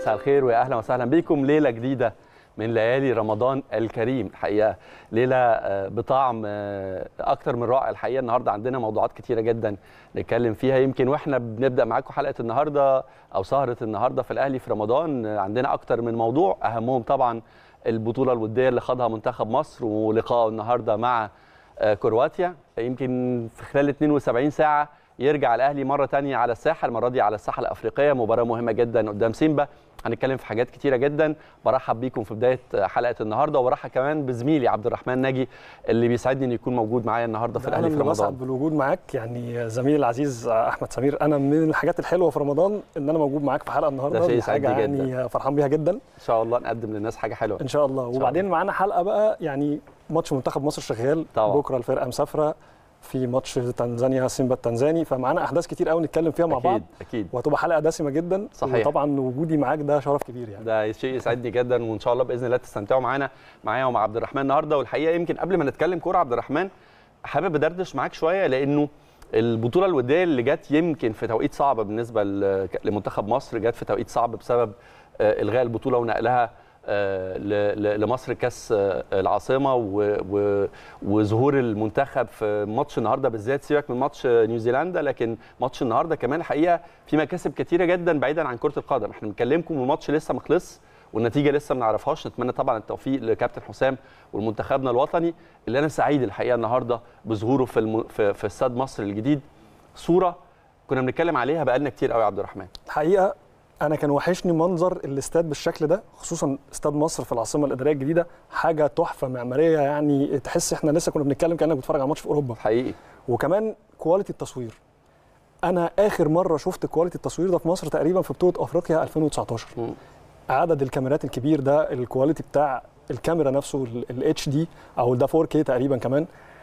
مساء الخير ويا اهلا وسهلا بكم ليله جديده من ليالي رمضان الكريم الحقيقه ليله آه، بطعم آه، اكتر من رائع الحقيقه النهارده عندنا موضوعات كتيره جدا نتكلم فيها يمكن واحنا بنبدا معاكم حلقه النهارده او سهره النهارده في الاهلي في رمضان آه، عندنا اكتر من موضوع اهمهم طبعا البطوله الوديه اللي خاضها منتخب مصر ولقائه النهارده مع آه، كرواتيا يمكن في خلال 72 ساعه يرجع الاهلي مره تانية على الساحه المره دي على الساحه الافريقيه مباراه مهمه جدا قدام سيمبا هنتكلم في حاجات كتيره جدا برحب بيكم في بدايه حلقه النهارده وبرحب كمان بزميلي عبد الرحمن ناجي اللي بيسعدني انه يكون موجود معايا النهارده في ده الاهلي انا في اللي بسعد رمضان بالوجود معاك يعني زميلي العزيز احمد سمير انا من الحاجات الحلوه في رمضان ان انا موجود معاك في حلقه النهارده ده شيء دي حاجه يسعدني يعني فرحان بيها جدا ان شاء الله نقدم للناس حاجه حلوه ان شاء الله شاء وبعدين معانا حلقه بقى يعني ماتش منتخب مصر شغال طبعا. بكره الفرقه مسافره في ماتش تنزانيا سيمبا التنزاني فمعانا احداث كتير قوي نتكلم فيها مع بعض اكيد اكيد وهتبقى حلقه دسمه جدا صحيح. وطبعا وجودي معاك ده شرف كبير يعني ده شيء يسعدني جدا وان شاء الله باذن الله تستمتعوا معانا معايا ومع عبد الرحمن النهارده والحقيقه يمكن قبل ما نتكلم كوره عبد الرحمن حابب ادردش معاك شويه لانه البطوله الوديه اللي جت يمكن في توقيت صعب بالنسبه ل- لمنتخب مصر جت في توقيت صعب بسبب آه، الغاء البطوله ونقلها آه، ل- ل- لمصر كاس آه، العاصمه و- و- وظهور المنتخب في ماتش النهارده بالذات سيبك من ماتش آه، نيوزيلندا لكن ماتش النهارده كمان الحقيقه في مكاسب كتيره جدا بعيدا عن كره القدم احنا بنكلمكم والماتش لسه ما خلصش والنتيجه لسه ما نعرفهاش نتمنى طبعا التوفيق لكابتن حسام والمنتخبنا الوطني اللي انا سعيد الحقيقه النهارده بظهوره في الم... في, في استاد مصر الجديد صوره كنا بنتكلم عليها بقالنا كتير قوي يا عبد الرحمن الحقيقه انا كان وحشني منظر الاستاد بالشكل ده خصوصا استاد مصر في العاصمه الاداريه الجديده حاجه تحفه معماريه يعني تحس احنا لسه كنا بنتكلم كانك بتتفرج على ماتش في اوروبا حقيقي وكمان كواليتي التصوير انا اخر مره شفت كواليتي التصوير ده في مصر تقريبا في بطوله افريقيا 2019 مم. عدد الكاميرات الكبير ده الكواليتي بتاع الكاميرا نفسه الاتش دي او ده 4K تقريبا كمان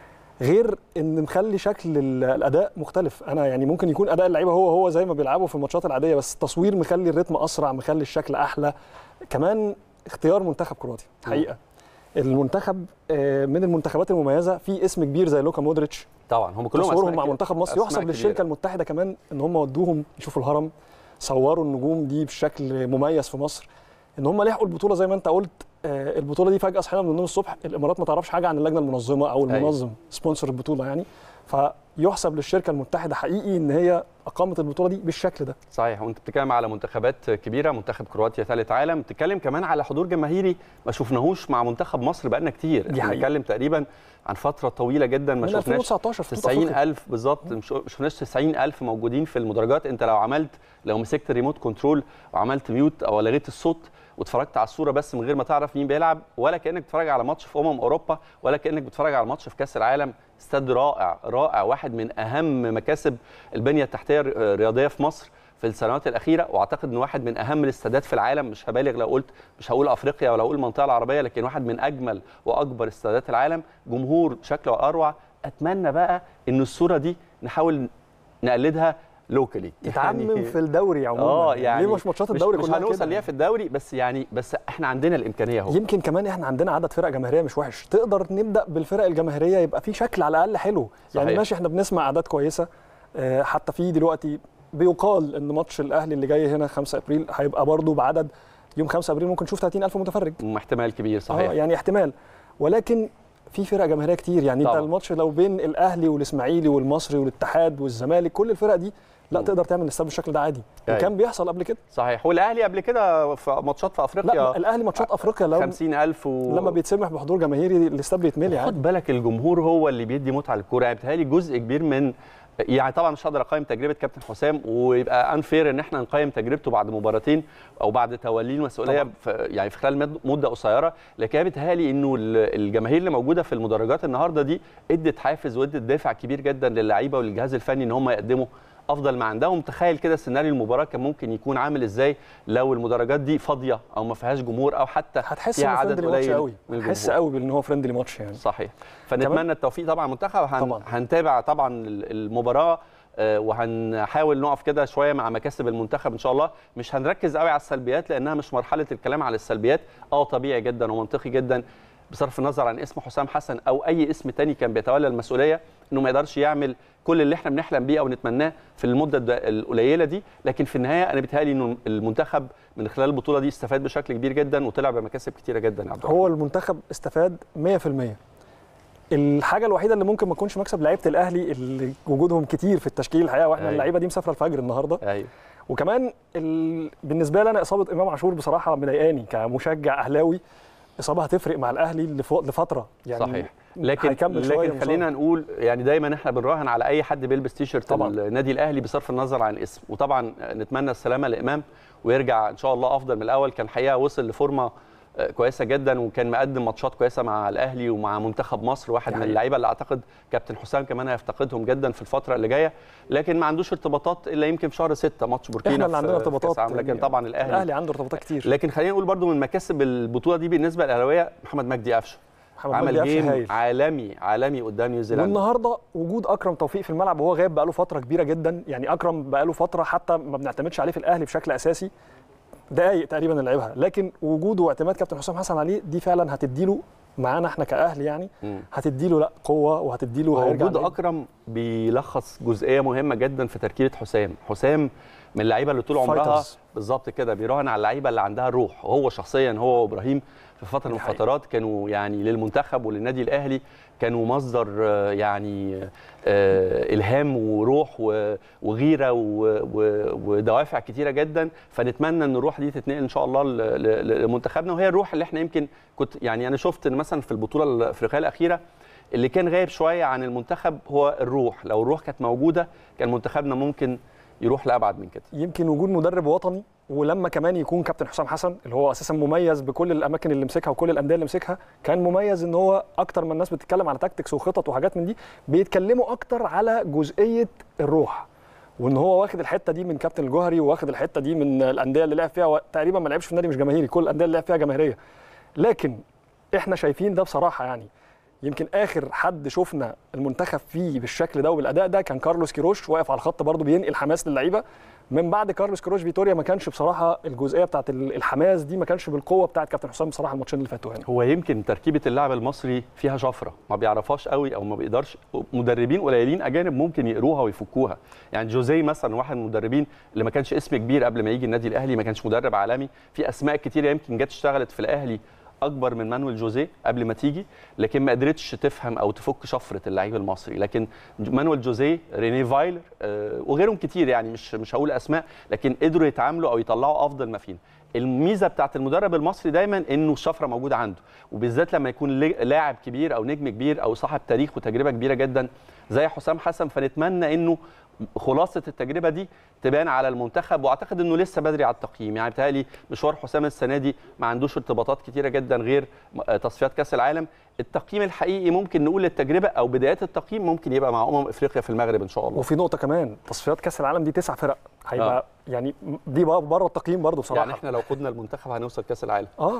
غير ان مخلي شكل ال- الاداء مختلف انا يعني ممكن يكون اداء اللعيبه هو هو زي ما بيلعبوا في الماتشات العاديه بس التصوير مخلي الريتم اسرع مخلي الشكل احلى كمان اختيار منتخب كرواتيا حقيقه المنتخب آه، من المنتخبات المميزه في اسم كبير زي لوكا مودريتش طبعا هم كلهم تصويرهم أسماء مع كبيرة. منتخب مصر أسماء يحسب كبيرة. للشركه المتحده كمان ان هم ودوهم يشوفوا الهرم صوروا النجوم دي بشكل مميز في مصر ان هم لحقوا البطوله زي ما انت قلت آه، البطوله دي فجاه صحينا من النوم الصبح الامارات ما تعرفش حاجه عن اللجنه المنظمه او أيوة. المنظم سبونسر البطوله يعني فيحسب للشركه المتحده حقيقي ان هي اقامت البطوله دي بالشكل ده صحيح وانت بتتكلم على منتخبات كبيره منتخب كرواتيا ثالث عالم بتتكلم كمان على حضور جماهيري ما شفناهوش مع منتخب مصر بقالنا كتير دي احنا حقيقة. بنتكلم تقريبا عن فتره طويله جدا ما من شفناش 2019 في بطولة أفريقيا. 90000 بالظبط مش ما شفناش 90000 موجودين في المدرجات انت لو عملت لو مسكت الريموت كنترول وعملت ميوت او لغيت الصوت واتفرجت على الصوره بس من غير ما تعرف مين بيلعب ولا كانك بتتفرج على ماتش في امم اوروبا ولا كانك بتتفرج على ماتش في كاس العالم استاد رائع رائع واحد من اهم مكاسب البنيه التحتيه الرياضيه في مصر في السنوات الاخيره واعتقد ان واحد من اهم الاستادات في العالم مش هبالغ لو قلت مش هقول افريقيا ولا هقول المنطقه العربيه لكن واحد من اجمل واكبر استادات العالم جمهور شكله اروع اتمنى بقى ان الصوره دي نحاول نقلدها لوكالي تتعمم في الدوري عموما اه يعني ليه مش ماتشات مش- الدوري مش كلها هنوصل كده؟ ليها في الدوري بس يعني بس احنا عندنا الامكانيه اهو يمكن كمان احنا عندنا عدد فرق جماهيريه مش وحش تقدر نبدا بالفرق الجماهيريه يبقى في شكل على الاقل حلو يعني صحيح. ماشي احنا بنسمع اعداد كويسه آه، حتى في دلوقتي بيقال ان ماتش الاهلي اللي جاي هنا 5 ابريل هيبقى برضه بعدد يوم 5 ابريل ممكن نشوف 30000 متفرج احتمال كبير اه صحيح يعني احتمال ولكن في فرق جماهيريه كتير يعني طبعا. انت الماتش لو بين الاهلي والاسماعيلي والمصري والاتحاد والزمالك كل الفرق دي لا مم. تقدر تعمل استاد بالشكل ده عادي أيوة. وكان بيحصل قبل كده صحيح والاهلي قبل كده في ماتشات في لا افريقيا الاهلي ماتشات افريقيا لو 50000 و... لما بيتسمح بحضور جماهيري الاستاد بيتملي عادي خد بالك الجمهور هو اللي بيدي متعه للكوره يعني بيتهيألي جزء كبير من يعني طبعا مش هقدر اقيم تجربه كابتن حسام ويبقى انفير ان احنا نقيم تجربته بعد مباراتين او بعد توليه المسؤوليه طبعاً. في يعني في خلال مد- مده قصيره لكن أنا بيتهيألي انه ال- الجماهير اللي موجوده في المدرجات النهارده دي ادت حافز وادت دافع كبير جدا للعيبه وللجهاز الفني ان هم يقدموا افضل ما عندهم تخيل كده سيناريو المباراه كان ممكن يكون عامل ازاي لو المدرجات دي فاضيه او ما فيهاش جمهور او حتى هتحس فيها انه عدد فريندلي ماتش قليل قوي من هتحس الجمهور. قوي بان هو فريندلي ماتش يعني صحيح فنتمنى التوفيق طبعا المنتخب وهن... طبعاً. هنتابع طبعا ال- المباراه آه، وهنحاول نقف كده شويه مع مكاسب المنتخب ان شاء الله مش هنركز قوي على السلبيات لانها مش مرحله الكلام على السلبيات اه طبيعي جدا ومنطقي جدا بصرف النظر عن اسم حسام حسن او اي اسم تاني كان بيتولى المسؤوليه انه ما يقدرش يعمل كل اللي احنا بنحلم بيه او نتمناه في المده الد- القليله دي لكن في النهايه انا بيتهيألي انه المنتخب من خلال البطوله دي استفاد بشكل كبير جدا وطلع بمكاسب كتيره جدا يا عبد الرحمن. هو المنتخب استفاد 100% الحاجه الوحيده اللي ممكن ما تكونش مكسب لعيبه الاهلي اللي وجودهم كتير في التشكيل الحقيقه واحنا أيوة. اللعيبه دي مسافره الفجر النهارده ايوه وكمان ال... بالنسبه لي انا اصابه امام عاشور بصراحه مضايقاني كمشجع اهلاوي اصابه هتفرق مع الاهلي لف... لفتره يعني صحيح لكن هيكمل شوية لكن خلينا نقول يعني دايما احنا بنراهن على اي حد بيلبس تيشيرت طبعاً. النادي الاهلي بصرف النظر عن الاسم وطبعا نتمنى السلامه لامام ويرجع ان شاء الله افضل من الاول كان حقيقه وصل لفورمه آه، كويسه جدا وكان مقدم ماتشات كويسه مع الاهلي ومع منتخب مصر واحد من يعني- اللعيبه اللي اعتقد كابتن حسام كمان هيفتقدهم جدا في الفتره اللي جايه لكن ما عندوش ارتباطات الا يمكن في شهر 6 ماتش بوركينا احنا اللي في- عندنا في كأس ارتباطات العالم. لكن يعني طبعا الاهلي الاهلي عنده ارتباطات كتير لكن خلينا نقول برضو من مكاسب البطوله دي بالنسبه للاهلاويه محمد مجدي قفشه محمد مجدي عمل قفشه جيم هايل. عالمي عالمي قدام نيوزيلندا والنهارده وجود اكرم توفيق في الملعب وهو غايب بقاله فتره كبيره جدا يعني اكرم بقاله فتره حتى ما بنعتمدش عليه في الاهلي بشكل اساسي دقايق تقريبا اللي لعبها لكن وجوده واعتماد كابتن حسام حسن عليه دي فعلا هتديله معانا احنا كاهلي يعني مم. هتديله لا قوه وهتديله هيرجع وجود ليه. اكرم بيلخص جزئيه مهمه جدا في تركيبه حسام حسام من اللعيبه اللي طول عمرها Fighters. بالظبط كده بيراهن على اللعيبه اللي عندها الروح هو شخصيا هو وابراهيم في فتره من دي حقيقة. الفترات كانوا يعني للمنتخب وللنادي الاهلي كانوا مصدر آه، يعني آه، الهام وروح و- وغيره و- و- ودوافع كتيره جدا فنتمنى ان الروح دي تتنقل ان شاء الله ل- ل- لمنتخبنا وهي الروح اللي احنا يمكن كنت يعني انا شفت إن مثلا في البطوله الافريقيه الاخيره اللي كان غايب شويه عن المنتخب هو الروح لو الروح كانت موجوده كان منتخبنا ممكن يروح لابعد من كده يمكن وجود مدرب وطني ولما كمان يكون كابتن حسام حسن اللي هو اساسا مميز بكل الاماكن اللي مسكها وكل الانديه اللي مسكها كان مميز ان هو اكتر ما الناس بتتكلم على تاكتكس وخطط وحاجات من دي بيتكلموا اكتر على جزئيه الروح وان هو واخد الحته دي من كابتن الجوهري واخد الحته دي من الانديه اللي لعب فيها تقريبا ما لعبش في نادي مش جماهيري كل الانديه اللي لعب فيها جماهيريه لكن احنا شايفين ده بصراحه يعني يمكن اخر حد شفنا المنتخب فيه بالشكل ده وبالاداء ده كان كارلوس كيروش واقف على الخط برضه بينقل حماس للعيبه من بعد كارلوس كيروش فيتوريا ما كانش بصراحه الجزئيه بتاعت ال- الحماس دي ما كانش بالقوه بتاعت كابتن حسام بصراحه الماتشين اللي فاتوا هنا هو يمكن تركيبه اللاعب المصري فيها شفره ما بيعرفهاش قوي او ما بيقدرش مدربين قليلين اجانب ممكن يقروها ويفكوها يعني جوزيه مثلا واحد من المدربين اللي ما كانش اسم كبير قبل ما يجي النادي الاهلي ما كانش مدرب عالمي في اسماء كتيره يمكن جت اشتغلت في الاهلي اكبر من مانويل جوزيه قبل ما تيجي لكن ما قدرتش تفهم او تفك شفره اللعيب المصري لكن مانويل جوزيه ريني فايلر آه، وغيرهم كتير يعني مش مش هقول اسماء لكن قدروا يتعاملوا او يطلعوا افضل ما فينا الميزه بتاعت المدرب المصري دايما انه الشفره موجوده عنده وبالذات لما يكون لي- لاعب كبير او نجم كبير او صاحب تاريخ وتجربه كبيره جدا زي حسام حسن فنتمنى انه خلاصه التجربه دي تبان على المنتخب واعتقد انه لسه بدري على التقييم يعني بتهيألي مشوار حسام السنه دي ما عندوش ارتباطات كتيره جدا غير م- تصفيات كاس العالم التقييم الحقيقي ممكن نقول للتجربه او بدايات التقييم ممكن يبقى مع امم افريقيا في المغرب ان شاء الله وفي نقطه كمان تصفيات كاس العالم دي تسع فرق هيبقى آه. يعني دي بقى بره التقييم برضه بصراحه يعني احنا لو خدنا المنتخب هنوصل كاس العالم اه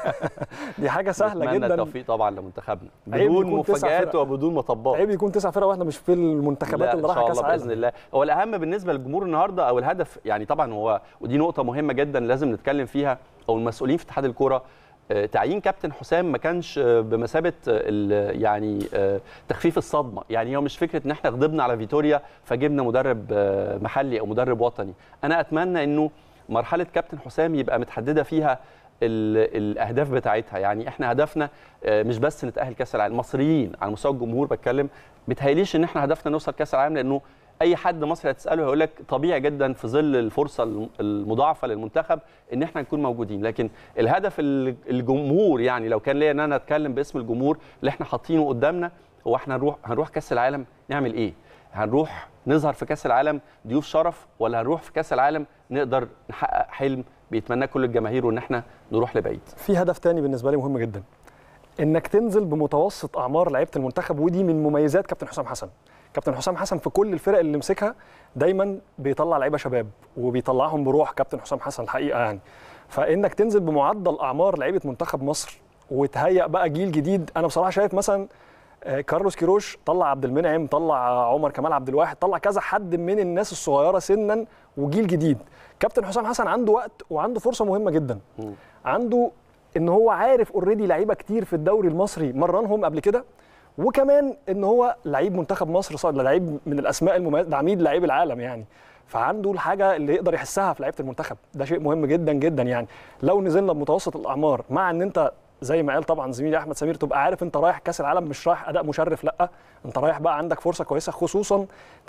دي حاجه سهله نتمنى جدا التوفيق طبعا لمنتخبنا عيب بدون يكون تسع مفاجآت فرق. وبدون مطبات عيب يكون تسع فرق واحنا مش في المنتخبات لا، اللي ان رايحه شاء كاس الله باذن عالم الله هو الاهم بالنسبه للجمهور النهارده او الهدف يعني طبعا هو ودي نقطه مهمه جدا لازم نتكلم فيها او المسؤولين في اتحاد الكوره آه، تعيين كابتن حسام ما كانش آه، بمثابه آه، ال- يعني آه، تخفيف الصدمه يعني هو مش فكره ان احنا غضبنا على فيتوريا فجبنا مدرب آه، محلي او مدرب وطني انا اتمنى انه مرحله كابتن حسام يبقى متحدده فيها ال- الاهداف بتاعتها يعني احنا هدفنا آه، مش بس نتاهل كاس العالم مصريين على مستوى الجمهور بتكلم بتهيأليش ان احنا هدفنا نوصل كاس العالم لانه اي حد مصري هتساله هيقول لك طبيعي جدا في ظل الفرصه الم- المضاعفه للمنتخب ان احنا نكون موجودين لكن الهدف ال- الجمهور يعني لو كان ليا ان انا اتكلم باسم الجمهور اللي احنا حاطينه قدامنا هو احنا هنروح هنروح كاس العالم نعمل ايه هنروح نظهر في كاس العالم ضيوف شرف ولا هنروح في كاس العالم نقدر نحقق حلم بيتمناه كل الجماهير وان احنا نروح لبعيد في هدف تاني بالنسبه لي مهم جدا انك تنزل بمتوسط اعمار لعيبه المنتخب ودي من مميزات كابتن حسام حسن كابتن حسام حسن في كل الفرق اللي مسكها دايما بيطلع لعيبه شباب وبيطلعهم بروح كابتن حسام حسن الحقيقه يعني فانك تنزل بمعدل اعمار لعيبه منتخب مصر وتهيأ بقى جيل جديد انا بصراحه شايف مثلا آه، كارلوس كيروش طلع عبد المنعم طلع عمر كمال عبد الواحد طلع كذا حد من الناس الصغيره سنا وجيل جديد كابتن حسام حسن عنده وقت وعنده فرصه مهمه جدا عنده ان هو عارف اوريدي لعيبه كتير في الدوري المصري مرنهم قبل كده وكمان ان هو لعيب منتخب مصر صار لعيب من الاسماء المميزه ده عميد لعيب العالم يعني فعنده الحاجه اللي يقدر يحسها في لعيبه المنتخب ده شيء مهم جدا جدا يعني لو نزلنا بمتوسط الاعمار مع ان انت زي ما قال طبعا زميلي احمد سمير تبقى عارف انت رايح كاس العالم مش رايح اداء مشرف لا انت رايح بقى عندك فرصه كويسه خصوصا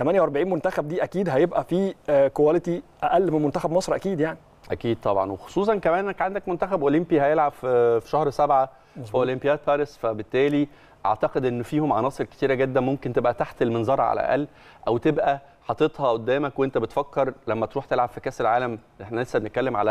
48 منتخب دي اكيد هيبقى في كواليتي اقل من منتخب مصر اكيد يعني اكيد طبعا وخصوصا كمان انك عندك منتخب اولمبي هيلعب في في شهر سبعة في اولمبياد باريس فبالتالي اعتقد ان فيهم عناصر كتيره جدا ممكن تبقى تحت المنظار على الاقل او تبقى حاططها قدامك وانت بتفكر لما تروح تلعب في كاس العالم احنا لسه بنتكلم على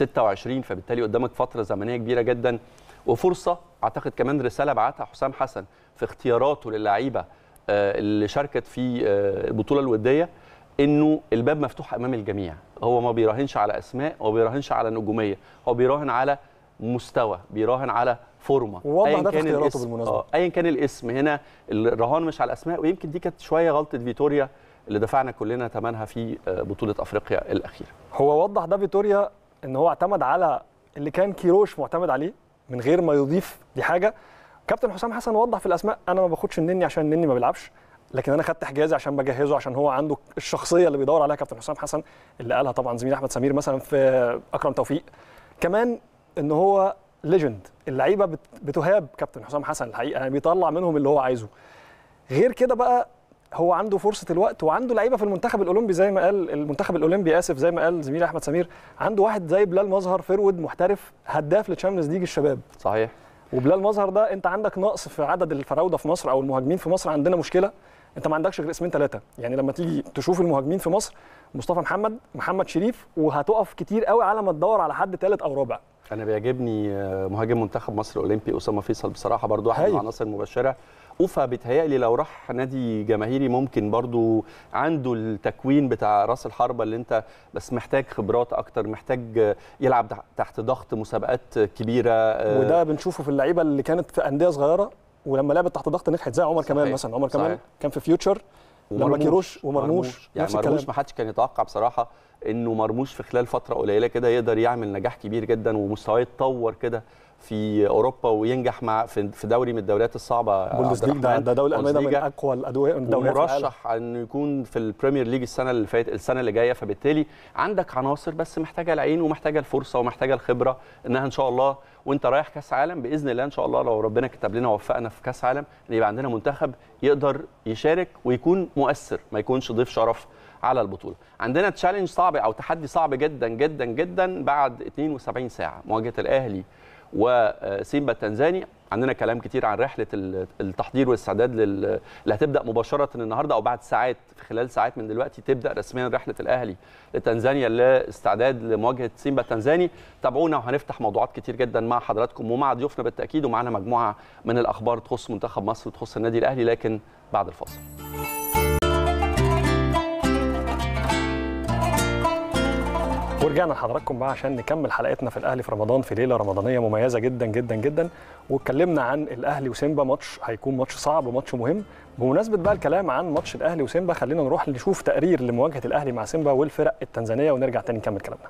26 فبالتالي قدامك فتره زمنيه كبيره جدا وفرصه اعتقد كمان رساله بعتها حسام حسن في اختياراته للعيبه اللي شاركت في البطوله الوديه انه الباب مفتوح امام الجميع هو ما بيراهنش على اسماء هو بيراهنش على نجوميه هو بيراهن على مستوى بيراهن على فورمه ووضح ده في اختياراته بالمناسبه آه ايا كان الاسم هنا الرهان مش على الاسماء ويمكن دي كانت شويه غلطه فيتوريا اللي دفعنا كلنا ثمنها في بطوله افريقيا الاخيره هو وضح ده فيتوريا ان هو اعتمد على اللي كان كيروش معتمد عليه من غير ما يضيف دي حاجه كابتن حسام حسن وضح في الاسماء انا ما باخدش النني عشان النني ما بيلعبش لكن انا خدت حجازي عشان بجهزه عشان هو عنده الشخصيه اللي بيدور عليها كابتن حسام حسن اللي قالها طبعا زميلي احمد سمير مثلا في اكرم توفيق كمان ان هو ليجند اللعيبه بتهاب كابتن حسام حسن الحقيقه يعني بيطلع منهم اللي هو عايزه غير كده بقى هو عنده فرصه الوقت وعنده لعيبه في المنتخب الاولمبي زي ما قال المنتخب الاولمبي اسف زي ما قال زميلي احمد سمير عنده واحد زي بلال مظهر فيرود محترف هداف للتشامبيونز ليج الشباب صحيح وبلال مظهر ده انت عندك نقص في عدد الفراوده في مصر او المهاجمين في مصر عندنا مشكله انت ما عندكش غير اسمين ثلاثه يعني لما تيجي تشوف المهاجمين في مصر مصطفى محمد محمد شريف وهتقف كتير قوي على ما تدور على حد ثالث او رابع انا بيعجبني مهاجم منتخب مصر الاولمبي اسامه فيصل بصراحه برضو واحد من العناصر المبشره اوفا بيتهيألي لو راح نادي جماهيري ممكن برضو عنده التكوين بتاع راس الحربة اللي انت بس محتاج خبرات اكتر محتاج يلعب تحت ضغط مسابقات كبيره وده بنشوفه في اللعيبه اللي كانت في انديه صغيره ولما لعبت تحت ضغط نجحت زي عمر كمال مثلا عمر كمال كان في فيوتشر لما كيروش ومرموش مرموش. يعني مرموش ما حدش كان يتوقع بصراحه انه مرموش في خلال فتره قليله كده يقدر يعمل نجاح كبير جدا ومستواه يتطور كده في اوروبا وينجح مع في دوري من الدوريات الصعبه بوندسليج ده ده دوري الالماني من اقوى الادويه الدوريات مرشح انه يكون في البريمير ليج السنه اللي فاتت السنه اللي جايه فبالتالي عندك عناصر بس محتاجه العين ومحتاجه الفرصه ومحتاجه الخبره انها ان شاء الله وانت رايح كاس عالم باذن الله ان شاء الله لو ربنا كتب لنا ووفقنا في كاس عالم ان يبقى عندنا منتخب يقدر يشارك ويكون مؤثر ما يكونش ضيف شرف على البطوله عندنا تشالنج صعب او تحدي صعب جدا جدا جدا بعد 72 ساعه مواجهه الاهلي وسيمبا التنزاني عندنا كلام كتير عن رحله التحضير والاستعداد اللي هتبدا مباشره النهارده او بعد ساعات في خلال ساعات من دلوقتي تبدا رسميا رحله الاهلي لتنزانيا لاستعداد لمواجهه سيمبا التنزاني تابعونا وهنفتح موضوعات كتير جدا مع حضراتكم ومع ضيوفنا بالتاكيد ومعنا مجموعه من الاخبار تخص منتخب مصر وتخص النادي الاهلي لكن بعد الفاصل ورجعنا لحضراتكم بقى عشان نكمل حلقتنا في الاهلي في رمضان في ليله رمضانيه مميزه جدا جدا جدا واتكلمنا عن الاهلي وسيمبا ماتش هيكون ماتش صعب وماتش مهم بمناسبه بقى الكلام عن ماتش الاهلي وسيمبا خلينا نروح نشوف تقرير لمواجهه الاهلي مع سيمبا والفرق التنزانيه ونرجع تاني نكمل كلامنا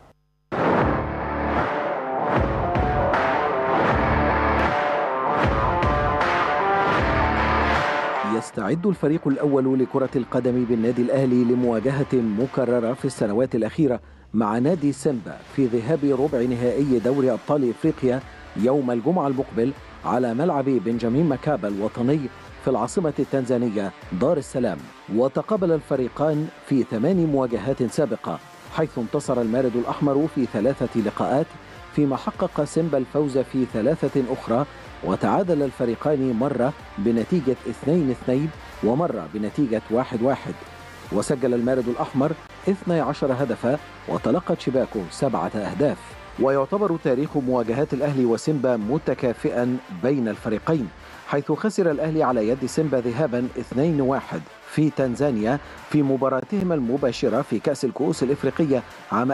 يستعد الفريق الأول لكرة القدم بالنادي الأهلي لمواجهة مكررة في السنوات الأخيرة مع نادي سيمبا في ذهاب ربع نهائي دوري أبطال إفريقيا يوم الجمعة المقبل على ملعب بنجامين مكابا الوطني في العاصمة التنزانية دار السلام وتقابل الفريقان في ثمان مواجهات سابقة حيث انتصر المارد الأحمر في ثلاثة لقاءات فيما حقق سيمبا الفوز في ثلاثة أخرى وتعادل الفريقان مرة بنتيجة 2-2 ومرة بنتيجة 1-1 وسجل المارد الأحمر 12 هدفا وتلقت شباكه سبعة أهداف ويعتبر تاريخ مواجهات الأهلي وسيمبا متكافئا بين الفريقين حيث خسر الأهلي على يد سيمبا ذهابا 2-1 في تنزانيا في مباراتهما المباشرة في كأس الكؤوس الإفريقية عام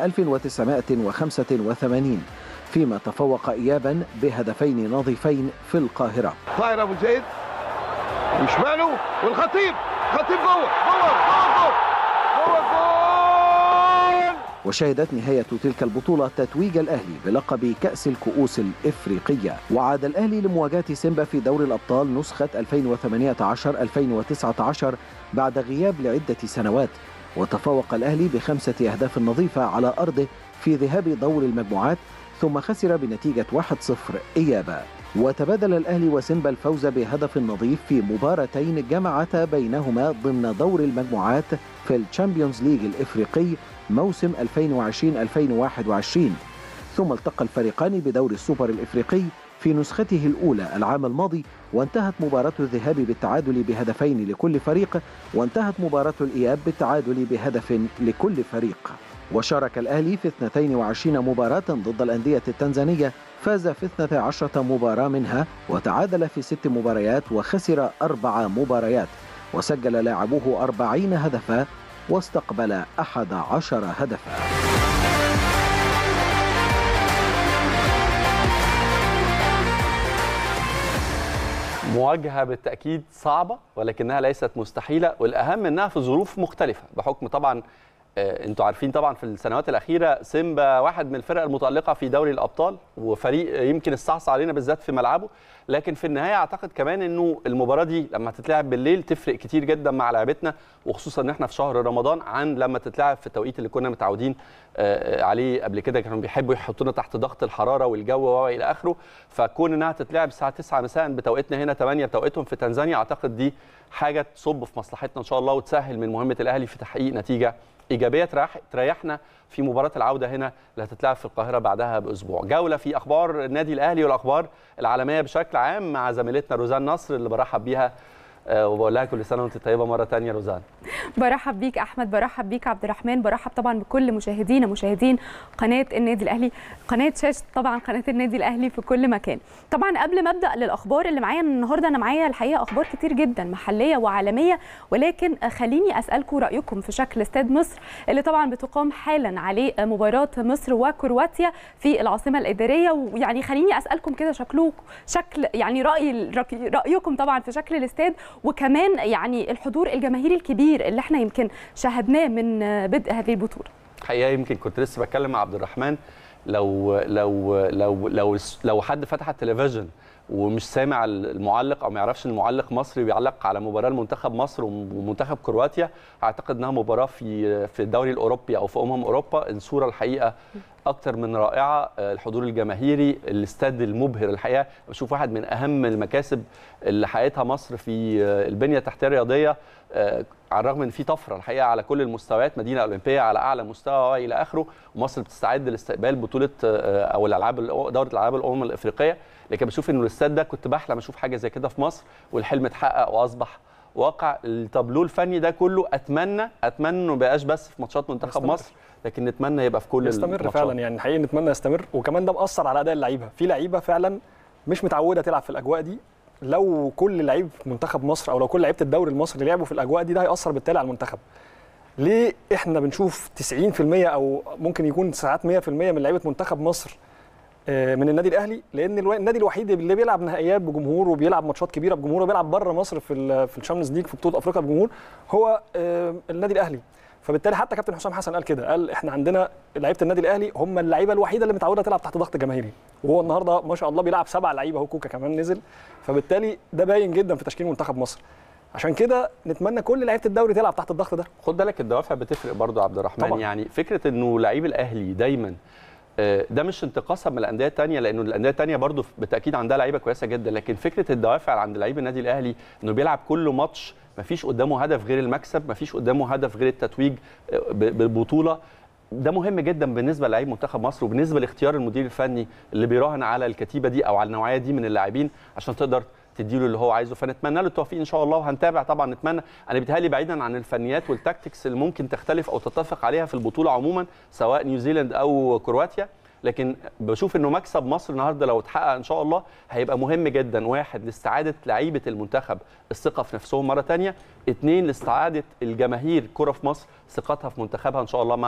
1985 فيما تفوق إيابا بهدفين نظيفين في القاهرة طاير أبو زيد وشماله والخطيب خطيب جوه جوه جوه جوه جوه جول وشهدت نهاية تلك البطولة تتويج الأهلي بلقب كأس الكؤوس الإفريقية وعاد الأهلي لمواجهة سيمبا في دوري الأبطال نسخة 2018-2019 بعد غياب لعدة سنوات وتفوق الأهلي بخمسة أهداف نظيفة على أرضه في ذهاب دور المجموعات ثم خسر بنتيجة 1-0 إيابا وتبادل الأهلي وسيمبا الفوز بهدف نظيف في مباراتين جمعتا بينهما ضمن دور المجموعات في الشامبيونز ليج الإفريقي موسم 2020-2021 ثم التقى الفريقان بدور السوبر الإفريقي في نسخته الأولى العام الماضي وانتهت مباراة الذهاب بالتعادل بهدفين لكل فريق وانتهت مباراة الإياب بالتعادل بهدف لكل فريق وشارك الأهلي في 22 مباراة ضد الأندية التنزانية فاز في 12 مباراة منها وتعادل في ست مباريات وخسر أربع مباريات وسجل لاعبوه 40 هدفا واستقبل 11 هدفا مواجهه بالتاكيد صعبه ولكنها ليست مستحيله والاهم انها في ظروف مختلفه بحكم طبعا آه، انتوا عارفين طبعا في السنوات الاخيره سيمبا واحد من الفرق المتالقه في دوري الابطال وفريق يمكن استعصى علينا بالذات في ملعبه لكن في النهايه اعتقد كمان انه المباراه دي لما تتلعب بالليل تفرق كتير جدا مع لعبتنا وخصوصا ان احنا في شهر رمضان عن لما تتلعب في التوقيت اللي كنا متعودين آه، عليه قبل كده كانوا بيحبوا يحطونا تحت ضغط الحراره والجو والى اخره فكون انها تتلعب الساعه 9 مساء بتوقيتنا هنا 8 بتوقيتهم في تنزانيا اعتقد دي حاجه تصب في مصلحتنا ان شاء الله وتسهل من مهمه الاهلي في تحقيق نتيجه ايجابيه تريح تريحنا في مباراه العوده هنا اللي هتتلعب في القاهره بعدها باسبوع جوله في اخبار النادي الاهلي والاخبار العالميه بشكل عام مع زميلتنا روزان نصر اللي برحب بيها آه، وبقول لها كل سنه وانت طيبه مره ثانيه روزان برحب بيك احمد برحب بيك عبد الرحمن برحب طبعا بكل مشاهدينا مشاهدين قناه النادي الاهلي قناه شاشه طبعا قناه النادي الاهلي في كل مكان طبعا قبل ما ابدا للاخبار اللي معايا النهارده انا معايا الحقيقه اخبار كتير جدا محليه وعالميه ولكن خليني اسالكم رايكم في شكل استاد مصر اللي طبعا بتقام حالا عليه مباراه مصر وكرواتيا في العاصمه الاداريه ويعني خليني اسالكم كده شكله شكل يعني راي رايكم طبعا في شكل الاستاد وكمان يعني الحضور الجماهيري الكبير اللي احنا يمكن شاهدناه من بدء هذه البطوله الحقيقه يمكن كنت لسه بتكلم مع عبد الرحمن لو لو لو لو لو حد فتح التلفزيون ومش سامع المعلق او ما يعرفش ان المعلق مصري بيعلق على مباراه لمنتخب مصر ومنتخب كرواتيا اعتقد انها مباراه في في الدوري الاوروبي او في امم اوروبا الصوره الحقيقه اكتر من رائعه الحضور الجماهيري الاستاد المبهر الحقيقه بشوف واحد من اهم المكاسب اللي حققتها مصر في البنيه التحتيه الرياضيه على الرغم ان في طفره الحقيقه على كل المستويات مدينه اولمبيه على اعلى مستوى والى اخره ومصر بتستعد لاستقبال بطوله او الالعاب دوره الالعاب الامم الافريقيه لكن بشوف انه الاستاد ده كنت بحلم اشوف حاجه زي كده في مصر والحلم اتحقق واصبح واقع التابلو الفني ده كله اتمنى اتمنى انه ما يبقاش بس في ماتشات منتخب يستمر. مصر لكن نتمنى يبقى في كل يستمر الماتشات. فعلا يعني حقيقي نتمنى يستمر وكمان ده مأثر على اداء اللعيبه في لعيبه فعلا مش متعوده تلعب في الاجواء دي لو كل لعيب في منتخب مصر او لو كل لعيبه الدوري المصري لعبوا في الاجواء دي ده هيأثر بالتالي على المنتخب ليه احنا بنشوف 90% او ممكن يكون ساعات 100% من لعيبه منتخب مصر آه، من النادي الاهلي لان الوا- النادي الوحيد اللي بيلعب نهائيات بجمهور وبيلعب ماتشات كبيره بجمهور وبيلعب بره مصر في ال- في الشامبيونز ليج في بطوله افريقيا بجمهور هو آه، النادي الاهلي فبالتالي حتى كابتن حسام حسن قال كده قال احنا عندنا لعيبه النادي الاهلي هم اللعيبه الوحيده اللي متعوده تلعب تحت ضغط جماهيري وهو النهارده ما شاء الله بيلعب سبع لعيبه اهو كوكا كمان نزل فبالتالي ده باين جدا في تشكيل منتخب مصر عشان كده نتمنى كل لعيبه الدوري تلعب تحت الضغط ده خد بالك الدوافع بتفرق برضو يا عبد الرحمن طبعاً. يعني فكره انه لعيب الاهلي دايما آه، ده مش انتقاصا من الانديه الثانيه لانه الانديه الثانيه برضو بالتاكيد عندها لعيبه كويسه جدا لكن فكره الدوافع عند لعيب النادي الاهلي انه بيلعب كل ماتش مفيش قدامه هدف غير المكسب مفيش قدامه هدف غير التتويج آه، ب- بالبطوله ده مهم جدا بالنسبه للعيب منتخب مصر وبالنسبه لاختيار المدير الفني اللي بيراهن على الكتيبه دي او على النوعيه دي من اللاعبين عشان تقدر تديله اللي هو عايزه فنتمنى له التوفيق ان شاء الله وهنتابع طبعا نتمنى انا بيتهيألي بعيدا عن الفنيات والتاكتكس اللي ممكن تختلف او تتفق عليها في البطوله عموما سواء نيوزيلاند او كرواتيا لكن بشوف انه مكسب مصر النهارده لو اتحقق ان شاء الله هيبقى مهم جدا واحد لاستعاده لعيبه المنتخب الثقه في نفسهم مره ثانيه اثنين لاستعاده الجماهير كره في مصر ثقتها في منتخبها ان شاء الله مع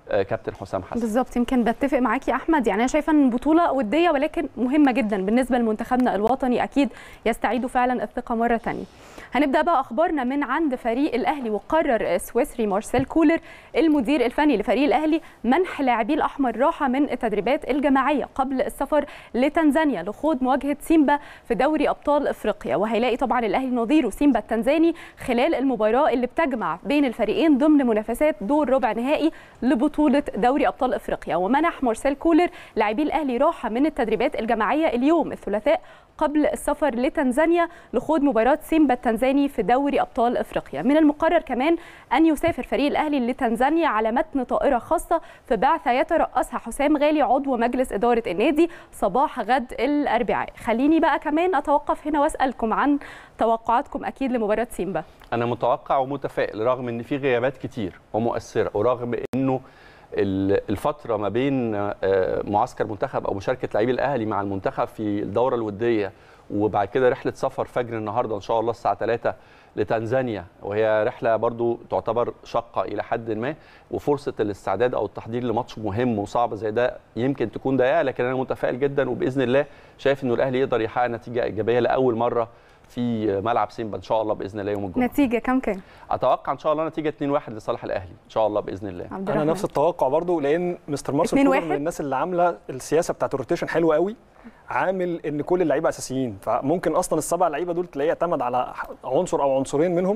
آه، كابتن حسام حسن بالظبط يمكن بتفق معاك يا احمد يعني انا شايفه ان البطوله وديه ولكن مهمه جدا بالنسبه لمنتخبنا الوطني اكيد يستعيدوا فعلا الثقه مره ثانيه هنبدا بقى اخبارنا من عند فريق الاهلي وقرر السويسري مارسيل كولر المدير الفني لفريق الاهلي منح لاعبي الاحمر راحه من التدريبات الجماعيه قبل السفر لتنزانيا لخوض مواجهه سيمبا في دوري ابطال افريقيا وهيلاقي طبعا الاهلي نظيره سيمبا التنزاني خلال المباراه اللي بتجمع بين الفريقين ضمن منافسات دور ربع نهائي لبطوله دوري ابطال افريقيا ومنح مارسيل كولر لاعبي الاهلي راحه من التدريبات الجماعيه اليوم الثلاثاء قبل السفر لتنزانيا لخوض مباراة سيمبا التنزاني في دوري أبطال أفريقيا من المقرر كمان أن يسافر فريق الأهلي لتنزانيا على متن طائرة خاصة في بعثة يترأسها حسام غالي عضو مجلس إدارة النادي صباح غد الأربعاء خليني بقى كمان أتوقف هنا وأسألكم عن توقعاتكم أكيد لمباراة سيمبا انا متوقع ومتفائل رغم ان في غيابات كتير ومؤثره ورغم انه ال- الفتره ما بين آه، معسكر منتخب او مشاركه لاعبي الاهلي مع المنتخب في الدوره الوديه وبعد كده رحله سفر فجر النهارده ان شاء الله الساعه 3 لتنزانيا وهي رحله برضو تعتبر شاقه الى حد ما وفرصه الاستعداد او التحضير لماتش مهم وصعب زي ده يمكن تكون ضيقه لكن انا متفائل جدا وباذن الله شايف انه الاهلي يقدر يحقق نتيجه ايجابيه لاول مره في ملعب سيمبا ان شاء الله باذن الله يوم الجمعه نتيجة كم كام؟ اتوقع ان شاء الله نتيجه 2-1 لصالح الاهلي ان شاء الله باذن الله عبد انا الرحمن. نفس التوقع برضو لان مستر مارسيل 2-1 كولر من الناس اللي عامله السياسه بتاعت الروتيشن حلوه قوي عامل ان كل اللعيبه اساسيين فممكن اصلا السبع لعيبه دول تلاقيه اعتمد على عنصر او عنصرين منهم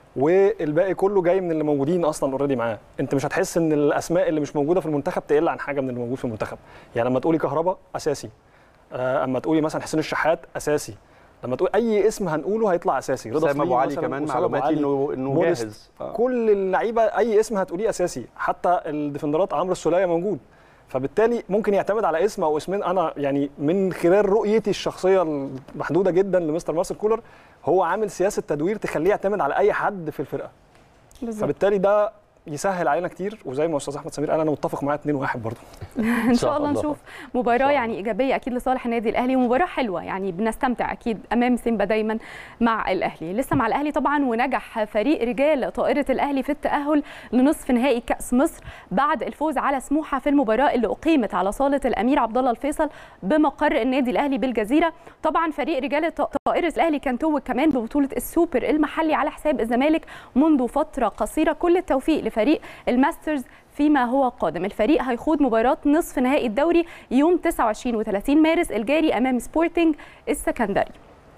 والباقي كله جاي من اللي موجودين اصلا اوريدي معاه انت مش هتحس ان الاسماء اللي مش موجوده في المنتخب تقل عن حاجه من اللي موجود في المنتخب يعني لما تقولي كهربا اساسي آه، اما تقولي مثلا حسين الشحات اساسي لما تقول اي اسم هنقوله هيطلع اساسي رضا سام ابو سليم علي مثلاً، كمان أسامة أبو معلوماتي علي، انه انه موديست. جاهز آه. كل اللعيبه اي اسم هتقوليه اساسي حتى الديفندرات عمرو السوليه موجود فبالتالي ممكن يعتمد على اسم او اسمين انا يعني من خلال رؤيتي الشخصيه المحدوده جدا لمستر مارسيل كولر هو عامل سياسه تدوير تخليه يعتمد على اي حد في الفرقه بالظبط فبالتالي ده يسهل علينا كتير وزي ما استاذ احمد سمير قال انا متفق معاه 2-1 برضه ان شاء الله نشوف مباراه الله. يعني ايجابيه اكيد لصالح النادي الاهلي ومباراه حلوه يعني بنستمتع اكيد امام سيمبا دايما مع الاهلي لسه مع الاهلي طبعا ونجح فريق رجال طائره الاهلي في التاهل لنصف نهائي كاس مصر بعد الفوز على سموحه في المباراه اللي اقيمت على صاله الامير عبد الله الفيصل بمقر النادي الاهلي بالجزيره طبعا فريق رجال ط- طائره الاهلي كان توج كمان ببطوله السوبر المحلي على حساب الزمالك منذ فتره قصيره كل التوفيق لفريق الماسترز فيما هو قادم الفريق هيخوض مباراة نصف نهائي الدوري يوم 29 و30 مارس الجاري أمام سبورتنج السكندري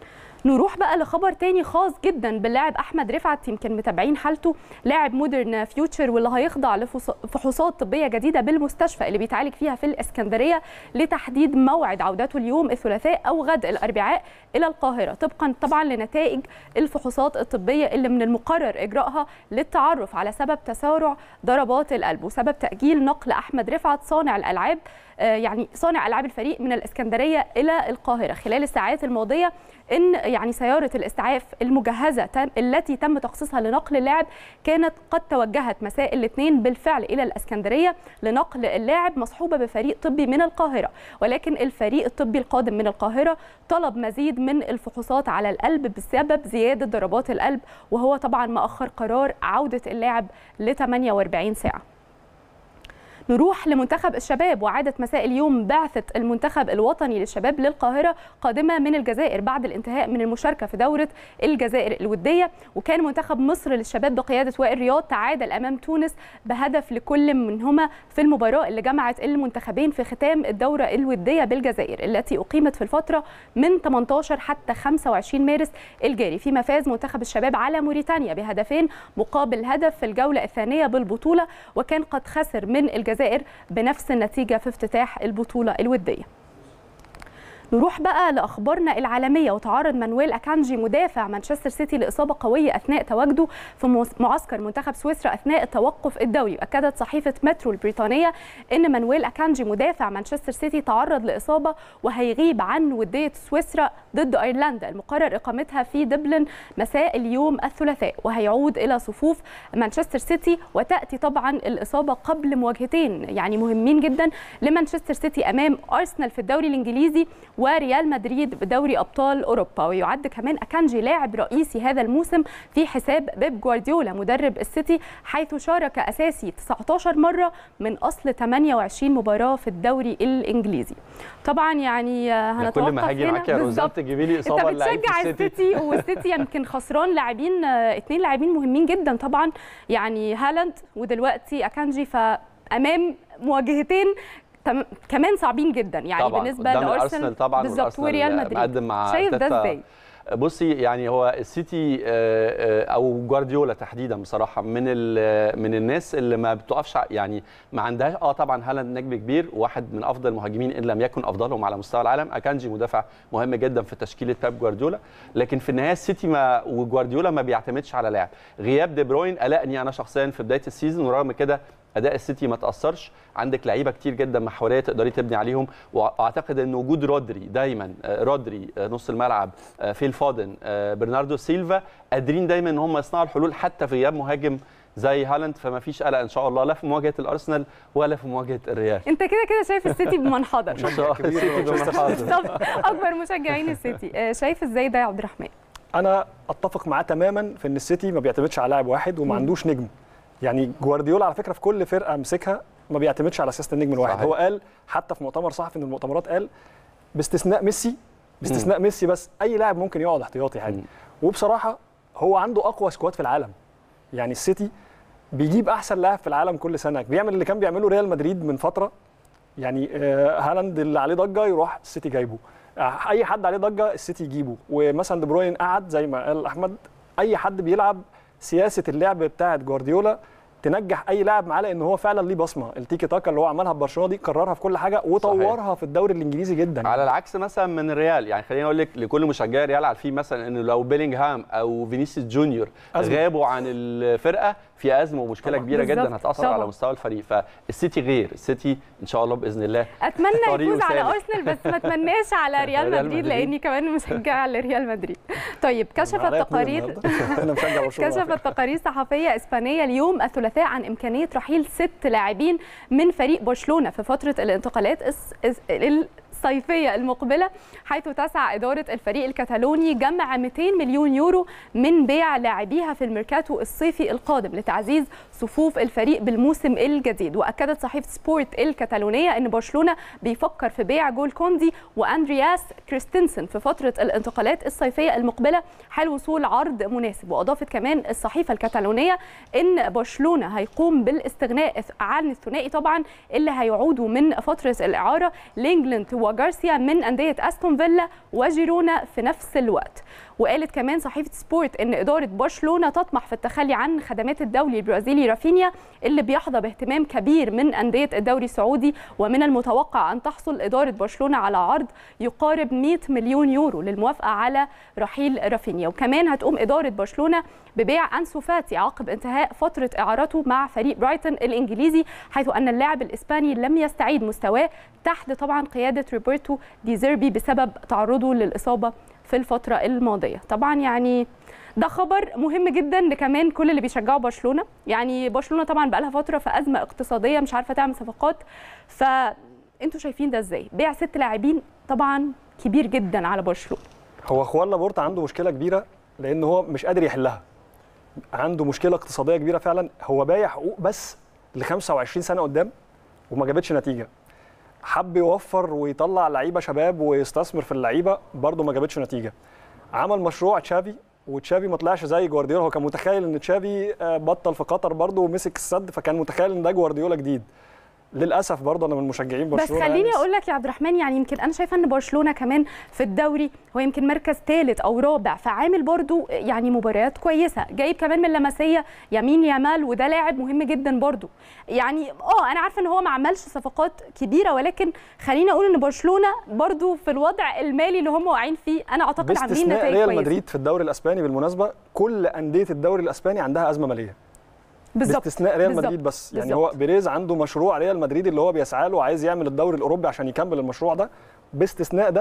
نروح بقى لخبر تاني خاص جدا باللاعب احمد رفعت يمكن متابعين حالته لاعب مودرن فيوتشر واللي هيخضع لفحوصات طبيه جديده بالمستشفى اللي بيتعالج فيها في الاسكندريه لتحديد موعد عودته اليوم الثلاثاء او غد الاربعاء الى القاهره طبقا طبعا لنتائج الفحوصات الطبيه اللي من المقرر اجراءها للتعرف على سبب تسارع ضربات القلب وسبب تاجيل نقل احمد رفعت صانع الالعاب آه، يعني صانع العاب الفريق من الاسكندريه الى القاهره خلال الساعات الماضيه ان يعني سياره الاسعاف المجهزه تم التي تم تخصيصها لنقل اللاعب كانت قد توجهت مساء الاثنين بالفعل الى الاسكندريه لنقل اللاعب مصحوبه بفريق طبي من القاهره ولكن الفريق الطبي القادم من القاهره طلب مزيد من الفحوصات على القلب بسبب زياده ضربات القلب وهو طبعا ما اخر قرار عوده اللاعب ل 48 ساعه نروح لمنتخب الشباب وعادت مساء اليوم بعثة المنتخب الوطني للشباب للقاهرة قادمة من الجزائر بعد الانتهاء من المشاركة في دورة الجزائر الودية وكان منتخب مصر للشباب بقيادة وائل رياض تعادل أمام تونس بهدف لكل منهما في المباراة اللي جمعت المنتخبين في ختام الدورة الودية بالجزائر التي أقيمت في الفترة من 18 حتى 25 مارس الجاري فيما فاز منتخب الشباب على موريتانيا بهدفين مقابل هدف في الجولة الثانية بالبطولة وكان قد خسر من الجزائر بنفس النتيجة في افتتاح البطولة الودية نروح بقى لاخبارنا العالميه وتعرض مانويل اكانجي مدافع مانشستر سيتي لاصابه قويه اثناء تواجده في موس- معسكر منتخب سويسرا اثناء التوقف الدولي اكدت صحيفه مترو البريطانيه ان مانويل اكانجي مدافع مانشستر سيتي تعرض لاصابه وهيغيب عن وديه سويسرا ضد ايرلندا المقرر اقامتها في دبلن مساء اليوم الثلاثاء وهيعود الى صفوف مانشستر سيتي وتاتي طبعا الاصابه قبل مواجهتين يعني مهمين جدا لمانشستر سيتي امام ارسنال في الدوري الانجليزي وريال مدريد بدوري ابطال اوروبا ويعد كمان اكانجي لاعب رئيسي هذا الموسم في حساب بيب جوارديولا مدرب السيتي حيث شارك اساسي 19 مره من اصل 28 مباراه في الدوري الانجليزي طبعا يعني آه، أنا هنتوقف كل ما هاجي هنا معاك يا روزان بالظبط. تجيبي لي انت اصابه لعيب بتشجع السيتي السيتي والسيتي يمكن خسران لاعبين آه، اتنين لاعبين مهمين جدا طبعا يعني هالاند ودلوقتي اكانجي فامام مواجهتين تم- كمان صعبين جدا يعني طبعا بالنسبه قدام لارسنال الارسنال طبعا بالظبط والأرسنال وريال مدريد مقدم مع شايف ده أرتيتا. ازاي؟ بصي يعني هو السيتي آه، آه، او جوارديولا تحديدا بصراحه من ال- من الناس اللي ما بتقفش ع- يعني ما عندهاش اه طبعا هالاند نجم كبير واحد من افضل المهاجمين ان لم يكن افضلهم على مستوى العالم اكانجي مدافع مهم جدا في تشكيله بيب جوارديولا لكن في النهايه السيتي ما وجوارديولا ما بيعتمدش على لاعب غياب دي بروين قلقني انا شخصيا في بدايه السيزون ورغم كده اداء السيتي ما تاثرش عندك لعيبه كتير جدا محوريه تقدري تبني عليهم واعتقد ان وجود رودري دايما آه، رودري آه، نص الملعب آه، فيل فودن آه، برناردو سيلفا قادرين دايما ان هم يصنعوا الحلول حتى في غياب مهاجم زي هالاند فما فيش قلق ان شاء الله لا في مواجهه الارسنال ولا في مواجهه الريال انت كده كده شايف السيتي بمنحدر ان شاء الله السيتي بمحاضر. طب اكبر مشجعين السيتي آه، شايف ازاي ده يا عبد الرحمن؟ انا اتفق معاه تماما في ان السيتي ما بيعتمدش على لاعب واحد وما عندوش نجم يعني جوارديولا على فكره في كل فرقه مسكها ما بيعتمدش على سياسه النجم الواحد صحيح. هو قال حتى في مؤتمر صحفي من المؤتمرات قال باستثناء ميسي باستثناء ميسي بس اي لاعب ممكن يقعد احتياطي عادي مم. وبصراحه هو عنده اقوى سكواد في العالم يعني السيتي بيجيب احسن لاعب في العالم كل سنه بيعمل اللي كان بيعمله ريال مدريد من فتره يعني آه، هالاند اللي عليه ضجه يروح السيتي جايبه آه، اي حد عليه ضجه السيتي يجيبه ومثلا دي بروين قعد زي ما قال احمد اي حد بيلعب سياسه اللعب بتاعه جوارديولا تنجح اي لاعب معاه لان هو فعلا ليه بصمه التيكي تاكا اللي هو عملها في برشلونه دي كررها في كل حاجه وطورها في الدوري الانجليزي جدا على العكس مثلا من الريال يعني خليني اقول لك لكل مشجعي الريال عارفين مثلا انه لو بيلينغهام او فينيسيوس جونيور أزمة. غابوا عن الفرقه في ازمه ومشكله طبعاً. كبيره بالظبط. جدا هتاثر طبعاً. على مستوى الفريق فالسيتي غير السيتي ان شاء الله باذن الله اتمنى طريقه يفوز على سهل. ارسنال بس ما اتمناش على ريال ريال مدريد مدريد. لاني كمان مشجعه لريال مدريد طيب كشفت عليا اتنين تقارير النهاردة. انا مشجع برشلونه على فكرة. كشفت تقارير صحفيه اسبانيه اليوم الثلاثاء عن امكانيه رحيل ست لاعبين من فريق برشلونه في فتره الانتقالات الس- الس- الصيفيه المقبله حيث تسعى اداره الفريق الكتالوني جمع 200 مليون يورو من بيع لاعبيها في الميركاتو الصيفي القادم لتعزيز صفوف الفريق بالموسم الجديد واكدت صحيفه سبورت الكتالونيه ان برشلونه بيفكر في بيع جول كوندي واندرياس كريستنسن في فتره الانتقالات الصيفيه المقبله حال وصول عرض مناسب واضافت كمان الصحيفه الكتالونيه ان برشلونه هيقوم بالاستغناء عن الثنائي طبعا اللي هيعودوا من فتره الاعاره لينجلند وجارسيا من انديه استون فيلا وجيرونا في نفس الوقت وقالت كمان صحيفه سبورت ان اداره برشلونه تطمح في التخلي عن خدمات الدولي البرازيلي رافينيا اللي بيحظى باهتمام كبير من انديه الدوري السعودي ومن المتوقع ان تحصل اداره برشلونه على عرض يقارب 100 مليون يورو للموافقه على رحيل رافينيا وكمان هتقوم اداره برشلونه ببيع انسو فاتي عقب انتهاء فتره اعارته مع فريق برايتون الانجليزي حيث ان اللاعب الاسباني لم يستعيد مستواه تحت طبعا قياده روبرتو دي زيربي بسبب تعرضه للاصابه في الفتره الماضيه طبعا يعني ده خبر مهم جدا لكمان كل اللي بيشجعوا برشلونه يعني برشلونه طبعا بقى لها فتره في ازمه اقتصاديه مش عارفه تعمل صفقات فانتوا شايفين ده ازاي بيع ست لاعبين طبعا كبير جدا على برشلونه هو خوان لابورتا عنده مشكله كبيره لان هو مش قادر يحلها عنده مشكله اقتصاديه كبيره فعلا هو بايع حقوق بس ل 25 سنه قدام وما جابتش نتيجه حب يوفر ويطلع لعيبه شباب ويستثمر في اللعيبه برضه ما جابتش نتيجه عمل مشروع تشافي وتشافي ما طلعش زي جوارديولا هو كان متخيل ان تشافي آه، بطل في قطر برضه ومسك السد فكان متخيل ان ده جوارديولا جديد للاسف برضه انا من مشجعين بس برشلونه خليني يعني. اقول لك يا عبد الرحمن يعني يمكن انا شايفه ان برشلونه كمان في الدوري هو يمكن مركز ثالث او رابع فعامل برضو يعني مباريات كويسه جايب كمان من لمسيه يمين يامال وده لاعب مهم جدا برضو يعني اه انا عارفه ان هو ما عملش صفقات كبيره ولكن خليني اقول ان برشلونه برضو في الوضع المالي اللي هم واقعين فيه انا اعتقد عاملين باستثناء نتائج ريال كويسه مدريد في الدوري الاسباني بالمناسبه كل انديه الدوري الاسباني عندها ازمه ماليه بالظبط باستثناء ريال بالظبط. مدريد بس يعني بالظبط. هو بيريز عنده مشروع ريال مدريد اللي هو بيسعى له وعايز يعمل الدوري الاوروبي عشان يكمل المشروع ده باستثناء ده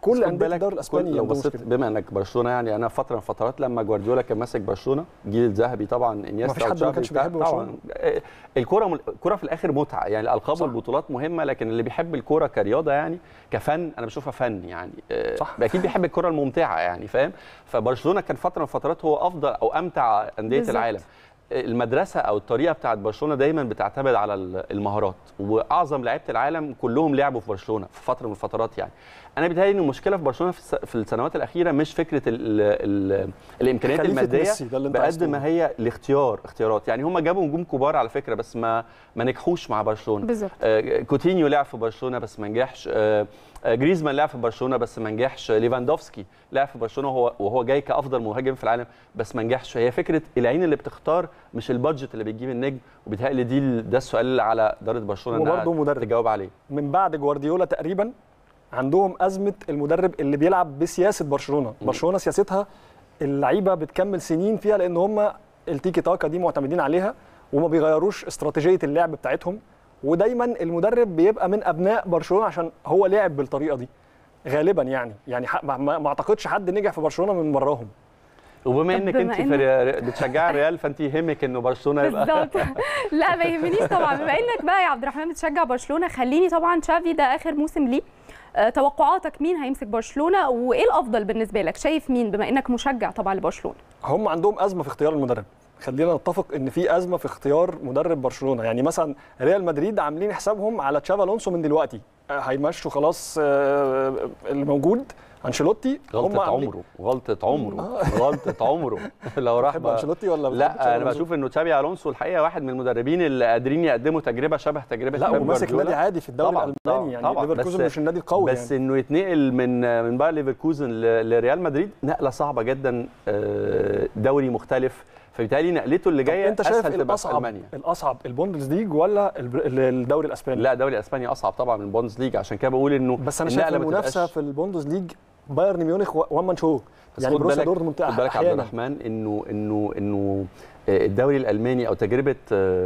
كل بس خد انديه بالك الدوري الاسباني كل- لو عندهم بصيت مشكله بما انك برشلونه يعني انا فتره من فترات لما جوارديولا كان ماسك برشلونه الجيل الذهبي طبعا انيستا مفيش حد ما وتشافي كانش بتاع- بيحب طبعا آه، الكوره الكوره في الاخر متعه يعني الالقاب صح. والبطولات مهمه لكن اللي بيحب الكوره كرياضه يعني كفن انا بشوفها فن يعني آه، صح. اكيد بيحب الكوره الممتعه يعني فاهم فبرشلونه كان فتره من الفترات هو افضل او امتع انديه بالظبط. العالم المدرسه او الطريقه بتاعت برشلونه دايما بتعتمد على ال- المهارات واعظم لعيبه العالم كلهم لعبوا في برشلونه في فتره من الفترات يعني انا بيتهيألي ان المشكله في برشلونه في الس- في السنوات الاخيره مش فكره ال ال الامكانيات خليفة الماديه ميسي، ده اللي أنت عايز بقد ما تقوله. هي الاختيار اختيارات يعني هم جابوا نجوم كبار على فكره بس ما ما نجحوش مع برشلونه بالظبط آه، كوتينيو لعب في برشلونه بس ما نجحش آه، آه، جريزمان لعب في برشلونه بس ما نجحش ليفاندوفسكي لعب في برشلونه وهو وهو جاي كافضل مهاجم في العالم بس ما نجحش هي فكره العين اللي بتختار مش البادجت اللي بتجيب النجم وبيتهيألي دي ال- ده السؤال اللي على اداره برشلونه إنها وبرضه مدرب. تجاوب عليه من بعد جوارديولا تقريبا عندهم ازمه المدرب اللي بيلعب بسياسه برشلونه برشلونه سياستها اللعيبه بتكمل سنين فيها لان هم التيكي تاكا دي معتمدين عليها وما بيغيروش استراتيجيه اللعب بتاعتهم ودايما المدرب بيبقى من ابناء برشلونه عشان هو لعب بالطريقه دي غالبا يعني يعني ح- ما, ما ما اعتقدش حد نجح في برشلونه من براهم وبما طب انك بما انت في إنك- ريال- بتشجعي الريال فانت يهمك انه برشلونه يبقى بالظبط لا ما يهمنيش طبعا بما انك بقى يا عبد الرحمن بتشجع برشلونه خليني طبعا تشافي ده اخر موسم ليه آه، توقعاتك مين هيمسك برشلونه وايه الافضل بالنسبه لك شايف مين بما انك مشجع طبعا لبرشلونه هم عندهم ازمه في اختيار المدرب خلينا نتفق ان في ازمه في اختيار مدرب برشلونه يعني مثلا ريال مدريد عاملين حسابهم على تشافي الونسو من دلوقتي آه، هيمشوا خلاص آه، اللي موجود انشيلوتي هم غلطة عاملين- عمره غلطة عمره غلطة عمره لو راح بتحب بقى- انشيلوتي ولا بتحب تشافي لا انا ألونسو؟ بشوف انه تشابي الونسو الحقيقه واحد من المدربين اللي قادرين يقدموا تجربه شبه تجربه لا بيب وماسك جوارديولا. نادي عادي في الدوري طبعاً، الالماني طبعاً، يعني طبعاً. ليفركوزن بس- مش النادي القوي بس يعني انه يتنقل من من باير ليفركوزن ل- لريال مدريد نقله صعبه جدا آه، دوري مختلف فبالتالي نقلته اللي طب جايه انت شايف أسهل تبقى في الاصعب المانيا الاصعب البوندس ليج ولا البر- الدوري الاسباني لا الدوري الاسباني اصعب طبعا من البوندس ليج عشان كده بقول انه بس انا شايف النقلة ما المنافسه تبقاش- في البوندس ليج بايرن ميونخ وان مان شو بس يعني خد بروسيا بالك- دورتموند خد بالك يا عبد احيانا الرحمن انه انه انه آه، الدوري الالماني او تجربه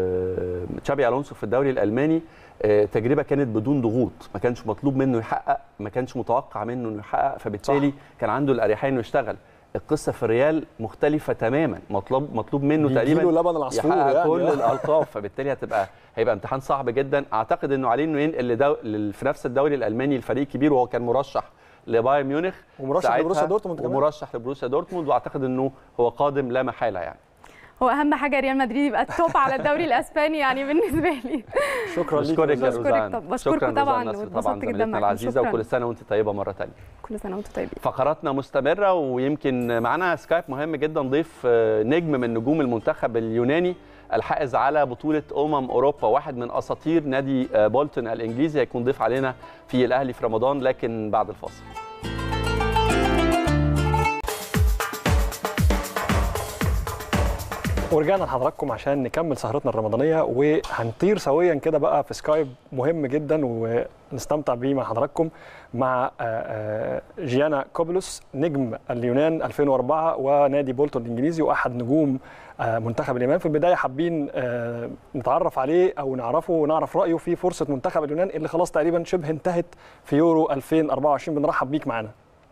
آه، تشابي الونسو في الدوري الالماني آه، تجربه كانت بدون ضغوط ما كانش مطلوب منه يحقق ما كانش متوقع منه انه يحقق فبالتالي صح. كان عنده الاريحيه انه يشتغل القصه في الريال مختلفه تماما مطلوب مطلوب منه بيجيله تقريبا لبن العصفور يحقق يعني. كل الالقاب فبالتالي هتبقى هيبقى امتحان صعب جدا اعتقد انه عليه انه ينقل لدو... لل- في نفس الدوري الالماني الفريق كبير وهو كان مرشح لبايرن ميونخ ومرشح ساعتها لبروسيا دورتموند كمان. ومرشح لبروسيا دورتموند واعتقد انه هو قادم لا محاله يعني هو اهم حاجه ريال مدريد يبقى التوب على الدوري الاسباني يعني بالنسر لي شكرا ليك بشكرك يا بشكرك روزان طب- بشكركم شكرا طبعاً روزان نصر واتبسطت طبعا جداً زميلتنا معاكم. العزيزه شكراً. وكل سنه وانت طيبه مره ثانيه كل سنه وانتم طيبين فقراتنا مستمره ويمكن معانا سكايب مهم جدا ضيف آه، نجم من نجوم المنتخب اليوناني الحائز على بطوله امم اوروبا واحد من اساطير نادي آه، بولتون الانجليزي هيكون ضيف علينا في الاهلي في رمضان لكن بعد الفاصل ورجعنا لحضراتكم عشان نكمل سهرتنا الرمضانيه وهنطير سويا كده بقى في سكايب مهم جدا ونستمتع بيه مع حضراتكم مع آه، آه، جيانا كوبلوس نجم اليونان 2004 ونادي بولتون الانجليزي واحد نجوم آه، منتخب اليونان في البدايه حابين آه، نتعرف عليه او نعرفه ونعرف رايه في فرصه منتخب اليونان اللي خلاص تقريبا شبه انتهت في يورو 2024 بنرحب بيك معانا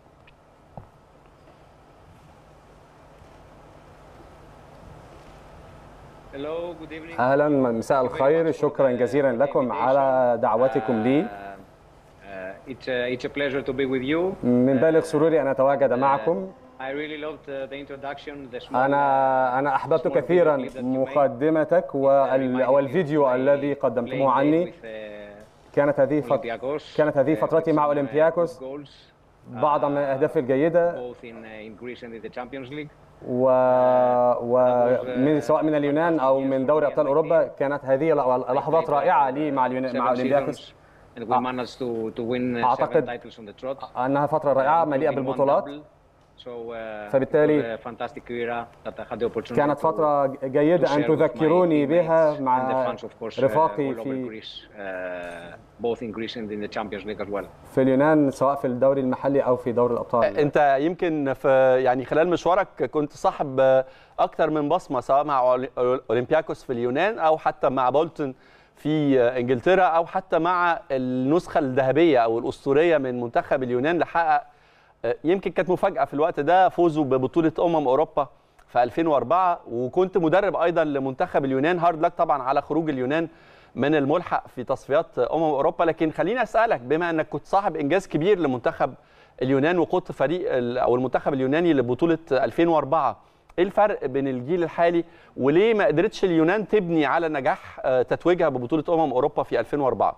اهلا مساء الخير شكرا جزيلا لكم على دعوتكم لي Uh, it's a, it's a pleasure to be with you. من بالغ سروري ان اتواجد معكم I really loved uh, the introduction, the small, انا انا احببت كثيرا مقدمتك وال- والفيديو الذي قدمتموه عني كانت هذه فت... كانت هذه فترتي مع اولمبياكوس بعض من الاهداف الجيده both in, uh, in Greece and in the Champions League. و... ومن سواء من اليونان او من دوري ابطال اوروبا كانت هذه لحظات رائعه لي مع اليونان مع Seven اولمبياكوس seasons, and we managed to, to win uh, seven أعتقد titles on the trot. انها فتره رائعه مليئه including one بالبطولات double. So, uh, فبالتالي it was a fantastic era that I had the opportunity كانت to- فترة to جيدة أن share with تذكروني my بها teammates مع and the fans, of course, uh, رفاقي all over في Greece, uh, both in Greece and in the Champions League as well. في اليونان سواء في الدوري المحلي أو في دوري الأبطال انت يمكن في يعني خلال مشوارك كنت صاحب اكتر من بصمه سواء مع أولي- اولمبياكوس في اليونان او حتى مع بولتون في انجلترا او حتى مع النسخه الذهبيه او الاسطوريه من منتخب اليونان اللي حقق آه، يمكن كانت مفاجاه في الوقت ده فوزه ببطوله امم اوروبا في 2004 وكنت مدرب ايضا لمنتخب اليونان هارد لك طبعا على خروج اليونان من الملحق في تصفيات امم اوروبا لكن خليني اسالك بما انك كنت صاحب انجاز كبير لمنتخب اليونان وقودت فريق ال- او المنتخب اليوناني لبطوله 2004 ايه الفرق بين الجيل الحالي وليه ما قدرتش اليونان تبني على نجاح آه، تتويجها ببطوله امم اوروبا في 2004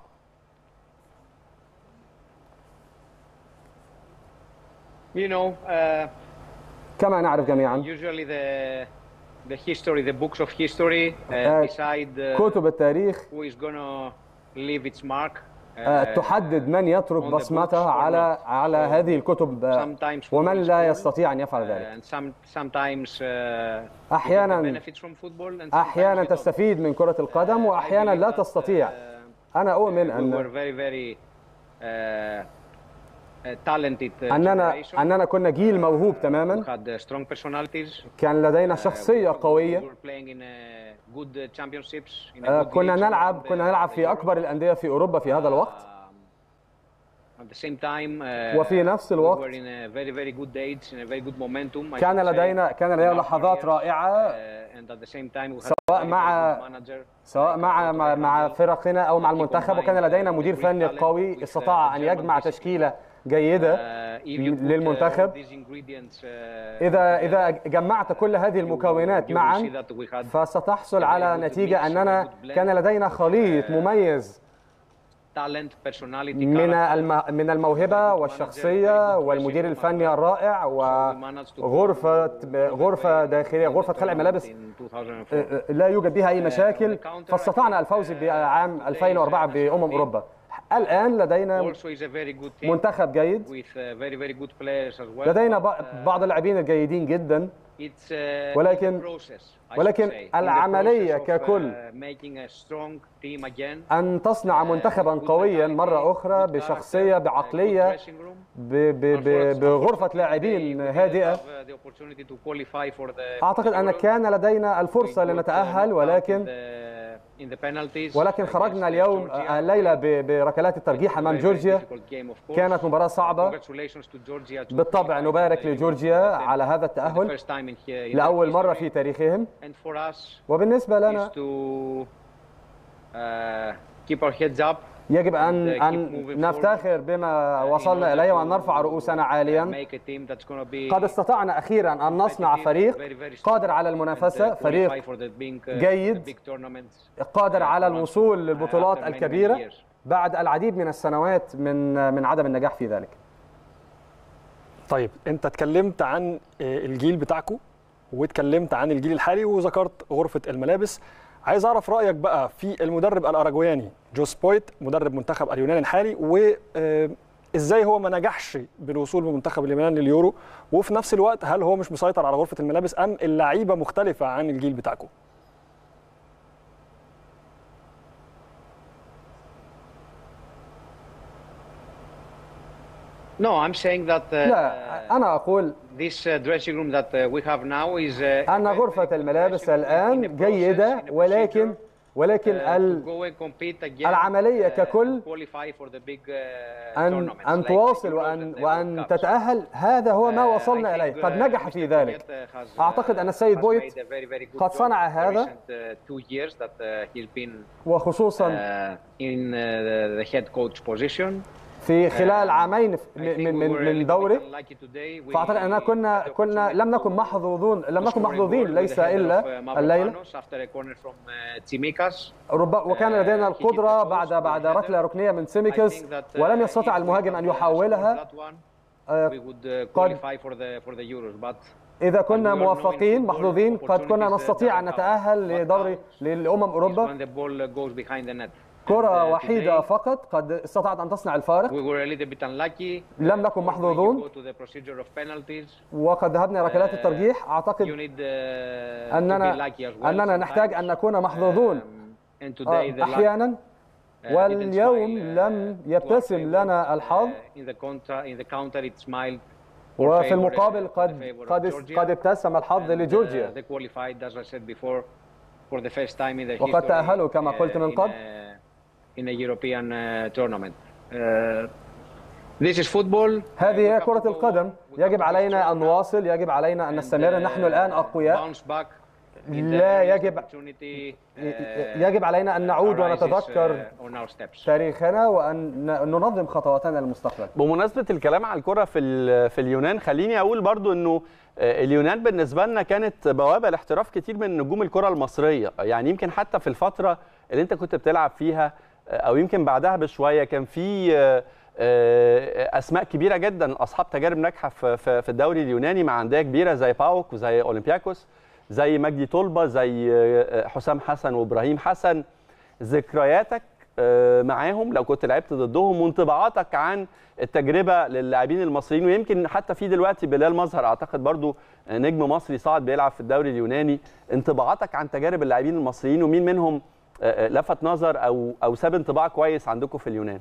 You know, uh, كما نعرف جميعا usually the the history, the books of history uh, Uh, decide uh, كتب التاريخ who is gonna leave its mark. uh, آه، تحدد من يترك on the بصمته books or على not. على So هذه الكتب آه، sometimes football ومن is لا cool, يستطيع ان يفعل uh, ذلك and some sometimes uh, أحياناً- you get benefits from football and sometimes احيانا you don't. تستفيد من كره القدم Uh, I واحيانا believe لا that, تستطيع uh, انا اؤمن we were ان very very uh, uh, talented uh, اننا generation. اننا كنا جيل موهوب We تماما had uh, strong personalities. كان لدينا Uh, شخصيه we- we قويه were playing in uh, good uh, championships. In a آه، good كنا leagues نلعب around the- كنا نلعب the في Europe. اكبر الانديه في اوروبا في هذا الوقت Um, At the same time, uh, وفي نفس we الوقت were in a very very good age, in a very good momentum. I كان should say, لدينا كان لدينا in our لحظات careers. رائعه Uh, and at the same time, we had سواء a very, مع- very good manager. سواء مع مع, مع فرقنا او مع المنتخب وكان لدينا مدير فني قوي استطاع ان يجمع تشكيله جيده Uh, if you put, uh, للمنتخب. these ingredients, uh, اذا اذا جمعت كل هذه المكونات you will see معا that we had فستحصل على نتيجه اننا كان لدينا خليط مميز talent, personality, من character. الم... من الموهبه والشخصيه والمدير الفني الرائع وغرفه غرفه داخليه غرفه خلع ملابس in 2004. لا يوجد بها اي مشاكل فاستطعنا الفوز بعام 2004 بامم اوروبا الان لدينا Also is a very good team منتخب جيد with uh, very very good players as well. لدينا but, ب- uh, بعض اللاعبين الجيدين جدا It's uh, ولكن- in the process, I should ولكن say. In the العملية process of, ككل uh, making a strong team again. ان تصنع منتخبا قويا مره اخرى بشخصيه بعقليه ب... ب... ب... بغرفه لاعبين هادئه اعتقد ان كان لدينا الفرصه لنتاهل ولكن ولكن خرجنا اليوم الليله ب... بركلات الترجيح امام جورجيا كانت مباراه صعبه بالطبع نبارك لجورجيا على هذا التاهل لاول مره في تاريخهم وبالنسبه لنا keep our heads up يجب ان and keep ان moving نفتخر بما وصلنا اليه وان نرفع رؤوسنا عاليا make a team that's gonna be قد استطعنا اخيرا ان نصنع فريق قادر على المنافسه فريق جيد قادر على الوصول للبطولات الكبيره بعد العديد من السنوات من من عدم النجاح في ذلك طيب انت اتكلمت عن آه، الجيل بتاعكم واتكلمت عن الجيل الحالي وذكرت غرفه الملابس عايز اعرف رايك بقى في المدرب الاراجوياني جوس بويت مدرب منتخب اليونان الحالي وازاي هو ما نجحش بالوصول بمنتخب اليونان لليورو وفي نفس الوقت هل هو مش مسيطر على غرفه الملابس ام اللعيبه مختلفه عن الجيل بتاعكم No, I'm saying that uh, لا انا اقول this uh, dressing room that uh, we have now is uh, ان غرفه الملابس الان جيده ولكن ولكن ال- العملية ككل أن أن تواصل وأن وأن تتأهل هذا هو ما وصلنا إليه قد نجح في ذلك أعتقد أن السيد بويت قد صنع هذا وخصوصا in uh, the head coach position في خلال عامين من من من دوره فاعتقد اننا كنا كنا لم نكن محظوظون لم نكن محظوظين ليس الا الليله رب وكان لدينا القدره بعد بعد ركله ركنيه من سيميكس ولم يستطع المهاجم ان يحولها قد إذا كنا موفقين محظوظين قد كنا نستطيع أن نتأهل لدوري للأمم أوروبا كرة وحيدة فقط قد استطاعت أن تصنع الفارق لم نكن محظوظون وقد ذهبنا ركلات الترجيح أعتقد أننا أننا نحتاج أن نكون محظوظون أحيانا واليوم لم يبتسم لنا الحظ وفي المقابل قد قد قد ابتسم الحظ لجورجيا وقد تأهلوا كما قلت من قبل in a European uh, tournament. Uh, This is football. هذه هي كرة القدم يجب علينا أن نواصل يجب علينا أن نستمر نحن الآن أقوياء Bounce back. لا يجب Opportunity, uh, يجب علينا أن نعود arises, ونتذكر uh, on our steps. تاريخنا وأن ننظم خطواتنا للمستقبل بمناسبه الكلام على الكره في ال- في اليونان خليني اقول برضو انه آه، اليونان بالنسبه لنا كانت بوابه لاحتراف كتير من نجوم الكره المصريه يعني يمكن حتى في الفتره اللي انت كنت بتلعب فيها آه، او يمكن بعدها بشويه كان في آه، آه، اسماء كبيره جدا اصحاب تجارب ناجحه في في في الدوري اليوناني مع انديه كبيره زي باوك وزي اولمبياكوس زي مجدي طلبه زي آه، حسام حسن وابراهيم حسن ذكرياتك آه، معاهم لو كنت لعبت ضدهم وانطباعاتك عن التجربه للاعبين المصريين ويمكن حتى في دلوقتي بلال مظهر اعتقد برضو آه، نجم مصري صاعد بيلعب في الدوري اليوناني انطباعاتك عن تجارب اللاعبين المصريين ومين منهم آه، آه، لفت نظر او او ساب انطباع كويس عندكم في اليونان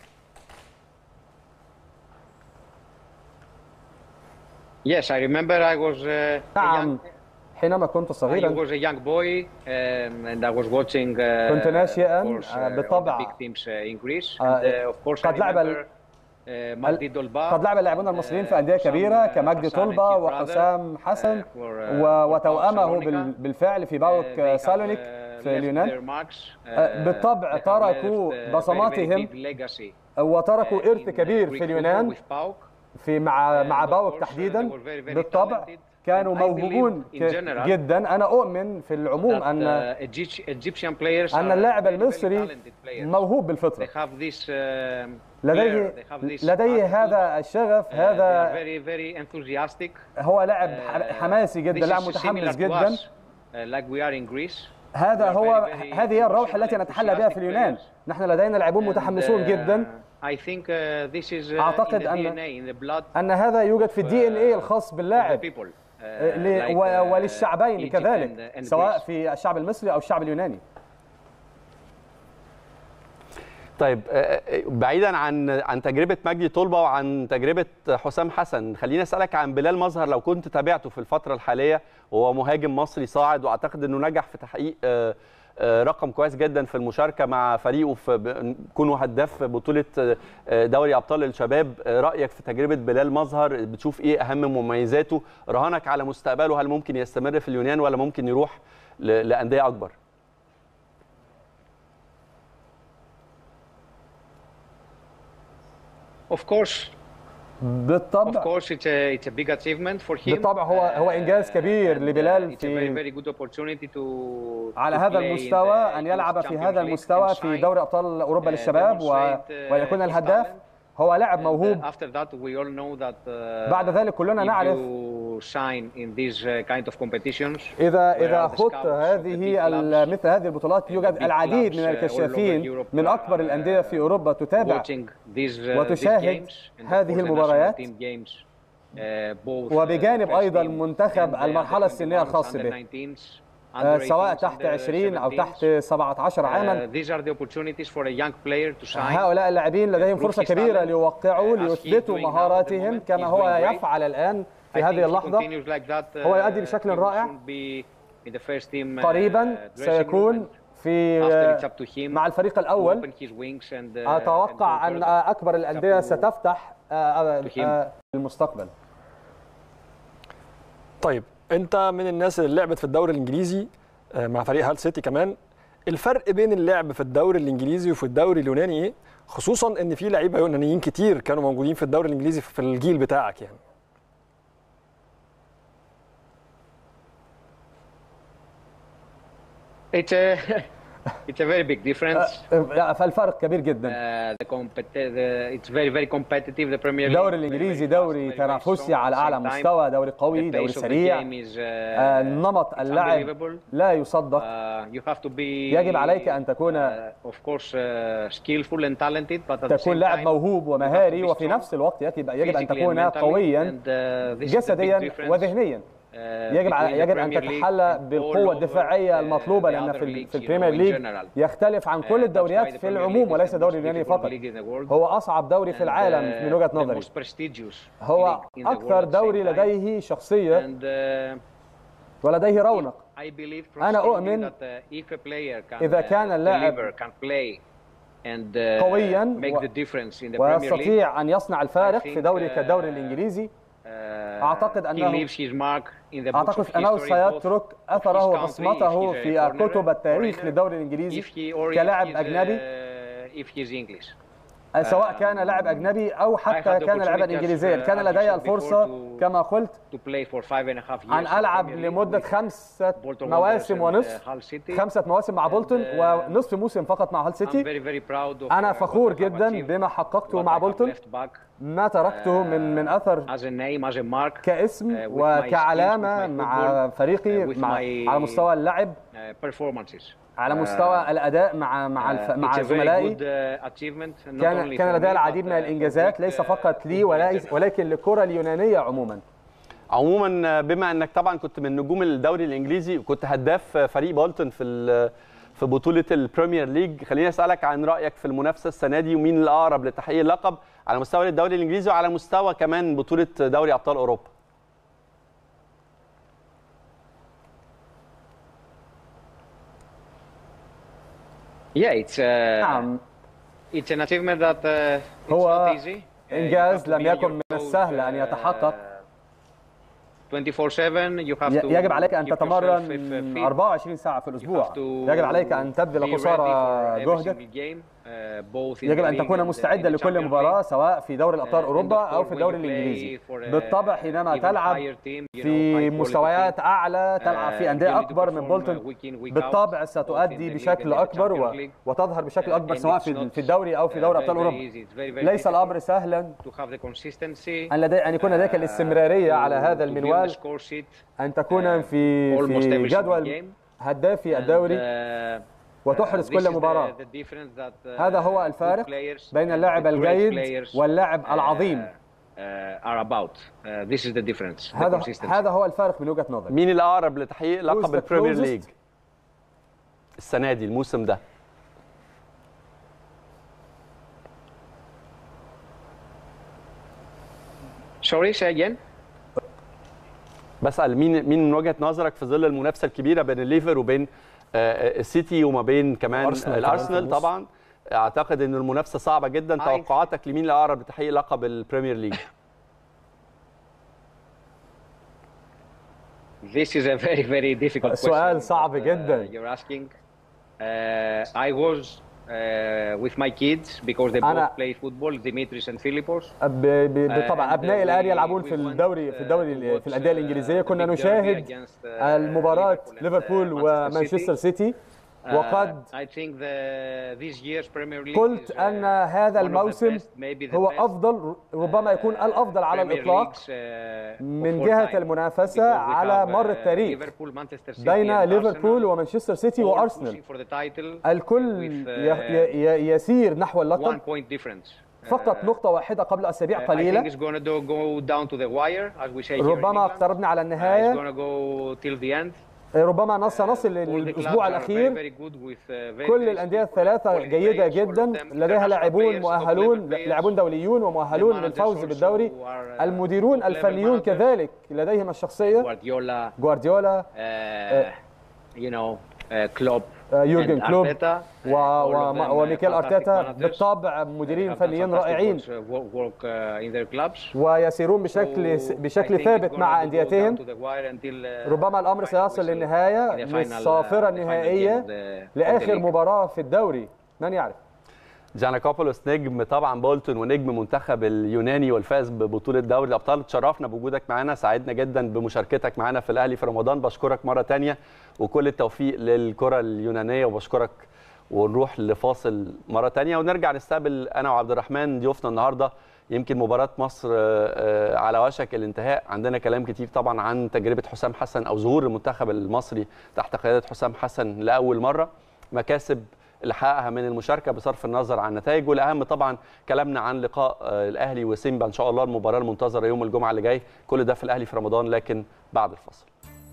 Yes, I remember I was uh, a نعم young, حينما كنت I صغيرا was a young boy um, and I was watching uh, كنت ناشئاً، of course, uh, آه، all بالطبع. the big teams uh, in Greece. آه، and, uh, of course, I قد لعب ال- remember uh, Magdi Dolba قد لعب اللاعبون and, المصريين uh, في أندية Hussam, كبيرة uh, كمجدي Hassan and طلبة his brother, وحسام حسن uh, who were, uh, و- for PAOK وتوأمه Salonika. بال- بالفعل في باوك Uh, they have, سالونيك uh, في left اليونان their marks. Uh, آه، بالطبع they have تركوا left, uh, very, very بصماتهم big legacy, وتركوا uh, إرث in, uh, كبير Greek في football اليونان with PAOK. في مع Uh, مع of باوك course, uh, تحديدا they were very, very بالطبع talented. كانوا And I believe موهوبون in ك- general جدا انا اؤمن في العموم that, ان uh, Egypt- Egyptian players ان are اللاعب very, very المصري talented players. موهوب They بالفطره have this um, لديه flair, they have this لديه attitude. هذا الشغف Uh, they are هذا very very enthusiastic. هو لاعب Uh, ح- حماسي جدا this لاعب is متحمس similar to جدا us, uh, like we are in Greece. هذا We are هو very, very هذه هي الروح emotional التي and نتحلى بها في enthusiastic اليونان players. نحن لدينا لاعبون And, متحمسون uh, جدا I think uh, this is uh, أعتقد in the أن- DNA, in the blood ان هذا يوجد في الدي ان اي الخاص of the باللاعب people. uh, ل- like, و- uh, وللشعبين Egypt كذلك and- and سواء Greece. في الشعب المصري او الشعب اليوناني طيب آه، آه، بعيدا عن عن تجربه مجدي طلبه وعن تجربه حسام حسن خليني اسالك عن بلال مظهر لو كنت تابعته في الفتره الحاليه وهو مهاجم مصري صاعد واعتقد انه نجح في تحقيق آه، آه، رقم كويس جدا في المشاركه مع فريقه في ب- كونه هداف في بطوله آه، دوري ابطال الشباب آه، رايك في تجربه بلال مظهر بتشوف ايه اهم مميزاته رهانك على مستقبله هل ممكن يستمر في اليونان ولا ممكن يروح ل- لانديه اكبر Of course, of بالطبع course, it's a it's a big achievement for him. بالطبع هو هو انجاز كبير and, uh, لبلال It's a very في very good opportunity to على to هذا play in المستوى the ان Youth يلعب في هذا Champions League المستوى and في shine. دوري ابطال اوروبا uh, للشباب و... demonstrate, uh, ويكون his الهداف talent. هو لاعب And, uh, موهوب After that, we all know that uh, بعد ذلك كلنا if نعرف you shine in these uh, kind of competitions, اذا where اذا are the خضت scouts of the هذه big ال- clubs مثل هذه البطولات يوجد big العديد clubs, من uh, all over الكشافين Europe من اكبر are, الانديه في اوروبا تتابع watching these, uh, these وتشاهد games, and of هذه course the المباريات. national team games, uh, both, uh, وبجانب first أيضاً team منتخب and, uh, المرحلة under السنية 21s, الخاص under به. 19s, آه، under سواء 18s, تحت under 20 او 17s. تحت 17 عاما Uh, these are the opportunities for a young player to shine. هؤلاء اللاعبين لديهم prove فرصة his كبيرة talent, ليوقعوا uh, as he's ليثبتوا doing now at the مهاراتهم moment. كما He's هو doing great. يفعل الآن I في think هذه he اللحظة continues like that, uh, هو يؤدي بشكل he will رائع. soon be in the first team, uh, قريبا dressing room سيكون and في after it's up to him مع الفريق to الأول open his wings and, uh, أتوقع and go أن further. أكبر الأندية to- ستفتح آه، آه، to him. آه، المستقبل طيب انت من الناس اللي لعبت في الدوري الانجليزي آه، مع فريق هال سيتي كمان الفرق بين اللعب في الدوري الانجليزي وفي الدوري اليوناني ايه خصوصا ان في لعيبه يونانيين كتير كانوا موجودين في الدوري الانجليزي في الجيل بتاعك يعني It's a it's a very big difference. آه، فالفرق كبير جدا Uh, the compet- the, it's very very competitive. The Premier League. الدوري very, الانجليزي very fast, دوري very, very تنافسي strong على at the اعلى same time. مستوى دوري قوي The دوري pace of the سريع game is, uh, آه، نمط it's اللعب unbelievable. لا يصدق Uh, you have to be يجب عليك أن تكون- uh, of course uh, skillful and talented but at the تكون same لاعب time موهوب you have to ومهاري be وفي strong نفس الوقت يجب يجب ان physically and تكون mentally, قويا and, uh, this is the big جسديا difference, وذهنيا uh, يجب على- between the يجب ان Premier League تتحلى and all بالقوه over, الدفاعيه uh, المطلوبه the لان other في ال- leagues, في you know, البريمير in ليج general. يختلف عن Uh, كل that's الدوريات why the في Premier العموم League is وليس the الدوري most اليوناني difficult فقط league in the world. هو اصعب دوري في And, العالم uh, من وجهه the نظري most prestigious هو league in the world اكثر at the دوري same time. لديه شخصيه And, uh, ولديه رونق I believe أنا strongly أؤمن that, uh, if a player can, إذا uh, كان اللاعب deliver, can play and uh, قوياً make و- the difference in the Premier League. ويستطيع ان يصنع الفارق I في think, دوري uh, كالدوري الانجليزي Uh, أعتقد he أنه- leaves his mark in the books اعتقد of انه history, both سيترك of his اثره country, وبصمته if he's a في foreigner, كتب التاريخ foreigner, للدوري الانجليزي if he or if كلاعب he's, اجنبي uh, if he's English. سواء كان لاعب اجنبي او I حتى had the كان لاعبا opportunity, انجليزيا as, كان uh, لدي as you said الفرصه before, to- كما قلت To play for five and a half years ان in the العب Premier League لمده with خمسه Bolton مواسم Wanderers and, ونصف uh, Hull City. خمسه مواسم مع بولتون And, uh, ونصف موسم فقط مع هال I'm سيتي very very proud of انا uh, فخور what I have جدا achieved, بما حققته what مع I have بولتون left back, ما تركته من من اثر as a name, as a mark, كاسم uh, with my وكعلامه skills, with my مع football, فريقي uh, with مع my- على مستوى اللعب uh, performances. على Uh, مستوى الاداء مع مع الف... uh, مع it's a very زملائي good, uh, achievement, not كان only كان for لدي me, العديد but, من uh, for الانجازات Greek, ليس uh, فقط لي football in وليس general. ولكن للكره اليونانيه عموما عموما بما انك طبعا كنت من نجوم الدوري الانجليزي وكنت هداف فريق بولتون في ال- في بطوله البريمير ليج خليني اسالك عن رايك في المنافسه السنه دي ومين الاقرب لتحقيق اللقب على مستوى الدوري الانجليزي وعلى مستوى كمان بطوله دوري ابطال اوروبا Yeah, it's uh, نعم it's an achievement that uh, it's هو not easy. Uh, you إنجاز have to لم be on يكن your من toes, السهل أن uh, يتحقق. 24/7 you have ي- to يجب عليك ان keep yourself تتمرن fit, fit. 24 ساعه في You الاسبوع have to يجب عليك ان be تبذل ready قصارى for every جهدك single game, uh, both in يجب the ان league تكون and, uh, مستعدا in the لكل Champions مباراه League. سواء في دوري الابطال Uh, اوروبا and of او course في when الدوري you الانجليزي play for, uh, بالطبع حينما even تلعب higher team, you know, في high quality مستويات اعلى team, تلعب uh, في you انديه need to اكبر من perform, uh, بولتون week in, week out, بالطبع both in ستؤدي the league بشكل and in the اكبر Champions و- League. وتظهر بشكل Uh, اكبر and سواء it's في not, في الدوري او في uh, دوري very, ابطال very اوروبا easy. It's very, very ليس difficult الامر سهلا to have the consistency, ان لدي ان يكون لديك uh, الاستمراريه على to- هذا to be on the المنوال score sheet, ان تكون uh, في almost في every single جدول game. هدافي And, الدوري uh, وتحرز uh, كل this is the- مباراة. the difference that, uh, هذا هو good الفارق players بين and اللاعب the great الجيد players, واللاعب uh, العظيم uh, are about. Uh, this is the difference, the هذا consistency. هذا هو الفارق من وجهه نظري مين الاقرب لتحقيق لقب the البريمير closest? ليج السنه دي الموسم ده Sorry, say again. بسال مين مين من وجهه نظرك في ظل المنافسه الكبيره بين الليفر وبين آه، السيتي وما بين كمان وأرسنال كمان الارسنال في النص. طبعا اعتقد ان المنافسه صعبه جدا I- توقعاتك لمين الاقرب لتحقيق لقب البريمير ليج This is a very, very difficult سؤال question صعب that, uh, جداً. You're asking. Uh, I was uh, with my kids because they أنا- both play football, Dimitris and Philippos. ب- ب- بالطبع And, ابنائي uh, الان we- يلعبون we في went, الدوري في uh, الدوري to في watch, الانديه uh, الانجليزيه the كنا big derby نشاهد against, uh, المباراه Liverpool and, uh, ليفربول Manchester ومانشستر City. سيتي Uh, وقد I think the, this year's Premier League قلت is, uh, ان هذا one of the الموسم best, maybe the هو best, افضل ربما يكون uh, الافضل على Premier الاطلاق Leagues, uh, من of all جهة time. المنافسة Because we على have, مر uh, التاريخ Liverpool, Manchester City بين and ليفربول Arsenal ومانشستر سيتي all وارسنال pushing for the title الكل with, uh, ي- ي- يسير نحو اللقب one point difference. فقط Uh, نقطة واحدة قبل أسابيع I think قليلة it's going to do, go down to the wire as we say here in ربما England. اقتربنا على Uh, it's النهاية going to go till the end. ربما سنصل All the clubs للأسبوع are الأخير very, very good with, uh, very كل nice الأندية people, الثلاثة quality جيدة players, all جدا of them لديها international لاعبون players, top مؤهلون level players. لاعبون دوليون ومؤهلون The managers للفوز also بالدوري are, uh, المديرون top level الفنيون managers. كذلك لديهم الشخصية Guardiola, جوارديولا uh, you know, uh, Klopp, آه، يورجن and كلوب Arteta, و... uh, all و... of them, uh, وميكيل fantastic أرتيتا managers. بالطبع مديرين have done فنيين fantastic رائعين works, uh, work, work uh, in their clubs. ويسيرون بشكل So, I بشكل think ثابت it's gonna مع go أنديتهم down to the wire until, uh, ربما الأمر final سيصل whistle للنهاية in the final, uh, للصافرة the final game النهائية of the- of the لآخر league. مباراة في الدوري من يعرف جاناكوبولوس نجم طبعا بولتون ونجم منتخب اليوناني والفائز ببطوله دوري الابطال تشرفنا بوجودك معانا سعدنا جدا بمشاركتك معانا في الاهلي في رمضان بشكرك مره تانية وكل التوفيق للكره اليونانيه وبشكرك ونروح لفاصل مره تانية ونرجع نستقبل انا وعبد الرحمن ضيوفنا النهارده يمكن مباراه مصر آه، آه، على وشك الانتهاء عندنا كلام كتير طبعا عن تجربه حسام حسن او ظهور المنتخب المصري تحت قياده حسام حسن لاول مره مكاسب اللي حققها من المشاركه بصرف النظر عن النتائج والاهم طبعا كلامنا عن لقاء آه، الاهلي وسيمبا ان شاء الله المباراه المنتظره يوم الجمعه اللي جاي كل ده في الاهلي في رمضان لكن بعد الفصل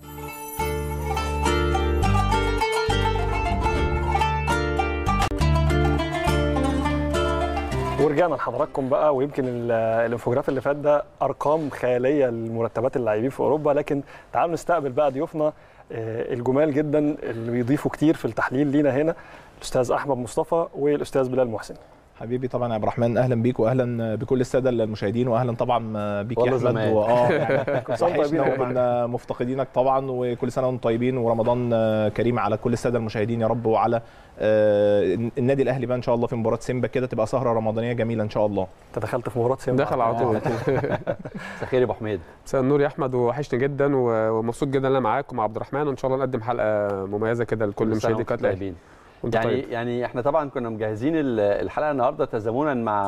ورجعنا لحضراتكم بقى ويمكن ال- الانفوجراف اللي فات ده ارقام خياليه لمرتبات اللاعبين في اوروبا لكن تعالوا نستقبل بقى ضيوفنا آه، الجمال جدا اللي بيضيفوا كتير في التحليل لينا هنا الاستاذ احمد مصطفى والاستاذ بلال محسن حبيبي طبعا يا عبد الرحمن اهلا بيك واهلا بكل الساده المشاهدين واهلا طبعا بيك يا والله احمد زمان. واه يعني كل سنة طيبين يا وحشنا جماعة. وكنا مفتقدينك طبعا وكل سنه وانتم طيبين ورمضان كريم على كل الساده المشاهدين يا رب وعلى آه، النادي الاهلي بقى ان شاء الله في مباراه سيمبا كده تبقى سهره رمضانيه جميله ان شاء الله انت دخلت في مباراه سيمبا دخل على طول مساء الخير يا ابو حميد مساء النور يا احمد وحشني جدا و- ومبسوط جدا ان انا معاك ومع عبد الرحمن وان شاء الله نقدم حلقه مميزه كده لكل كل سنة مشاهدي وانتم قناه الاهلي طيبين. وانت يعني طيب يعني احنا طبعا كنا مجهزين ال- الحلقه النهارده تزامنا مع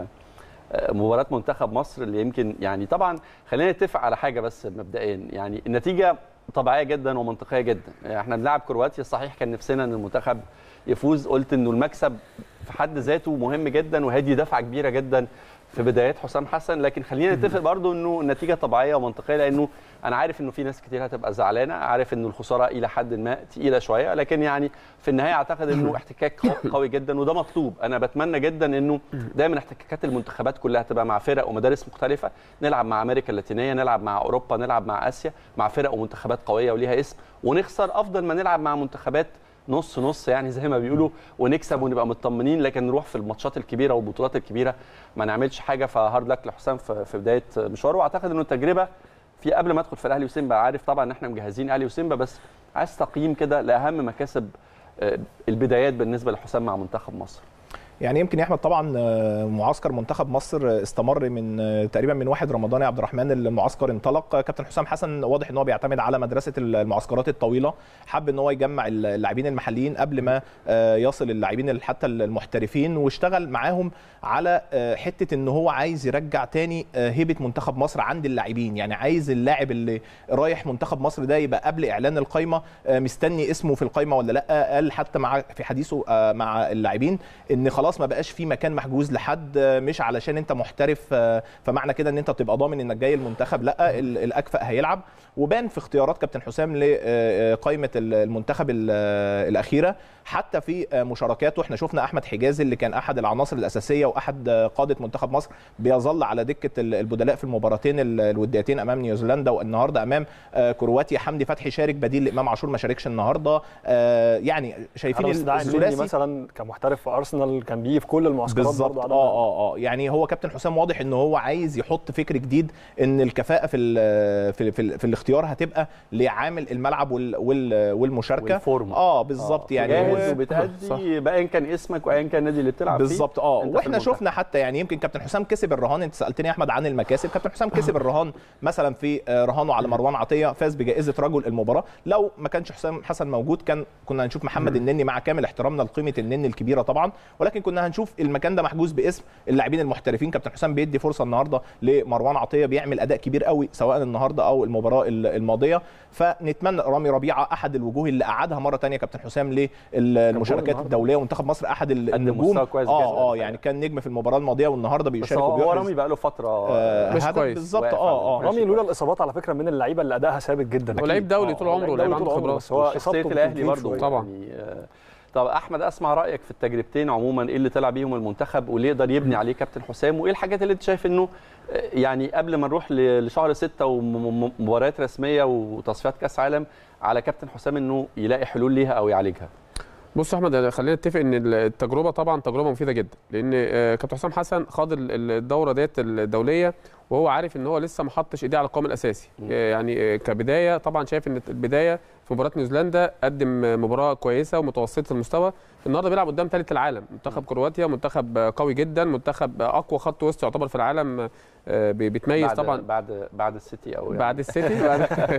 آه، مباراه منتخب مصر اللي يمكن يعني طبعا خلينا نتفق على حاجه بس مبدئيا يعني النتيجه طبيعيه جدا ومنطقيه جدا احنا بنلعب كرواتيا صحيح كان نفسنا ان المنتخب يفوز قلت انه المكسب في حد ذاته مهم جدا وهدي دفعه كبيره جدا في بدايات حسام حسن لكن خلينا نتفق برضو انه النتيجه طبيعيه ومنطقيه لانه انا عارف انه في ناس كتير هتبقى زعلانه عارف انه الخساره الى حد ما تقيله شويه لكن يعني في النهايه اعتقد انه احتكاك قو- قوي جدا وده مطلوب انا بتمنى جدا انه دايما احتكاكات المنتخبات كلها تبقى مع فرق ومدارس مختلفه نلعب مع امريكا اللاتينيه نلعب مع اوروبا نلعب مع اسيا مع فرق ومنتخبات قويه وليها اسم ونخسر افضل ما نلعب مع منتخبات نص نص يعني زي ما بيقولوا ونكسب ونبقى مطمنين لكن نروح في الماتشات الكبيره والبطولات الكبيره ما نعملش حاجه فهارد لك لحسام في في بدايه مشواره واعتقد انه التجربه في قبل ما ادخل في الاهلي وسيمبا عارف طبعا ان احنا مجهزين اهلي وسيمبا بس عايز تقييم كده لاهم مكاسب آه، البدايات بالنسبه لحسام مع منتخب مصر يعني يمكن يا احمد طبعا آه، معسكر منتخب مصر آه، استمر من آه، تقريبا من 1 رمضان يا عبد الرحمن المعسكر انطلق آه، كابتن حسام حسن واضح ان هو بيعتمد على مدرسه المعسكرات الطويله حب ان هو يجمع اللاعبين المحليين قبل ما آه، يصل اللاعبين حتى المحترفين واشتغل معاهم على آه، حته ان هو عايز يرجع تاني آه، هيبه منتخب مصر عند اللاعبين يعني عايز اللاعب اللي رايح منتخب مصر ده يبقى قبل اعلان القايمه آه، مستني اسمه في القايمه ولا لا قال حتى مع في حديثه آه، مع اللاعبين ان خلاص ما بقاش في مكان محجوز لحد آه، مش علشان انت محترف آه، فمعنى كده ان انت بتبقى ضامن انك جاي المنتخب لا ال- الاكفأ هيلعب وبان في اختيارات كابتن حسام لقائمه المنتخب ال- آه، الاخيره حتى في آه، مشاركاته احنا شفنا احمد حجازي اللي كان احد العناصر الاساسيه واحد آه، قاده منتخب مصر بيظل على دكه ال- البدلاء في المباراتين ال- الوديتين امام نيوزيلندا والنهارده امام آه، كرواتيا حمدي فتحي شارك بديل لامام عاشور ما شاركش النهارده آه، يعني شايفين بس ده الثلاثي الثلاثي مثلا كمحترف في ارسنال كان بيجي في كل المعسكرات بالظبط برضه اه اه اه يعني هو كابتن حسام واضح ان هو عايز يحط فكر جديد ان الكفاءه في ال في, في, ال- في الاختيار هتبقى لعامل الملعب وال وال والمشاركه والفورمه. اه بالظبط يعني جاهز هو- وبتأدي بقى ان كان اسمك وايا كان النادي اللي بتلعب فيه بالظبط اه أنت في واحنا المنتخب. شفنا حتى يعني يمكن كابتن حسام كسب الرهان انت سالتني يا احمد عن المكاسب كابتن حسام كسب الرهان مثلا في آه، رهانه على مروان عطيه فاز بجائزه رجل المباراه لو ما كانش حسام حسن موجود كان كنا هنشوف محمد النني مع كامل احترامنا لقيمه النني الكبيره طبعا ولكن كنا هنشوف المكان ده محجوز باسم اللاعبين المحترفين كابتن حسام بيدي فرصه النهارده لمروان عطيه بيعمل اداء كبير قوي سواء النهارده او المباراه ال- الماضيه فنتمنى رامي ربيعه احد الوجوه اللي قعدها مره ثانيه كابتن حسام للمشاركات النهاردة. الدوليه ومنتخب مصر احد ال- قدم النجوم مستوى كويس جدا اه اه الحقيقة. يعني كان نجم في المباراه الماضيه والنهارده بس بيشارك هو هو وبيحرز رامي بقى له فتره آه، مش هدف كويس. بالظبط واقف اه على اه رامي لولا الاصابات على فكره من اللعيبه اللي ادائها ثابت جدا هو لعيب دولي طول عمره لعيب لعيب دولي عنده طول عمره، خبرات بس هو شخصيه اصابته الاهلي بتجيب برضه شوية. طبعا. يعني آه، طب احمد اسمع رايك في التجربتين عموما ايه اللي طلع بيهم المنتخب واللي يقدر يبني عليه كابتن حسام وايه الحاجات اللي انت شايف انه آه، يعني قبل ما نروح ل- لشهر ستة ومباريات رسميه وتصفيات كاس عالم على كابتن حسام انه يلاقي حلول ليها او يعالجها بص يا احمد خلينا نتفق ان التجربه طبعا تجربه مفيده جدا لان آه، كابتن حسام حسن خاض ال- ال- الدوره ديت الدوليه وهو عارف ان هو لسه ما حطش ايديه على القوام الاساسي آه، يعني آه، كبدايه طبعا شايف ان البدايه في مباراه نيوزيلندا قدم آه، مباراه كويسه ومتوسطه المستوى النهارده بيلعب قدام ثالث العالم منتخب كرواتيا منتخب آه، قوي جدا منتخب آه، اقوى خط وسط يعتبر في العالم آه، بي- بيتميز بعد طبعا بعد بعد السيتي او يعني بعد السيتي بعد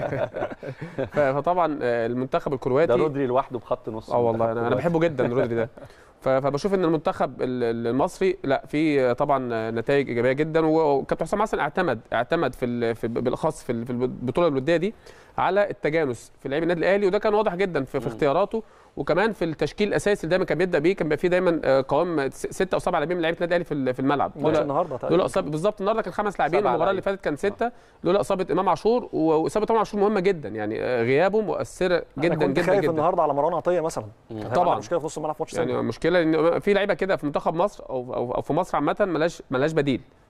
ف- فطبعا آه، المنتخب الكرواتي ده رودري لوحده بخط نص اه والله منتخب انا انا كرواتيا. بحبه جدا رودري ده ف- فبشوف ان المنتخب ال- ال- المصري لا في طبعا نتائج ايجابيه جدا وكابتن حسام حسن اعتمد اعتمد في, ال- في بالاخص في ال- في البطوله الوديه دي على التجانس في لعيب النادي الاهلي وده كان واضح جدا في, في اختياراته وكمان في التشكيل الاساسي اللي دايما كان بيبدا بيه كان بيبقى فيه دايما آه، قوام س- ستة او سبعه لاعبين من لعيبه النادي الاهلي في ال- في الملعب ماتش لولا- النهارده تقريبا لولا اصابه بالظبط النهارده كان خمس لاعبين سبعة المباراه اللي لعيبة. فاتت كان سته لولا اصابه امام عاشور و- واصابه امام عاشور مهمه جدا يعني آه، غيابه مؤثره جدا انا كنت جدا خايف جدا النهارده على مروان عطيه مثلا كان هيبقى طبعاً. عنده مشكله في نص الملعب في ماتش يعني سيمبا. مشكله ان في لعيبه كده في منتخب مصر او او, أو في مصر عامه ملاش ملاش بديل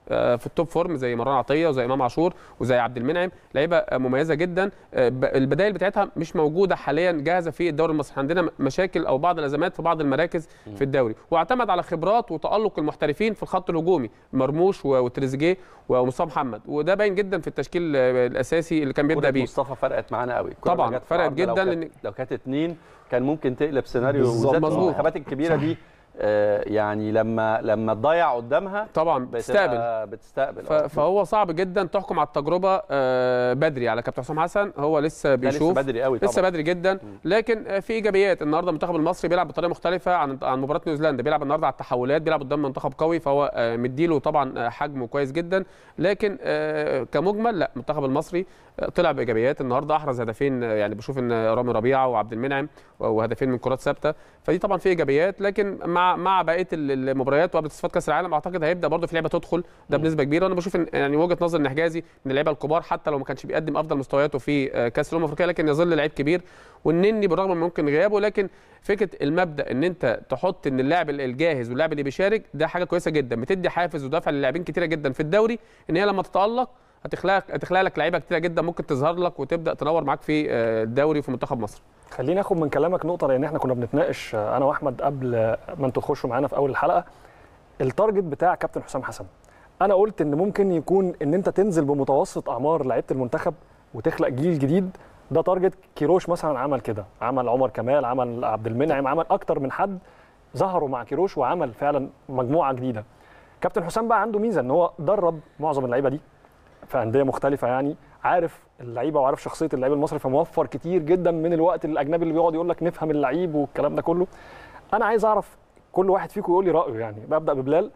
آه، في التوب فورم زي مروان عطيه وزي امام عاشور وزي عبد المنعم لعيبه آه، مميزه جدا آه، ب- البدائل بتاعتها مش موجوده حاليا جاهزه في الدوري المصري عندنا م- مشاكل او بعض الازمات في بعض المراكز في الدوري واعتمد على خبرات وتالق المحترفين في الخط الهجومي مرموش و- وتريزيجيه ومصطفى محمد وده باين جدا في التشكيل آه، الاساسي اللي كان بيبدا كرة بيه مصطفى فرقت معانا قوي الكرة طبعاً، اللي جت في فرقت العارضة لو جداً كانت- لأن- لو كانت اتنين كان ممكن تقلب سيناريو بالظبط، وبالذات مظبوط. المنتخبات الكبيره دي آه، يعني لما لما تضيع قدامها طبعا بتبقى بتستقبل بتستقبل ف- آه. فهو صعب جدا تحكم على التجربه آه، بدري على كابتن حسام حسن هو لسه ده لسه بيشوف بدري قوي طبعا لسه بدري جدا لكن آه، في ايجابيات النهارده المنتخب المصري بيلعب بطريقه مختلفه عن عن مباراه نيوزيلندا بيلعب النهارده على التحولات بيلعب قدام منتخب قوي فهو آه، مديله طبعا آه، حجمه كويس جدا لكن آه، كمجمل لا المنتخب المصري آه، طلع بايجابيات النهارده احرز هدفين آه، يعني بشوف ان رامي ربيعه وعبد المنعم وهدفين من كرات ثابته فدي طبعا في ايجابيات لكن مع مع بقيه ال- المباريات وقبل تصفيات كاس العالم اعتقد هيبدا برضه في لعبه تدخل ده بنسبه كبيره وانا بشوف ان يعني وجهه نظر ان حجازي من اللعيبه الكبار حتى لو ما كانش بيقدم افضل مستوياته في آه، كاس الامم الافريقيه لكن يظل لعيب كبير والنني بالرغم من ممكن غيابه لكن فكره المبدا ان انت تحط ان اللاعب الجاهز واللاعب اللي بيشارك ده حاجه كويسه جدا بتدي حافز ودافع للاعبين كتيره جدا في الدوري ان هي لما تتالق هتخلق هتخلق لك لعيبه كتيره جدا ممكن تظهر لك وتبدا تنور معاك في آه، الدوري وفي منتخب مصر خليني اخد من كلامك نقطه لان احنا كنا بنتناقش آه، انا واحمد قبل آه، ما انتوا تخشوا معانا في اول الحلقه التارجت بتاع كابتن حسام حسن انا قلت ان ممكن يكون ان انت تنزل بمتوسط اعمار لعيبه المنتخب وتخلق جيل جديد ده تارجت كيروش مثلا عمل كده عمل عمر كمال عمل عبد المنعم عمل اكتر من حد ظهروا مع كيروش وعمل فعلا مجموعه جديده كابتن حسام بقى عنده ميزه ان هو درب معظم اللعيبه دي في انديه مختلفه يعني عارف اللعيبه وعارف شخصيه اللعيب المصري فموفر كتير جدا من الوقت الاجنبي اللي بيقعد يقول لك نفهم اللعيب والكلام ده كله انا عايز اعرف كل واحد فيكم يقول لي رايه يعني ببدا ببلال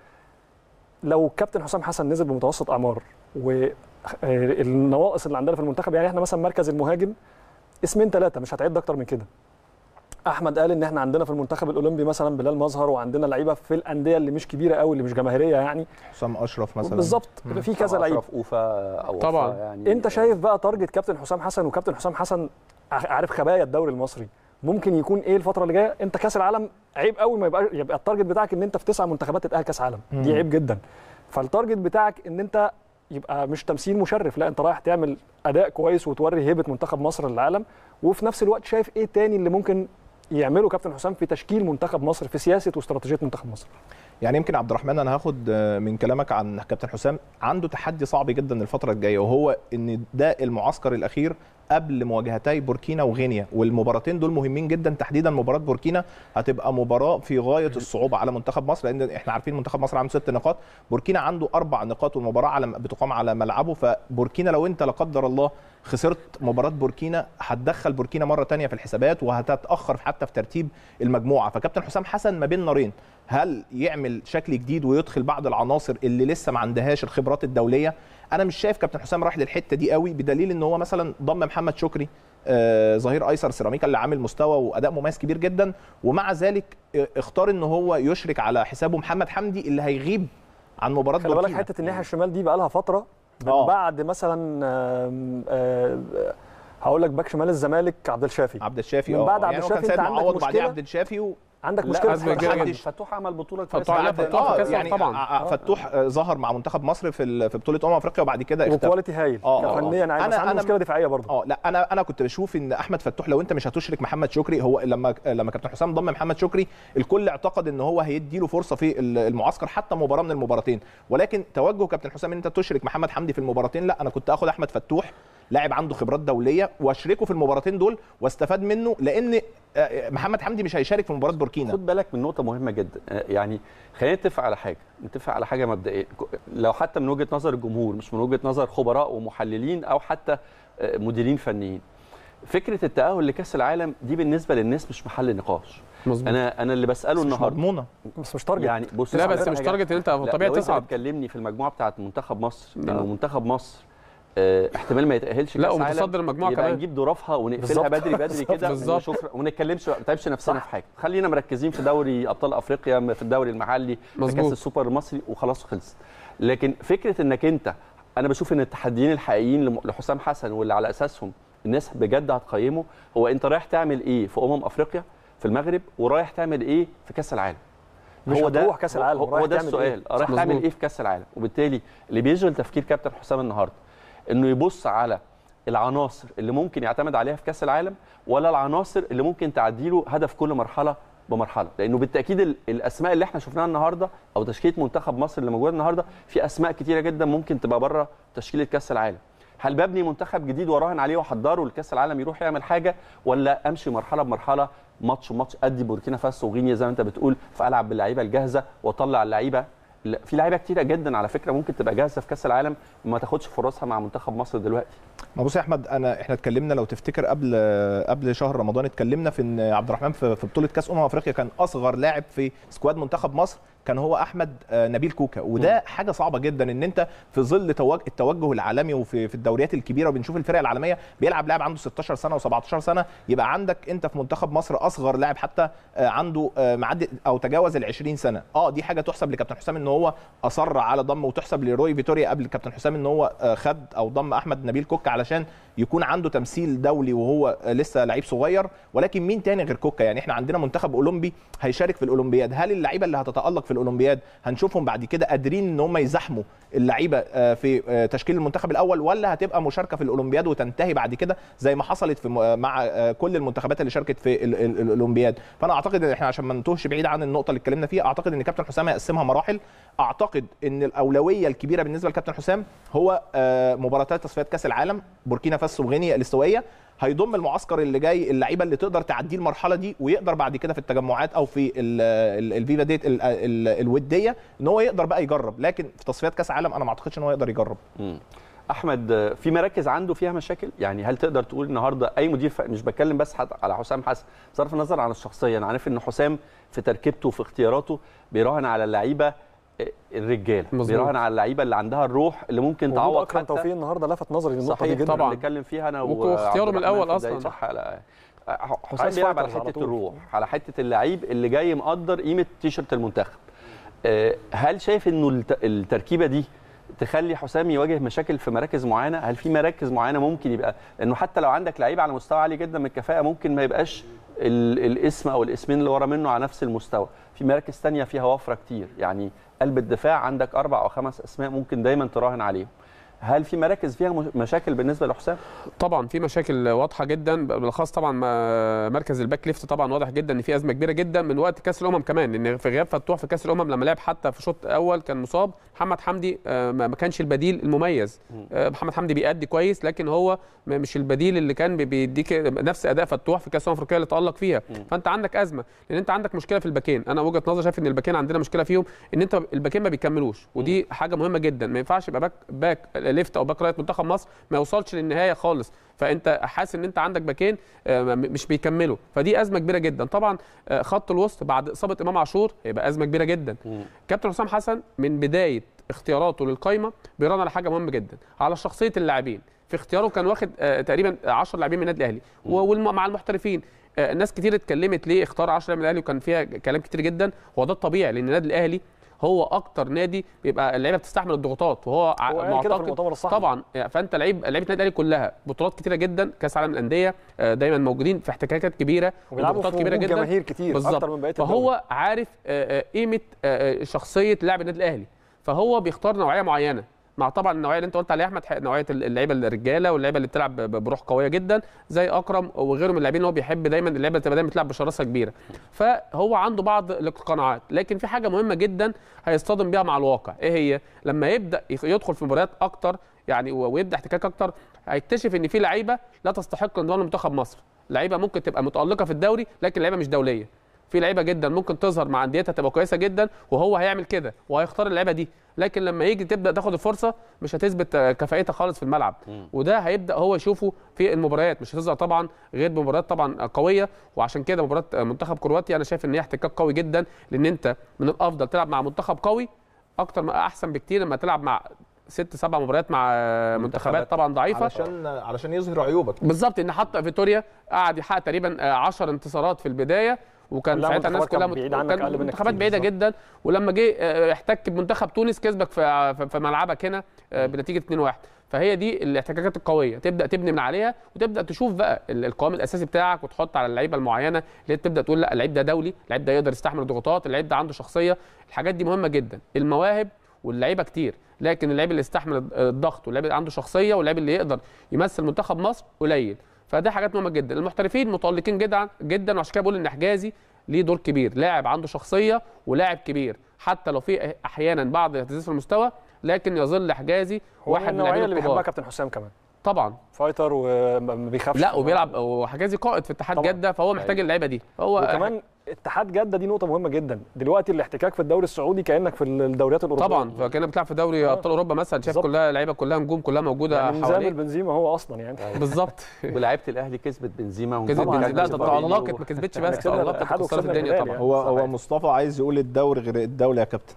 لو كابتن حسام حسن نزل بمتوسط اعمار والنواقص اللي عندنا في المنتخب يعني احنا مثلا مركز المهاجم اسمين ثلاثه مش هتعد اكتر من كده احمد قال ان احنا عندنا في المنتخب الاولمبي مثلا بلال مظهر وعندنا لعيبه في الانديه اللي مش كبيره قوي اللي مش جماهيريه يعني حسام اشرف مثلا بالظبط في كذا طبعاً لعيب أشرف اوفا او طبعاً. وفا يعني انت شايف بقى تارجت كابتن حسام حسن وكابتن حسام حسن ع- عارف خبايا الدوري المصري ممكن يكون ايه الفتره اللي جايه انت كاس العالم عيب قوي ما يبقى يبقى التارجت بتاعك ان انت في تسع منتخبات تتاهل كاس عالم دي عيب جدا فالتارجت بتاعك ان انت يبقى مش تمثيل مشرف لا انت رايح تعمل اداء كويس وتوري هيبه منتخب مصر للعالم وفي نفس الوقت شايف ايه تاني اللي ممكن يعمله كابتن حسام في تشكيل منتخب مصر في سياسه واستراتيجيه منتخب مصر يعني يمكن عبد الرحمن انا هاخد آه، من كلامك عن كابتن حسام عنده تحدي صعب جدا الفتره الجايه وهو ان ده المعسكر الاخير قبل مواجهتي بوركينا وغينيا والمباراتين دول مهمين جدا تحديدا مباراه بوركينا هتبقى مباراه في غايه الصعوبه على منتخب مصر لان احنا عارفين منتخب مصر عنده ست نقاط بوركينا عنده اربع نقاط والمباراه على بتقام على ملعبه فبوركينا لو انت لا قدر الله خسرت مباراه بوركينا هتدخل بوركينا مره تانية في الحسابات وهتتاخر حتى في ترتيب المجموعه فكابتن حسام حسن ما بين نارين هل يعمل شكل جديد ويدخل بعض العناصر اللي لسه ما عندهاش الخبرات الدوليه انا مش شايف كابتن حسام راح للحته دي قوي بدليل ان هو مثلا ضم محمد شكري آه، ظهير ايسر سيراميكا اللي عامل مستوى واداء مميز كبير جدا ومع ذلك آه، اختار ان هو يشرك على حسابه محمد حمدي اللي هيغيب عن مباراه خلي بالك بوركينا حته الناحيه الشمال دي بقى لها فتره من آه. بعد مثلا آم، آه، هقول لك باك شمال الزمالك عبد الشافي عبد الشافي من اه بعد عبد يعني هو كان الشافي سيد انت عندك معوض وبعديه مشكلة. عبد الشافي و... عندك لا، مشكله أزمة في كبيرة الحد. جدا. فتوح عمل بطوله فتوح كويسة عمل جداً. فتوح في اه كأس يعني طبعاً. آه، آه، فتوح آه، ظهر مع منتخب مصر في ال- في بطوله امم افريقيا وبعد كده اختفى وكواليتي هايل آه، آه، آه. فنيا عايز بس أنا- عنده أنا- مشكله دفاعيه برضه اه لا انا انا كنت بشوف ان احمد فتوح لو انت مش هتشرك محمد شكري هو لما لما كابتن حسام ضم محمد شكري الكل اعتقد ان هو هيدي له فرصه في المعسكر حتى مباراه من المباراتين ولكن توجه كابتن حسام ان انت تشرك محمد حمدي في المباراتين لا انا كنت اخد احمد فتوح لاعب عنده خبرات دوليه واشركه في المباراتين دول واستفاد منه لان آه، محمد حمدي مش هيشارك في مباراه بوركينا خد بالك من نقطة مهمة جدا آه، يعني خلينا نتفق على حاجة نتفق على حاجة مبدئية ك- لو حتى من وجهة نظر الجمهور مش من وجهة نظر خبراء ومحللين أو حتى آه، مديرين فنيين فكرة التأهل لكأس العالم دي بالنسبة للناس مش محل نقاش مظبوط أنا أنا اللي بسأله بس مش النهاردة مضمونه بس مش تارجت يعني بص لا على بس فكرة مش حاجة- تارجت ان انت لا، طبيعي لو انت تصعد بتكلمني في المجموعة بتاعت منتخب مصر لا. إنه منتخب مصر آه، احتمال ما يتأهلش لا، كأس عالم، ومتصدر المجموعة يبقى كمان. نجيب ظروفها ونقفلها بالظبط. بدري بدري كده بالظبط. وشكرا وما نتكلمش ما نتعبش نفسنا في حاجه خلينا مركزين في دوري ابطال افريقيا في الدوري المحلي في كاس مظبوط. السوبر المصري وخلاص خلص لكن فكره انك انت انا بشوف ان التحديين الحقيقيين لم- لحسام حسن واللي على اساسهم الناس بجد هتقيمه هو انت رايح تعمل ايه في امم افريقيا في المغرب ورايح تعمل ايه في كاس العالم مش هو ده هتروح كأس العالم، هو, رايح هو ده تعمل السؤال إيه؟ رايح مظبوط. تعمل ايه في كاس العالم وبالتالي اللي بيشغل تفكير كابتن حسام النهارده انه يبص على العناصر اللي ممكن يعتمد عليها في كاس العالم ولا العناصر اللي ممكن تعدي له هدف كل مرحله بمرحله لانه بالتاكيد ال- الاسماء اللي احنا شفناها النهارده او تشكيله منتخب مصر اللي موجوده النهارده في اسماء كتيره جدا ممكن تبقى بره تشكيله كاس العالم هل ببني منتخب جديد وراهن عليه واحضره لكاس العالم يروح يعمل حاجه ولا امشي مرحله بمرحله ماتش وماتش ادي بوركينا فاسو وغينيا زي ما انت بتقول فالعب باللعيبه الجاهزه واطلع اللعيبه لا، في لعيبه كتيره جدا على فكره ممكن تبقى جاهزه في كاس العالم وما تاخدش فرصها مع منتخب مصر دلوقتي ما بص يا احمد انا احنا اتكلمنا لو تفتكر قبل قبل شهر رمضان اتكلمنا في ان عبد الرحمن في في بطوله كاس امم افريقيا كان اصغر لاعب في سكواد منتخب مصر كان هو احمد آه، نبيل كوكا وده حاجه صعبه جدا ان انت في ظل توج- التوجه العالمي وفي في الدوريات الكبيره وبنشوف الفرق العالميه بيلعب لاعب عنده 16 سنه و17 سنه يبقى عندك انت في منتخب مصر اصغر لاعب حتى آه، عنده آه، معدي او تجاوز ال 20 سنه اه دي حاجه تحسب لكابتن حسام ان هو اصر على ضم وتحسب لروي فيتوريا قبل كابتن حسام ان هو آه، خد او ضم احمد نبيل كوكا علشان يكون عنده تمثيل دولي وهو آه، لسه لعيب صغير ولكن مين تاني غير كوكا يعني احنا عندنا منتخب اولمبي هيشارك في الاولمبياد هل اللعيبه اللي هتتالق في الاولمبياد هنشوفهم بعد كده قادرين ان هم يزاحموا اللعيبه آه، في آه، تشكيل المنتخب الاول ولا هتبقى مشاركه في الاولمبياد وتنتهي بعد كده زي ما حصلت في م- مع آه، كل المنتخبات اللي شاركت في ال- ال- الاولمبياد فانا اعتقد ان احنا عشان ما نتوهش بعيد عن النقطه اللي اتكلمنا فيها اعتقد ان كابتن حسام هيقسمها مراحل اعتقد ان الاولويه الكبيره بالنسبه لكابتن حسام هو آه، مباراتات تصفيات كاس العالم بوركينا فاسو وغينيا الاستوائيه هيضم المعسكر اللي جاي اللعيبه اللي تقدر تعدي المرحله دي ويقدر بعد كده في التجمعات او في ال- ال- الفيفا ديت ال- ال- الوديه ان هو يقدر بقى يجرب لكن في تصفيات كاس عالم انا ما اعتقدش ان هو يقدر يجرب احمد آه، في مراكز عنده فيها مشاكل يعني هل تقدر تقول النهارده اي مدير ف... مش بتكلم بس حد على حسام حسن بصرف النظر عن الشخصيه انا عارف ان حسام في تركيبته وفي اختياراته بيراهن على اللعيبه آه، الرجاله مظبوط. بيراهن على اللعيبه اللي عندها الروح اللي ممكن وجود تعوض اكرم حتى توفيق النهارده لفت نظري للنقطه صحيح دي جدا طبعاً. بنتكلم فيها انا واختياره من الأول أصلاً. صح على حسام عايز بيلعب على فايترز على حته طول. الروح على حته اللعيب اللي جاي مقدر قيمه تيشرت المنتخب آه، هل شايف انه الت- التركيبه دي تخلي حسام يواجه مشاكل في مراكز معينه هل في مراكز معينه ممكن يبقى لانه حتى لو عندك لعيب على مستوى عالي جدا من الكفاءه ممكن ما يبقاش ال- الاسم او الاسمين اللي ورا منه على نفس المستوى في مراكز تانية فيها وفره كتير يعني قلب الدفاع عندك اربع او خمس اسماء ممكن دايما تراهن عليهم هل في مراكز فيها مش- مشاكل بالنسبه لحسام طبعا في مشاكل واضحه جدا بالاخص طبعا ما- مركز الباك ليفت طبعا واضح جدا ان في ازمه كبيره جدا من وقت كاس الامم كمان لان في غياب فتوح في كاس الامم لما لعب حتى في شوط اول كان مصاب محمد حمدي آه، ما ما كانش البديل المميز آه، محمد حمدي بيأدي كويس لكن هو م- مش البديل اللي كان بي- بيديك نفس اداء فتوح في كاس الامم الافريقيه اللي تالق فيها فانت عندك ازمه لان انت عندك مشكله في الباكين انا وجهه نظري شايف ان الباكين عندنا مشكله فيهم ان انت الباكين ما بيكملوش ودي حاجه مهمه جدا ما ينفعش يبقى باك باك ليفت او باك رايت منتخب مصر ما يوصلش للنهايه خالص فانت حاسس ان انت عندك باكين آه، م- مش بيكملوا فدي ازمه كبيره جدا طبعا آه، خط الوسط بعد اصابه امام عاشور هيبقى ازمه كبيره جدا كابتن حسام حسن من بدايه اختياراته للقائمه بيراهن على حاجه مهمه جدا على شخصيه اللاعبين في اختياره كان واخد آه، تقريبا 10 لاعبين من النادي الاهلي ومع المحترفين آه، ناس كتير اتكلمت ليه اختار 10 من الاهلي وكان فيها كلام كتير جدا هو ده الطبيعي لان النادي الاهلي هو اكتر نادي بيبقى اللعيبه بتستحمل الضغوطات وهو ع- هو قال كده في المؤتمر الصحفي. طبعا فانت لعيب لعيبه النادي الاهلي كلها بطولات كتيره جدا كاس عالم الانديه آه، دايما موجودين في احتكاكات كبيره وبيلعبوا وضغوطات في كبيره وجود جدا جماهير كتير بالظبط اكتر من بقيه الدوري. فهو عارف آه، آه، قيمه آه، آه، شخصيه لاعب النادي الاهلي فهو بيختار نوعيه معينه مع طبعا النوعيه اللي انت قلت عليها يا احمد ح- نوعيه اللعيبه الرجاله واللعيبه اللي بتلعب ب- ب- بروح قويه جدا زي اكرم وغيره من اللاعبين اللي هو بيحب دايما اللعيبه اللي تبقى دايما بتلعب بشراسه كبيره فهو عنده بعض القناعات لكن في حاجه مهمه جدا هيصطدم بيها مع الواقع ايه هي لما يبدا يخ- يدخل في مباريات اكتر يعني و- ويبدا احتكاك اكتر هيكتشف ان في لعيبه لا تستحق انضمام لمنتخب مصر لعيبه ممكن تبقى متالقه في الدوري لكن لعيبه مش دوليه في لعيبه جدا ممكن تظهر مع انديتها تبقى كويسه جدا وهو هيعمل كده وهيختار اللعيبه دي لكن لما يجي تبدا تاخد الفرصه مش هتثبت آه، كفاءتها خالص في الملعب وده هيبدا هو يشوفه في المباريات مش هتظهر طبعا غير بمباريات طبعا قويه وعشان كده مباراه آه، منتخب كرواتيا انا شايف ان هي احتكاك قوي جدا لان انت من الافضل تلعب مع منتخب قوي اكتر ما احسن بكتير لما تلعب مع ست سبع مباريات مع آه، منتخبات طبعا ضعيفه علشان علشان يظهر عيوبك بالظبط ان حتى فيتوريا قعد يحقق تقريبا آه، 10 انتصارات في البدايه وكان كلها ساعتها الناس منتخبات كلها كانت بعيدة عنك كان أقل منك منتخبات كتير بعيده بالظبط. جدا ولما جه آه، احتك بمنتخب تونس كسبك في في- في ملعبك هنا آه، بنتيجه 2-1 فهي دي الاحتكاكات القويه تبدا تبني من عليها وتبدا تشوف بقى ال- القوام الاساسي بتاعك وتحط على اللعيبه المعينه اللي هي تبدا تقول لا اللعيب ده دولي اللعيب ده يقدر يستحمل الضغوطات اللعيب ده عنده شخصيه الحاجات دي مهمه جدا المواهب واللعيبه كتير لكن اللعيب اللي يستحمل الضغط واللعيب اللي عنده شخصيه واللعيب اللي يقدر يمثل منتخب مصر قليل فده حاجات مهمه جدا المحترفين متالقين جدا جدا وعشان كده بقول ان حجازي ليه دور كبير لاعب عنده شخصيه ولاعب كبير حتى لو في احيانا بعض الاهتزاز في المستوى لكن يظل حجازي هو واحد من من النوعيه اللاعبين اللي بيحبها الكبار كابتن حسام كمان طبعا فايتر وما بيخافش لا وبيلعب وحجازي قائد في اتحاد طبعاً. جده فهو محتاج اللعيبه دي هو وكمان اتحاد جده دي نقطه مهمه جدا دلوقتي الاحتكاك في الدوري السعودي كانك في الدوريات الاوروبيه طبعا فكانك بتلعب في دوري ابطال اوروبا مثلا شايف بالظبط. كلها لعيبه كلها نجوم كلها موجوده يعني نظام حواليك البنزيما هو اصلا يعني بالظبط ولاعيبه الاهلي كسبت بنزيما كسبت طبعاً بنزيما لا كسبت ده باريس. تألقت ما كسبتش إحنا بس كسبنا تألقت الاتحاد وكسرت وكسبنا الدنيا الهلال طبعا يعني. هو هو صحيح. مصطفى عايز يقول الدوري غير الدوله يا كابتن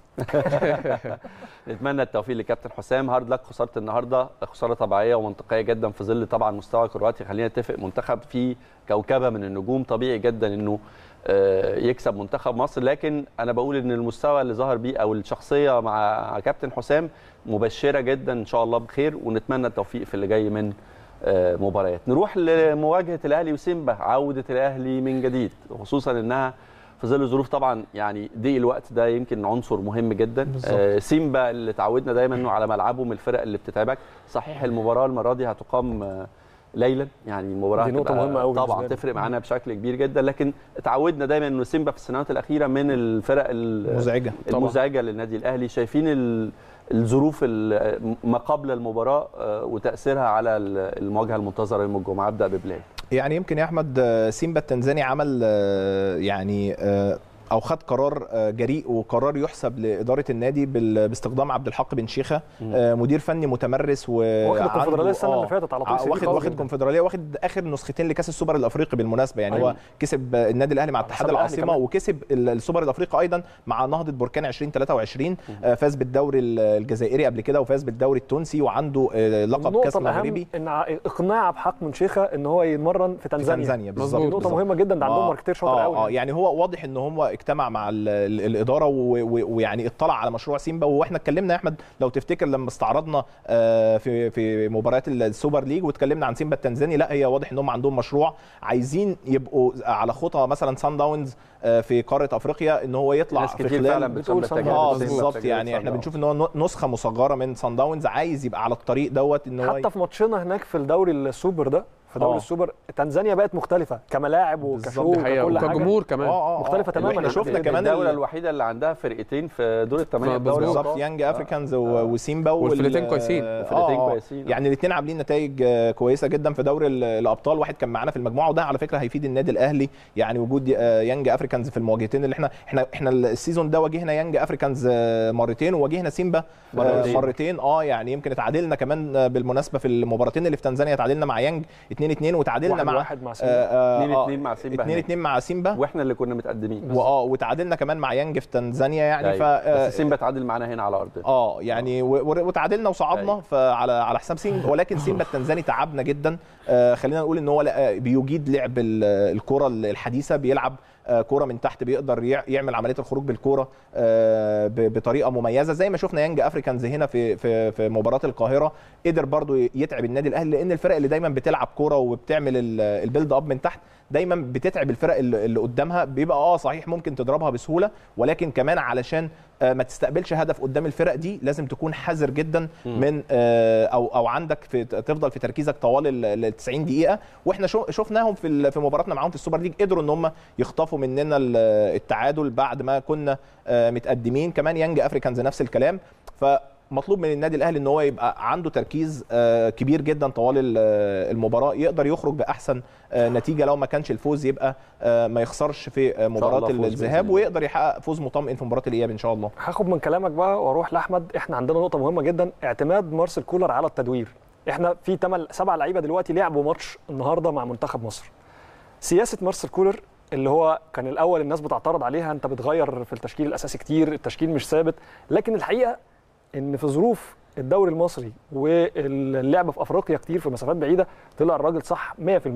نتمنى التوفيق لكابتن حسام هارد لك خساره النهارده خساره طبيعيه ومنطقيه جدا في ظل طبعا مستوى كرواتيا خلينا نتفق منتخب فيه كوكبه من النجوم طبيعي جدا انه آه، يكسب منتخب مصر لكن انا بقول ان المستوى اللي ظهر بيه او الشخصيه مع كابتن حسام مبشره جدا ان شاء الله بخير ونتمنى التوفيق في اللي جاي من آه، مباريات نروح لمواجهه الاهلي وسيمبا عوده الاهلي من جديد خصوصا انها في ظل ظروف طبعا يعني ضيق الوقت ده يمكن عنصر مهم جدا آه سيمبا اللي اتعودنا دايما انه على ملعبه من الفرق اللي بتتعبك صحيح المباراه المره دي هتقام آه ليلا يعني المباراه دي نقطة هتبقى مهمة أوي طبعا بالنسبة لي. تفرق معانا بشكل كبير جدا لكن اتعودنا دايما انه سيمبا في السنوات الاخيره من الفرق ال- مزعجه المزعجه للنادي الاهلي شايفين ال- الظروف ال- ما قبل المباراه آه، وتاثيرها على ال- المواجهه المنتظره يوم الجمعه ابدا ببلال يعني يمكن يا احمد آه، سيمبا التنزاني عمل آه، يعني آه، او خد قرار آه، جريء وقرار يحسب لاداره النادي بال- باستخدام عبد الحق بن شيخه آه، مدير فني متمرس و واخد الكونفدراليه السنه آه، اللي فاتت على طول ع- سي في واخد قوي واخد جدا. كونفدراليه واخد اخر نسختين لكاس السوبر الافريقي بالمناسبه يعني أيوة. هو كسب آه، النادي الاهلي مع اتحاد حساب الأهلي العاصمه كمان. وكسب ال- السوبر الافريقي ايضا مع نهضه بركان 2023 آه، فاز بالدوري ال- الجزائري قبل كده وفاز بالدوري التونسي وعنده آه، لقب النقطة كاس الأهم مغربي ان ع- اقناع بحق من شيخه ان هو يتمرن في تنزانيا تنزانيا دي بالظبط نقطة بالظبط. مهمة جدا ده عندهم آه، ماركتير شاطر آه قوي اه يعني هو واضح ان هو اجتمع مع ال ال الاداره و- و- ويعني اطلع على مشروع سيمبا واحنا اتكلمنا يا احمد لو تفتكر لما استعرضنا آه، في في مباريات السوبر ليج واتكلمنا عن سيمبا التنزاني لا هي واضح ان هم عندهم مشروع عايزين يبقوا على خطى مثلا سان داونز آه، في قاره افريقيا ان هو يطلع ناس في كتير خلال فعلا بتقول بتقول صن اه داونز. بالظبط يعني احنا بنشوف ان هو نسخه مصغره من سان داونز عايز يبقى على الطريق دوت ان هو حتى في ماتشنا هناك في الدوري السوبر ده في دوري آه. السوبر تنزانيا بقت مختلفة كملاعب وكشو دي حقيقة وكل حاجة وكجمهور كمان اه اه مختلفة آه. تماماً احنا عن شفنا الدوري. كمان الدوله ال- الوحيده اللي عندها فرقتين في دور الثمانيه بالظبط. الدوري بالظبط الأبطال. يانج افريكانز و- وسيمبا وال- والفرقتين كويسين. آه، الفرقتين آه، كويسين. يعني الاثنين عاملين نتائج آه، كويسه جدا في دوري ال- الابطال واحد كان معانا في المجموعه وده على فكره هيفيد النادي الاهلي يعني وجود آه، يانج افريكانز في المواجهتين اللي احنا احنا احنا السيزون ده واجهنا يانج افريكانز آه، مرتين وواجهنا سيمبا آه، مرتين. مرتين اه يعني يمكن اتعادلنا كمان آه، بالمناسبه في المباراتين اللي في تنزانيا اتعادلنا مع يانج 2 2 وتعادلنا واحد مع واحد مع سيمبا. 2-2 مع سيمبا 2 هناك. 2 مع سيمبا واحنا اللي كنا متقدمين واه وتعادلنا كمان مع يانج في تنزانيا يعني ف أيوة. آه، بس سيمبا تعادل معانا هنا على ارضنا اه يعني و- و- وتعادلنا وصعدنا أيوة. فعلى على حساب سيمبا ولكن سيمبا التنزاني تعبنا جدا آه خلينا نقول ان هو لا- آه، بيجيد لعب ال- الكره الحديثه بيلعب آه، كوره من تحت بيقدر يع- يعمل عمليه الخروج بالكوره آه، ب- بطريقه مميزه زي ما شفنا يانج افريكانز هنا في في في مباراه القاهره قدر برضو يتعب النادي الاهلي لان الفرق اللي دايما بتلعب كوره وبتعمل ال- البيلد اب من تحت دايما بتتعب الفرق اللي اللي قدامها بيبقى اه صحيح ممكن تضربها بسهوله ولكن كمان علشان آه، ما تستقبلش هدف قدام الفرق دي لازم تكون حذر جدا من آه، او او عندك في تفضل في تركيزك طوال ال 90 دقيقه واحنا شو- شفناهم في ال- في مباراتنا معاهم في السوبر ليج قدروا ان هم يخطفوا مننا ال- التعادل بعد ما كنا آه، متقدمين كمان يانج افريكانز نفس الكلام فمطلوب من النادي الاهلي ان هو يبقى عنده تركيز آه، كبير جدا طوال ال- المباراه يقدر يخرج باحسن آه، نتيجه لو ما كانش الفوز يبقى آه، ما يخسرش في آه، مباراه الله فوز بإذن الذهاب الله. ويقدر يحقق فوز مطمئن في مباراه الاياب ان شاء الله هاخد من كلامك بقى واروح لاحمد احنا عندنا نقطه مهمه جدا اعتماد مارسيل كولر على التدوير احنا في 8 سبع لعيبه دلوقتي لعبوا ماتش النهارده مع منتخب مصر سياسه مارسيل كولر اللي هو كان الاول الناس بتعترض عليها انت بتغير في التشكيل الاساسي كتير التشكيل مش ثابت لكن الحقيقه ان في ظروف الدوري المصري واللعب في افريقيا كتير في مسافات بعيده طلع الراجل صح 100%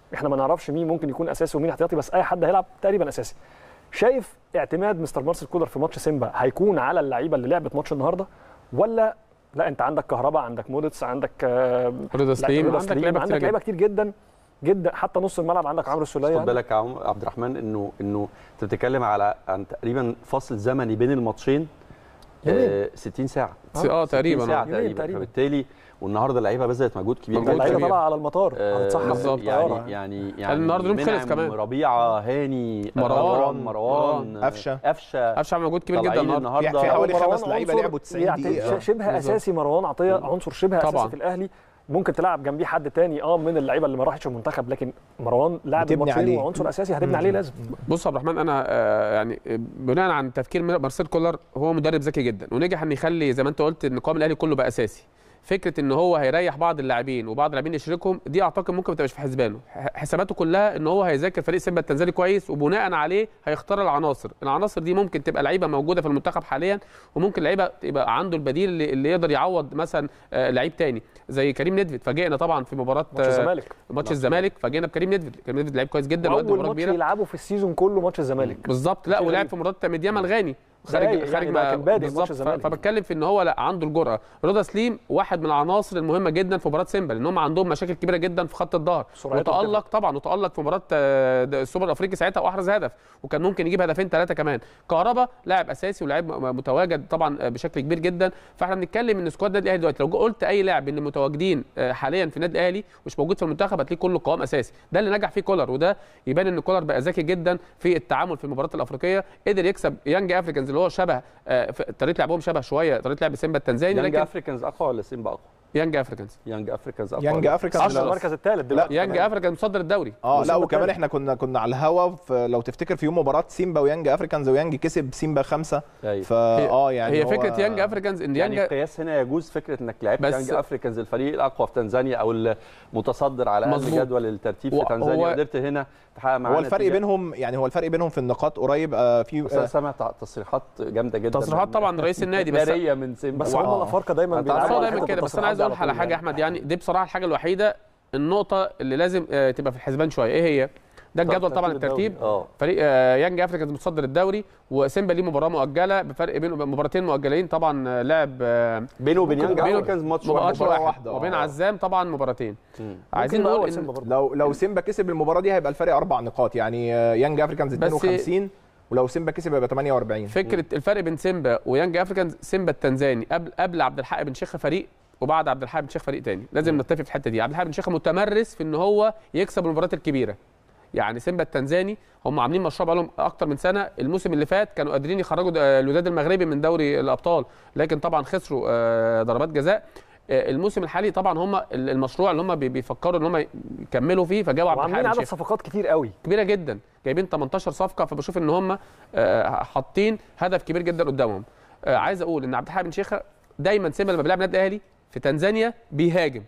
احنا ما نعرفش مين ممكن يكون اساسي ومين احتياطي بس اي حد هيلعب تقريبا اساسي شايف اعتماد مستر مارسيل كولر في ماتش سيمبا هيكون على اللعيبه اللي لعبت ماتش النهارده ولا لا انت عندك كهربا عندك موديتس عندك آه، رضا لا، سليم رضا عندك سليم، لعيبه عندك كتير لعيبه جدا كتير جدا جدا حتى نص الملعب عندك عمرو السوليه خد بالك يا عم- عبد الرحمن انه انه انت بتتكلم على عن تقريبا فاصل زمني بين الماتشين يومين. آه 60 ساعه اه 60 تقريبا ساعه آه. يومين تقريبا تقريبا. فبالتالي والنهارده اللعيبه بذلت مجهود كبير مجهود جدا اللعيبه كبير. طالعه على المطار آه، هتتصحى بالظبط. الطيارة. يعني يعني يعني النهارده اليوم خلص منعم، كمان. ربيعه هاني مروان، مروان مروان قفشة. قفشه قفشه عمل مجهود كبير جدا طالعين النهارده في- في حوالي مروان خمس لعيبة عنصر لعبوا 90 يعني دقيقة. شبه بالظبط. اساسي مروان عطيه عنصر شبه طبعاً. اساسي في الاهلي ممكن تلعب جنبيه حد تاني اه من اللعيبه اللي ما راحتش المنتخب لكن مروان لاعب بتبني الماتشين عليه. وعنصر اساسي هتبني عليه لازم بص يا عبد الرحمن انا آه، يعني بناء عن تفكير مارسيل كولر هو مدرب ذكي جدا ونجح ان يخلي زي ما انت قلت ان قوام الاهلي كله بقى اساسي فكره ان هو هيريح بعض اللاعبين وبعض اللاعبين يشركهم دي اعتقد ممكن ما تبقاش في حسبانه ح- حساباته كلها ان هو هيذاكر فريق سيمبا التنزاني كويس وبناء عليه هيختار العناصر العناصر دي ممكن تبقى لعيبه موجوده في المنتخب حاليا وممكن لعيبه يبقى عنده البديل اللي, اللي يقدر يعوض مثلا آه، لعيب تاني زي كريم ندفد فاجئنا طبعا في مباراه ماتش آه، الزمالك ماتش الزمالك فاجئنا بكريم ندفد كريم ندفد لعيب كويس جدا وقدم اول مباراه ماتش كبيره يلعبه في السيزون كله ماتش الزمالك بالظبط لا شيء ولعب غريب. في مباراه ميدياما الغاني خارج دقايق خارج يعني ما ده كان بادئ بالظبط ماتش ف- الزمالك. فبتكلم في ان هو لا عنده الجرأه رضا سليم واحد من العناصر المهمه جدا في مباراه سيمبا لان هم عندهم مشاكل كبيره جدا في خط الظهر سرعته وتالق طبعا وتالق في مباراه آه، د- السوبر الافريقي ساعتها واحرز هدف وكان ممكن يجيب هدفين ثلاثه كمان كهربا لاعب اساسي ولاعب م- متواجد طبعا آه، بشكل كبير جدا فاحنا بنتكلم ان سكواد النادي الاهلي دلوقتي لو قلت اي لاعب من اللي متواجدين آه، حاليا في النادي الاهلي مش موجود في المنتخب هتلاقيه كله قوام اساسي ده اللي نجح فيه كولر وده يبان ان كولر بقى ذكي جدا في التعامل في المباريات الافريقيه قدر يكسب يانج افريكانز اللي هو شبه آه، في- طريقه لعبهم شبه شويه طريقه لعب سيمبا التنزاني يانج لكن افريكانز اقوى ولا سيمبا اقوى؟ يانج افريكانز يانج افريكانز اقوى يانج ولا- افريكانز أشرف المركز الثالث دلوقتي يانج افريكانز مصدر الدوري اه لا وسيمبا وكمان التاني. احنا كنا كنا على الهوا في- لو تفتكر في يوم مباراه سيمبا ويانج افريكانز ويانج كسب سيمبا خمسه أيوة. فا اه يعني هي هو- فكره يانج افريكانز ان يعني يانج القياس هنا يجوز فكره انك لعبت بس- يانج افريكانز الفريق الاقوى في تنزانيا او المتصدر على اقل مظبوط. جدول الترتيب هو- في تنزانيا هو- قدرت هنا تحقق معاه هو الفرق نتيجة. بينهم يعني هو الفرق بينهم في النقاط قريب آه في بس انا آه سامع تع- تصريحات جامده جدا تصريحات من- طبعا رئيس النادي بس ناريه من سيمبا بس و- هم الافارقه دايما أنت بيلعبوا عارف هو على دايما حتة كده بس انا عايز اقول التصريحات على دي حاجه يا طول احمد يعني دي بصراحه الحاجه الوحيده النقطه اللي لازم آه، تبقى في الحسبان شويه ايه هي ده الجدول طبعا ترتيب الترتيب الدوري. اه فريق آه، يانج افريكانز متصدر الدوري وسيمبا ليه مباراه مؤجله بفرق بين مباراتين مؤجلين طبعا آه، لعب آه، بينه وبين يانج بينه- افريكانز ماتش مباراه واحد مباراة واحد واحدة، وبين آه. عزام طبعا مباراتين مم. عايزين ممكن نقول أول ان سيمبا برضه. لو لو سيمبا كسب المباراه دي هيبقى الفرق اربع نقاط يعني آه، يانج افريكانز بس- 52 ولو سيمبا كسب هيبقى 48 فكره الفرق بين سيمبا ويانج افريكانز سيمبا التنزاني قبل قبل عبد الحق بن شيخه فريق وبعد عبد الحق بن شيخ فريق تاني لازم نتفق في الحته دي عبد الحق بن شيخه متمرس في ان هو يكسب المباريات الكبيره يعني سيمبا التنزاني هم عاملين مشروع بقالهم اكتر من سنه الموسم اللي فات كانوا قادرين يخرجوا د- آه، الوداد المغربي من دوري الابطال لكن طبعا خسروا آه، ضربات جزاء آه، الموسم الحالي طبعا هم المشروع اللي هم بي- بيفكروا ان هم يكملوا فيه فجابوا عبد الحق وعاملين بن عدد شيخه صفقات كتير قوي كبيره جدا جايبين 18 صفقه فبشوف ان هم آه، حاطين هدف كبير جدا قدامهم آه، عايز اقول ان عبد الحق بن شيخه دايما سيمبا لما بيلعب النادي الاهلي في تنزانيا بيهاجم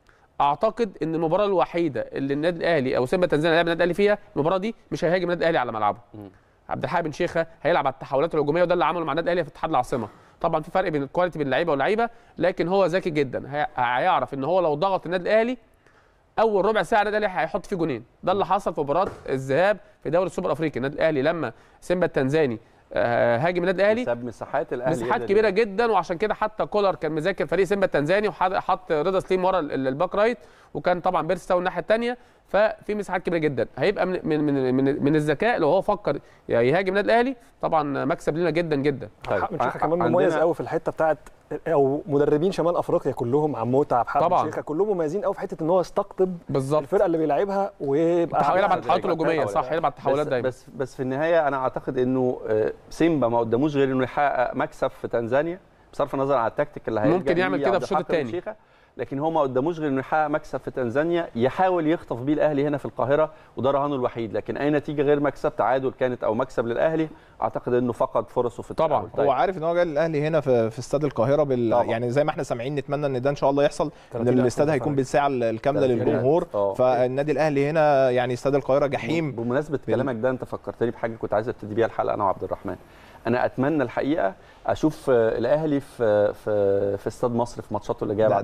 اعتقد ان المباراه الوحيده اللي النادي الاهلي او سيمبا تنزانيا لعب النادي الاهلي فيها المباراه دي مش هيهاجم النادي الاهلي على ملعبه عبد الحق بن شيخه هيلعب على التحولات الهجوميه وده اللي عمله مع النادي الاهلي في اتحاد العاصمه طبعا في فرق بين الكواليتي بين اللعيبه واللعيبه لكن هو ذكي جدا هي- هيعرف ان هو لو ضغط النادي الاهلي اول ربع ساعه النادي الاهلي هيحط فيه جونين ده اللي حصل في مباراه الذهاب في دوري السوبر الافريقي النادي الاهلي لما سيمبا التنزاني آه، هاجم النادي الاهلي ساب مساحات الاهلي مساحات هي كبيره جدا وعشان كده حتى كولر كان مذاكر فريق سيمبا التنزاني وحط رضا سليم ورا ال- ال- الباك رايت وكان طبعا بيرستاو الناحيه الثانيه ففي مساحات كبيره جدا هيبقى من من من, من, من الذكاء لو هو فكر يهاجم النادي الاهلي طبعا مكسب لنا جدا جدا طيب، حق من شيخه ع- كمان عندنا- مميز قوي في الحته بتاعت او مدربين شمال افريقيا كلهم عموته عبد الحق طبعاً. بن شيخه كلهم مميزين قوي في حته ان هو يستقطب بالظبط الفرقه اللي بيلعبها ويبقى التحول- يلعب على التحولات التحولات الهجوميه صح يلعب على التحولات بس, دايما بس بس في النهايه انا اعتقد انه آه، سيمبا ما قداموش غير انه يحقق مكسب في تنزانيا بصرف النظر عن التكتيك اللي هيلجأ ممكن ليه يعمل كده عبد في الشوط الحق بن التاني. شيخة، لكن هو ما قداموش غير انه يحقق مكسب في تنزانيا يحاول يخطف بيه الاهلي هنا في القاهره وده رهانه الوحيد لكن اي نتيجه غير مكسب تعادل كانت او مكسب للاهلي اعتقد انه فقد فرصه في طبعاً. التأهل. هو عارف ان هو جاي الاهلي هنا في في استاد القاهره بال طبعاً. يعني زي ما احنا سامعين نتمنى ان ده ان شاء الله يحصل ان 30,000 الاستاد هيكون متفرج. بالساعه الكامله 30,000. للجمهور آه. فالنادي الاهلي هنا يعني استاد القاهره جحيم بمناسبه كلامك ده انت فكرتني بحاجه كنت عايز ابتدي بيها الحلقه انا وعبد الرحمن انا اتمنى الحقيقه اشوف آه، الاهلي في في في استاد مصر في ماتشاته اللي جايه ده, بعد ده, كده. ده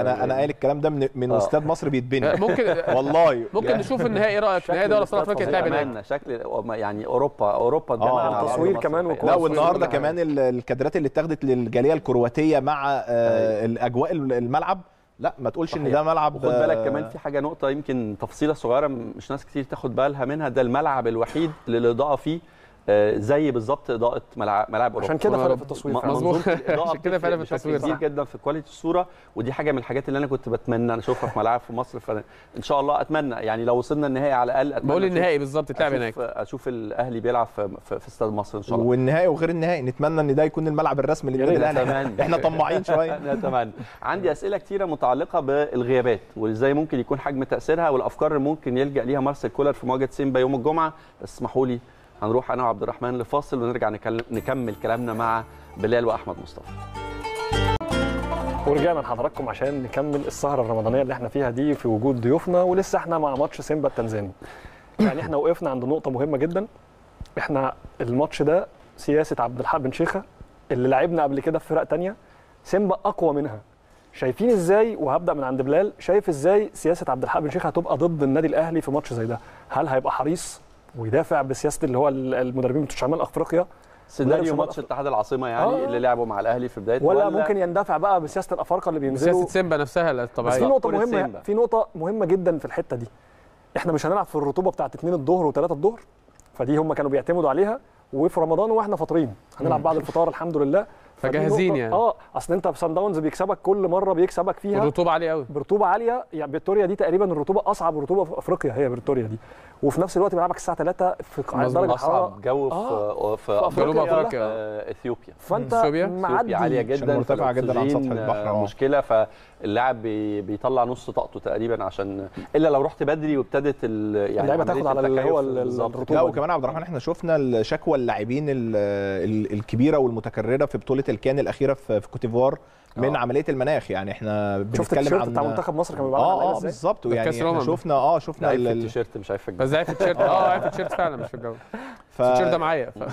انا انا قايل الكلام ده من من آه. استاد مصر بيتبني ممكن والله ممكن نشوف النهائي ايه رايك نهائي دوري ابطال افريقيا يتلعب هناك أتمنى شكل يعني اوروبا اوروبا تجمع آه، مع بعض تصوير مصر كمان الحقيقة. وكل- لا تصوير والنهارده كل حاجة. كمان ال- الكادرات اللي اتاخدت للجاليه الكرواتيه مع آه، الاجواء الملعب لا ما تقولش ان صحيح. ده ملعب وخد بالك آه، كمان في حاجه نقطه يمكن تفصيله صغيره مش ناس كتير تاخد بالها منها ده الملعب الوحيد اللي الاضاءه فيه آه، زي بالظبط اضاءه ملعب ملاعب اوروبا عشان كده فرق في التصوير م- فعلا. مظبوط. منظومه الاضاءه عشان كده بتفرق فرق في بشكل التصوير، كبير صح. جدا في كواليتي الصوره ودي حاجه من الحاجات اللي انا كنت بتمنى اشوفها في ملاعب في مصر فان شاء الله اتمنى يعني لو وصلنا النهائي على الاقل أتمنى بقول أشوف- النهائي بالظبط يتلعب هناك اشوف اشوف الاهلي بيلعب في, في, في استاد مصر ان شاء الله والنهائي وغير النهائي نتمنى ان ده يكون الملعب الرسمي للنادي ريت الاهلي أتمنى. احنا طماعين شويه نتمنى عندي اسئله كتيره متعلقه بالغيابات وازاي ممكن يكون حجم تاثيرها والافكار اللي ممكن يلجا ليها مارسيل كولر في مواجهه سيمبا يوم الجمعه بس اسمحوا لي هنروح انا وعبد الرحمن لفاصل ونرجع نكلم نكمل كلامنا مع بلال واحمد مصطفى ورجعنا لحضراتكم عشان نكمل السهره الرمضانيه اللي احنا فيها دي في وجود ضيوفنا ولسه احنا مع ماتش سيمبا التنزاني يعني احنا وقفنا عند نقطه مهمه جدا احنا الماتش ده سياسه عبد الحق بن شيخه اللي لعبنا قبل كده في فرق تانية سيمبا اقوى منها شايفين ازاي وهبدا من عند بلال شايف ازاي سياسه عبد الحق بن شيخه هتبقى ضد النادي الاهلي في ماتش زي ده هل هيبقى حريص ويدافع بسياسه اللي هو المدربين بتوع شمال افريقيا سيناريو شمال ماتش اتحاد العاصمه يعني آه. اللي لعبوا مع الاهلي في بدايه ولا, ولا ممكن يندفع بقى بسياسه الافارقه اللي بينزلوا سياسه سيمبا نفسها بس في الطبيعيه نقطة كرة مهمة سيمبا. في نقطة مهمة جدا في الحتة دي. احنا مش هنلعب في الرطوبة بتاعت 2 الظهر و3 الظهر فدي هم كانوا بيعتمدوا عليها وفي رمضان واحنا فاطرين هنلعب بعد الفطار الحمد لله فدي فجاهزين نقطة- يعني. اه اصل انت في سان داونز بيكسبك كل مرة بيكسبك فيها الرطوبه عاليه قوي برطوبة عالية يعني فيكتوريا دي تقريبا الرطوبة أصعب رطوبة في أفريقيا هي فيكتوريا دي وفي نفس الوقت بيلعبك الساعة 3 في مظبوط. درجة حرارة اصعب جو في آه. في في افريقيا جنوب أفريقيا. آه، اثيوبيا فأنت إثيوبيا؟ معدي اثيوبيا عاليه جدا مرتفعة جداً عن سطح فالأكسجين، البحر، آه، آه. مشكله فاللاعب بي- بيطلع نص طاقته تقريبا عشان الا لو رحت بدري وابتدت ال- يعني اللعيبة عملية تاخد على اللي هو التكيف ال- بالظبط. الرطوبة. لا دي. وكمان عبد الرحمن احنا شفنا الشكوى اللاعبين ال- ال- الكبيره والمتكرره في بطوله الكان الاخيره في في كوتيفوار من آه. عمليه المناخ يعني انا شفت بنتكلم التيشيرت عن بتاع منتخب مصر كان بيبقى عامل اه علينا اه ازاي؟ بالظبط ده يعني كأس احنا الأمم. شفنا اه شفنا لعيب في ال- التيشيرت مش عارف في بس الجو. زي في التيشيرت اه عارف التيشيرت فعلا مش في الجو ف... التيشيرت ده معايا ف...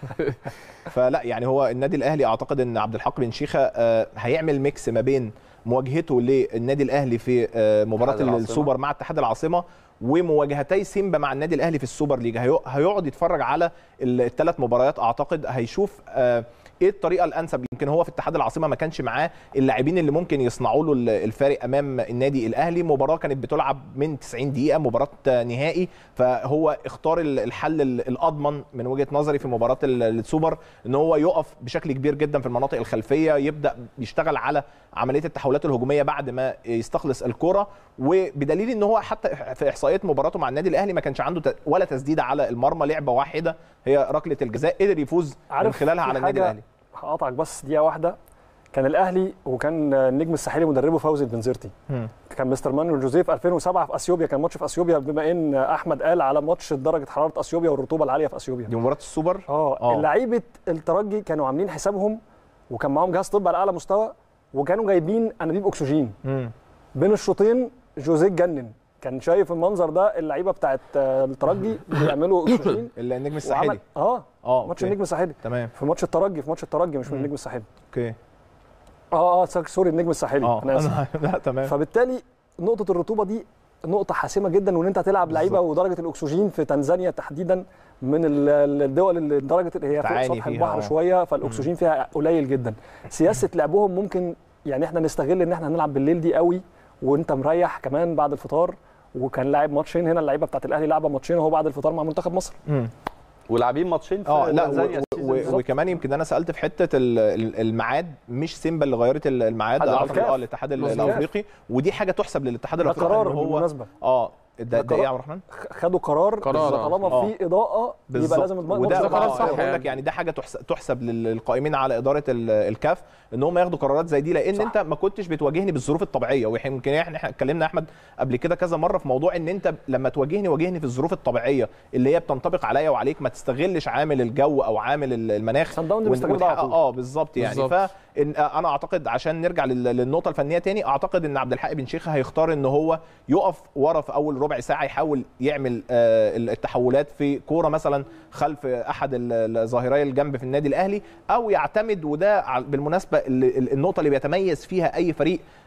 فلا يعني هو النادي الاهلي اعتقد ان عبد الحق بن شيخه آه، هيعمل ميكس ما بين مواجهته للنادي الاهلي في آه، مباراه اتحاد العاصمة. السوبر مع اتحاد العاصمه ومواجهتي سيمبا مع النادي الاهلي في السوبر ليج هيق- هيقعد يتفرج على الثلاث مباريات اعتقد هيشوف آه، ايه الطريقه الانسب يمكن هو في اتحاد العاصمه ما كانش معاه اللاعبين اللي ممكن يصنعوا له ال- الفارق امام النادي الاهلي مباراه كانت بتلعب من 90 دقيقه مباراه نهائي فهو اختار ال- الحل ال- الاضمن من وجهه نظري في مباراه ال- السوبر ان هو يقف بشكل كبير جدا في المناطق الخلفيه يبدا يشتغل على عمليه التحولات الهجوميه بعد ما يستخلص الكره وبدليل ان هو حتى في احصائيات مباراته مع النادي الاهلي ما كانش عنده ت- ولا تسديده على المرمى لعبه واحده هي ركله الجزاء قدر يفوز من عارف خلالها في على النادي حاجة الاهلي هقطعك بس دقيقه واحده كان الاهلي وكان النجم الساحلي مدربه فوزي البنزرتي كان مستر مانويل جوزيف 2007 في اثيوبيا كان ماتش في اثيوبيا بما ان احمد قال على ماتش درجه حراره اثيوبيا والرطوبه العاليه في اثيوبيا دي مباراه السوبر اه آه. لعيبه الترجي كانوا عاملين حسابهم وكان معاهم جهاز طب على اعلى مستوى وكانوا جايبين انابيب اكسجين مم. بين الشوطين جوزيه اتجنن كان شايف المنظر ده اللعيبه بتاعت آه، الترجي بيعملوا اكسجين النجم وعمل الساحلي اه اه ماتش أوكي. النجم الساحلي تمام في ماتش الترجي في ماتش الترجي مش من مم. النجم الساحلي اوكي اه اه سوري النجم الساحلي اه انا اسف لا تمام فبالتالي نقطه الرطوبه دي نقطه حاسمه جدا وان انت هتلعب لعيبه ودرجه الاكسجين في تنزانيا تحديدا من ال- ال- الدول اللي درجه اللي هي فوق تعاني سطح فيها، البحر آه. شويه فالاكسجين فيها قليل جدا سياسه لعبهم ممكن يعني احنا نستغل ان احنا هنلعب بالليل دي قوي وانت مريح كمان بعد الفطار وكان لاعب ماتشين هنا اللعيبه بتاعت الاهلي لعبه ماتشين وهو بعد الفطار مع منتخب مصر مم. ولاعبين ماتشين في اه لا تنزانيا و- السيزون و- اللي فات. وكمان يمكن انا سالت في حته ال- ال- الميعاد مش سيمبا اللي غيرت ال- الميعاد الكاف. اعتقد اه الاتحاد ال- مظبوط. الافريقي ودي حاجه تحسب للاتحاد ده الافريقي قرار إن هو بالمناسبه اه ده, ده ده ايه يا قرار. عبد الرحمن؟ خدوا قرار, قرار، آه. طالما آه. في اضاءه يبقى بالظبط. لازم الم- وده الماتش قرار آه، صح بقول يعني. لك يعني ده حاجه تحسب, تحسب لل- للقائمين على اداره ال- الكاف ان هم ياخدوا قرارات زي دي لان صح. انت ما كنتش بتواجهني بالظروف الطبيعيه ويمكن احنا إحنا اتكلمنا احمد قبل كده كذا مره في موضوع ان انت لما تواجهني واجهني في الظروف الطبيعيه اللي هي بتنطبق عليا وعليك ما تستغلش عامل الجو او عامل ال- المناخ سان داونز وإن- بيستغل ده على وتحقق- طول. اه بالظبط يعني بالظبط. فإن انا اعتقد عشان نرجع لل- للنقطه الفنيه تاني اعتقد ان عبد الحق بن شيخه هيختار ان هو يقف ورا في اول ربع ساعه يحاول يعمل آه، التحولات في كوره مثلا خلف احد ال- الظاهري الجنب في النادي الاهلي او يعتمد وده ع- بالمناسبه ال- ال- النقطه اللي بيتميز فيها اي فريق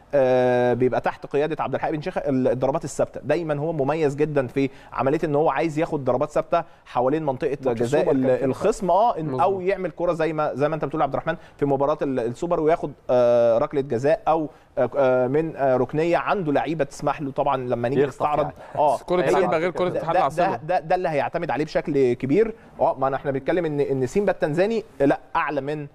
آه، بيبقى تحت قياده عبد الحق بن شيخه الضربات الثابته دايما هو مميز جدا في عمليه ان هو عايز ياخد ضربات ثابته حوالين منطقه ماتش جزاء السوبر كان ال- كده. الخصم اه إن- او مظبوط. يعمل كره زي ما زي ما انت بتقول يا عبد الرحمن في مباراه ال- السوبر وياخد آه، ركله جزاء او آه، آه، من آه، ركنيه عنده لعيبه تسمح له طبعا لما نيجي يخطف نستعرض يعني. اه كرة هي- سيمبا غير كرة ده- اتحاد ده- العاصمة. ده, ده, ده اللي هيعتمد عليه بشكل كبير اه ما احنا بنتكلم ان ان سيمبا التنزاني لا اعلى من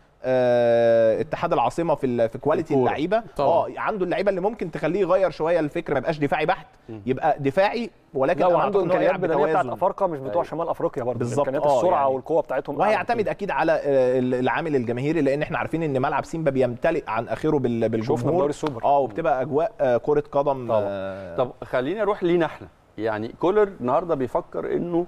آه اتحاد العاصمه في ال- في كواليتي الكورة. اللعيبه طبعا. اه عنده اللعيبه اللي ممكن تخليه يغير شويه الفكر ما يبقاش دفاعي بحت يبقى دفاعي ولكن لا أنا وعنده أعتقد إن هو امكانيات يلعب بدنيه بتاعت بتوازن. افارقه مش بتوع شمال افريقيا برضه بالظبط، امكانيات آه، السرعه يعني. والقوه بتاعتهم أعلى وهيعتمد بكتير. اكيد على آه، العامل الجماهيري لان احنا عارفين ان ملعب سيمبا بيمتلئ عن اخره بال- بالجمهور شفنا في دوري السوبر. اه وبتبقى اجواء آه، كره قدم طبعا. آه، طب خليني اروح لينا احنا يعني كولر النهارده بيفكر انه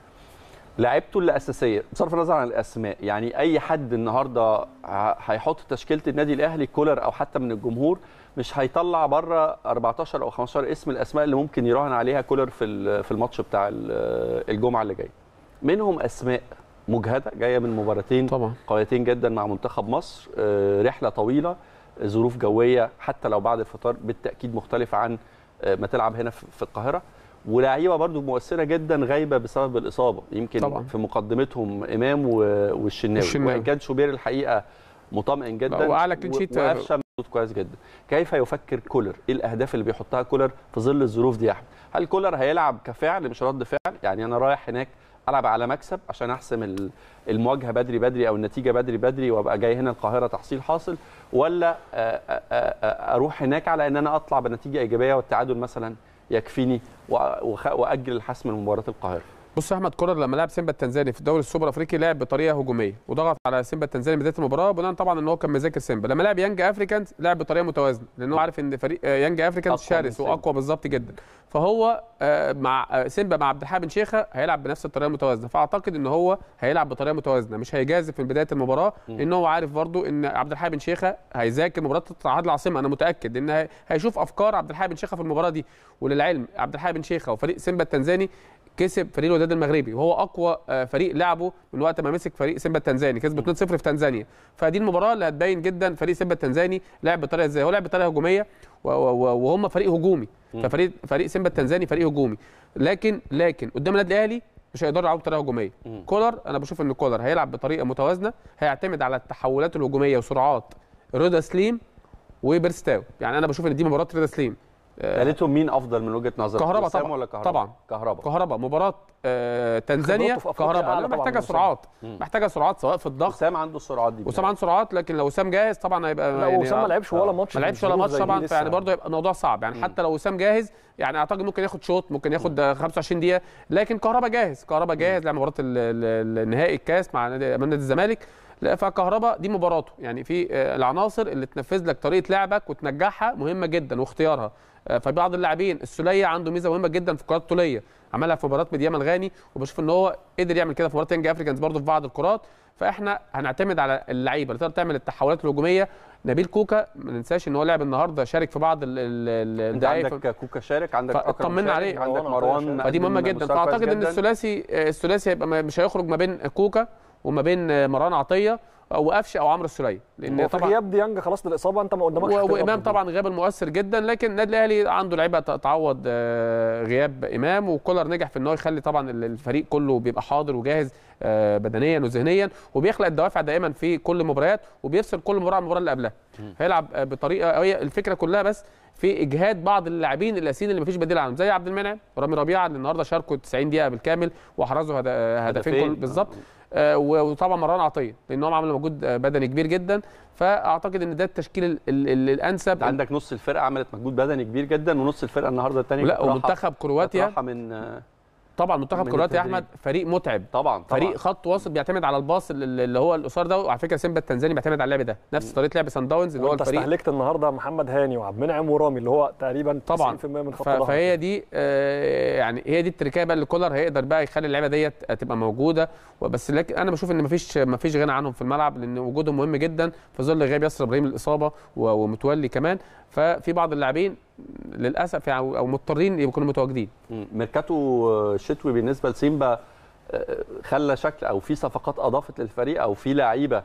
لعيبته اللي اساسيه بصرف النظر عن الاسماء يعني اي حد النهارده ه- هيحط تشكيله النادي الاهلي كولر او حتى من الجمهور مش هيطلع بره 14 او 15 اسم الاسماء اللي ممكن يراهن عليها كولر في ال- في الماتش بتاع ال- الجمعه اللي جايه منهم اسماء مجهده جايه من مباراتين طبعا قويتين جدا مع منتخب مصر آه، رحله طويله ظروف جويه حتى لو بعد الفطار بالتاكيد مختلفه عن آه، ما تلعب هنا في في القاهره ولاعيبه برضو مؤثره جدا غايبه بسبب الاصابه يمكن طبعا. في مقدمتهم امام و- والشناوي والشناوي. وان كان شوبير الحقيقه مطمئن جدا وأعلى كلين شيت- و- وقفشه مردود كويس جدا كيف يفكر كولر ايه الاهداف اللي بيحطها كولر في ظل الظروف دي يا احمد هل كولر هيلعب كفعل مش رد فعل يعني انا رايح هناك العب على مكسب عشان احسم ال- المواجهه بدري بدري او النتيجه بدري بدري وابقى جاي هنا القاهره تحصيل حاصل ولا آه، آه، آه، اروح هناك على ان انا اطلع بنتيجه ايجابيه والتعادل مثلا يكفيني وأ- وخ- واجل الحسم لمباراه القاهره بص يا احمد كولر لما لعب سيمبا التنزاني في الدوري السوبر الافريقي لعب بطريقه هجوميه وضغط على سيمبا التنزاني بدايه المباراه بناء طبعا ان هو كان مذاكر سيمبا لما لعب يانج افريكانز لعب بطريقه متوازنه لان هو عارف ان فريق آه، يانج افريكانز أقوى من شرس سيمبا. واقوى بالظبط جدا فهو آه، مع آه، سيمبا مع عبد الحليم بن شيخه هيلعب بنفس الطريقه المتوازنه فاعتقد ان هو هيلعب بطريقه متوازنه مش هيجازف من بدايه المباراه لان هو عارف برضو ان عبد الحليم بن شيخه هيذاكر مباراه اتحاد العاصمه انا متاكد ان هي- هيشوف افكار عبد الحليم بن شيخه في المباراه دي وللعلم عبد الحليم بن شيخه وفريق سيمبا التنزاني كسب فريق الوداد المغربي وهو اقوى آه، فريق لعبه من وقت ما مسك فريق سيمبا التنزاني كسب 2-0 في تنزانيا فدي المباراه اللي هتبين جدا فريق سيمبا التنزاني لعب بطريقه ازاي هو لعب بطريقه هجوميه و- و- وهم فريق هجومي ففريق فريق سيمبا التنزاني فريق هجومي لكن لكن قدام النادي الاهلي مش هيقدروا يلعبوا بطريقه هجوميه كولر انا بشوف ان كولر هيلعب بطريقه متوازنه هيعتمد على التحولات الهجوميه وسرعات رضا سليم وبيرستاو يعني انا بشوف ان دي مباراه رضا سليم آه، ثالثهم مين افضل من وجهه نظرك كهربا وسام طبعا. ولا كهربا طبعا. كهربا كهربا مباراه آه تنزانيا خبراته في أفريقيا كهربا أعلى لا طبعاً محتاجه من وسام. سرعات محتاجه سرعات سواء في الضغط وسام عنده السرعات دي وسام عنده سرعات لكن لو وسام جاهز طبعا هيبقى لا يعني وسام ما لعبش ولا ماتش ما في لعبش ولا الظروف ماتش زي دي طبعا لسه. فيعني برضه يبقى الموضوع صعب يعني حتى لو وسام جاهز يعني اعتقد ممكن ياخد شوط ممكن ياخد آه، 25 دقيقه لكن كهربا جاهز كهربا جاهز لعب مباراه ال- ال- النهائي الكاس مع نادي امام نادي الزمالك لا فكهربا دي مباراته يعني في آه، العناصر اللي تنفذ لك طريقه لعبك وتنجحها مهمه جدا واختيارها آه، فبعض اللاعبين السوليه عنده ميزه مهمه جدا في الكرات الطوليه عملها في مباراه مديام الغاني وبشوف ان هو قدر يعمل كده في مباراه يانج افريكانز برضه في بعض الكرات فاحنا هنعتمد على اللعيبه اللي تقدر تعمل التحولات الهجوميه نبيل كوكا ما ننساش ان هو لعب النهارده شارك في بعض ال- ال- انت الدقائق في- عندك كوكا شارك عندك اكرم فاطمنا شارك عليه. عندك مروان مروان فدي مهمه قدم جدا مستوى كويس فاعتقد ان جداً. الثلاثي الثلاثي هيبقى ما- مش هيخرج ما بين كوكا وما بين مروان عطيه او قفشه او عمرو السوليه لان هو في طبعا غياب ديانج خلاص للاصابه انت ما قدامكش و- اختيار وامام أفضل. طبعا غياب المؤثر جدا لكن النادي الاهلي عنده لعيبه ت- تعوض آه، غياب امام وكولر نجح في ان هو يخلي طبعا ال- الفريق كله بيبقى حاضر وجاهز آه، بدنيا وذهنيا وبيخلق الدوافع دائما في كل المباريات وبيفصل كل مباراه عن المباراه اللي قبلها هيلعب آه، بطريقه هي الفكره كلها بس في اجهاد بعض اللاعبين الاساسيين اللي مفيش بديل عنهم زي عبد المنعم رامي ربيعه اللي النهارده شاركوا 90 دقيقه بالكامل واحرزوا هد- هدفين هدفين. كل بالظبط آه، وطبعا مروان عطيه لان هو عامل مجهود آه، بدني كبير جدا فاعتقد ان ده التشكيل ال- ال- ال- الانسب انت عندك نص الفرقه عملت مجهود بدني كبير جدا ونص الفرقه النهارده الثاني لا ومنتخب كرواتيا من طبعا منتخب من كرواتيا يا التدريب. احمد فريق متعب طبعا طبعا فريق خط وسط بيعتمد على الباص اللي اللي هو القصار ده وعلى فكره سيمبا التنزاني بيعتمد على اللعب ده نفس طريقه لعب سان داونز اللي هو وانت الفريق استهلكت النهارده محمد هاني وعبد المنعم ورامي اللي هو تقريبا طبعا 90% من خط ف- الظهر. فهي دي آه، يعني هي دي التركيبه بقى اللي كولر هيقدر بقى يخلي اللعيبه ديت تبقى موجوده بس لكن انا بشوف ان مفيش مفيش غنى عنهم في الملعب لان وجودهم مهم جدا في ظل غياب ياسر ابراهيم الاصابه و- ومتولي كمان ففي بعض اللاعبين للاسف يعني او أو مضطرين يكونوا متواجدين مم. ميركاتو شتوي بالنسبه لسيمبا آه، خلى شكل او في صفقات اضافت للفريق او في لعيبه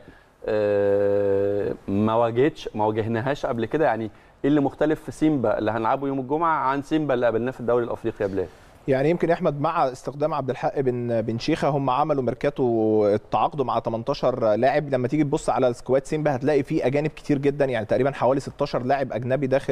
آه، ما واجهتش ما واجهناهاش قبل كده يعني ايه اللي مختلف في سيمبا اللي هنلعبه يوم الجمعه عن سيمبا اللي قابلناه في الدوري الافريقي يا بلال يعني يمكن يا احمد مع استخدام عبد الحق بن بن شيخه هم عملوا ميركاتو تعاقدوا مع 18 لاعب لما تيجي تبص على سكواد سيمبا هتلاقي فيه اجانب كتير جدا يعني تقريبا حوالي 16 لاعب اجنبي داخل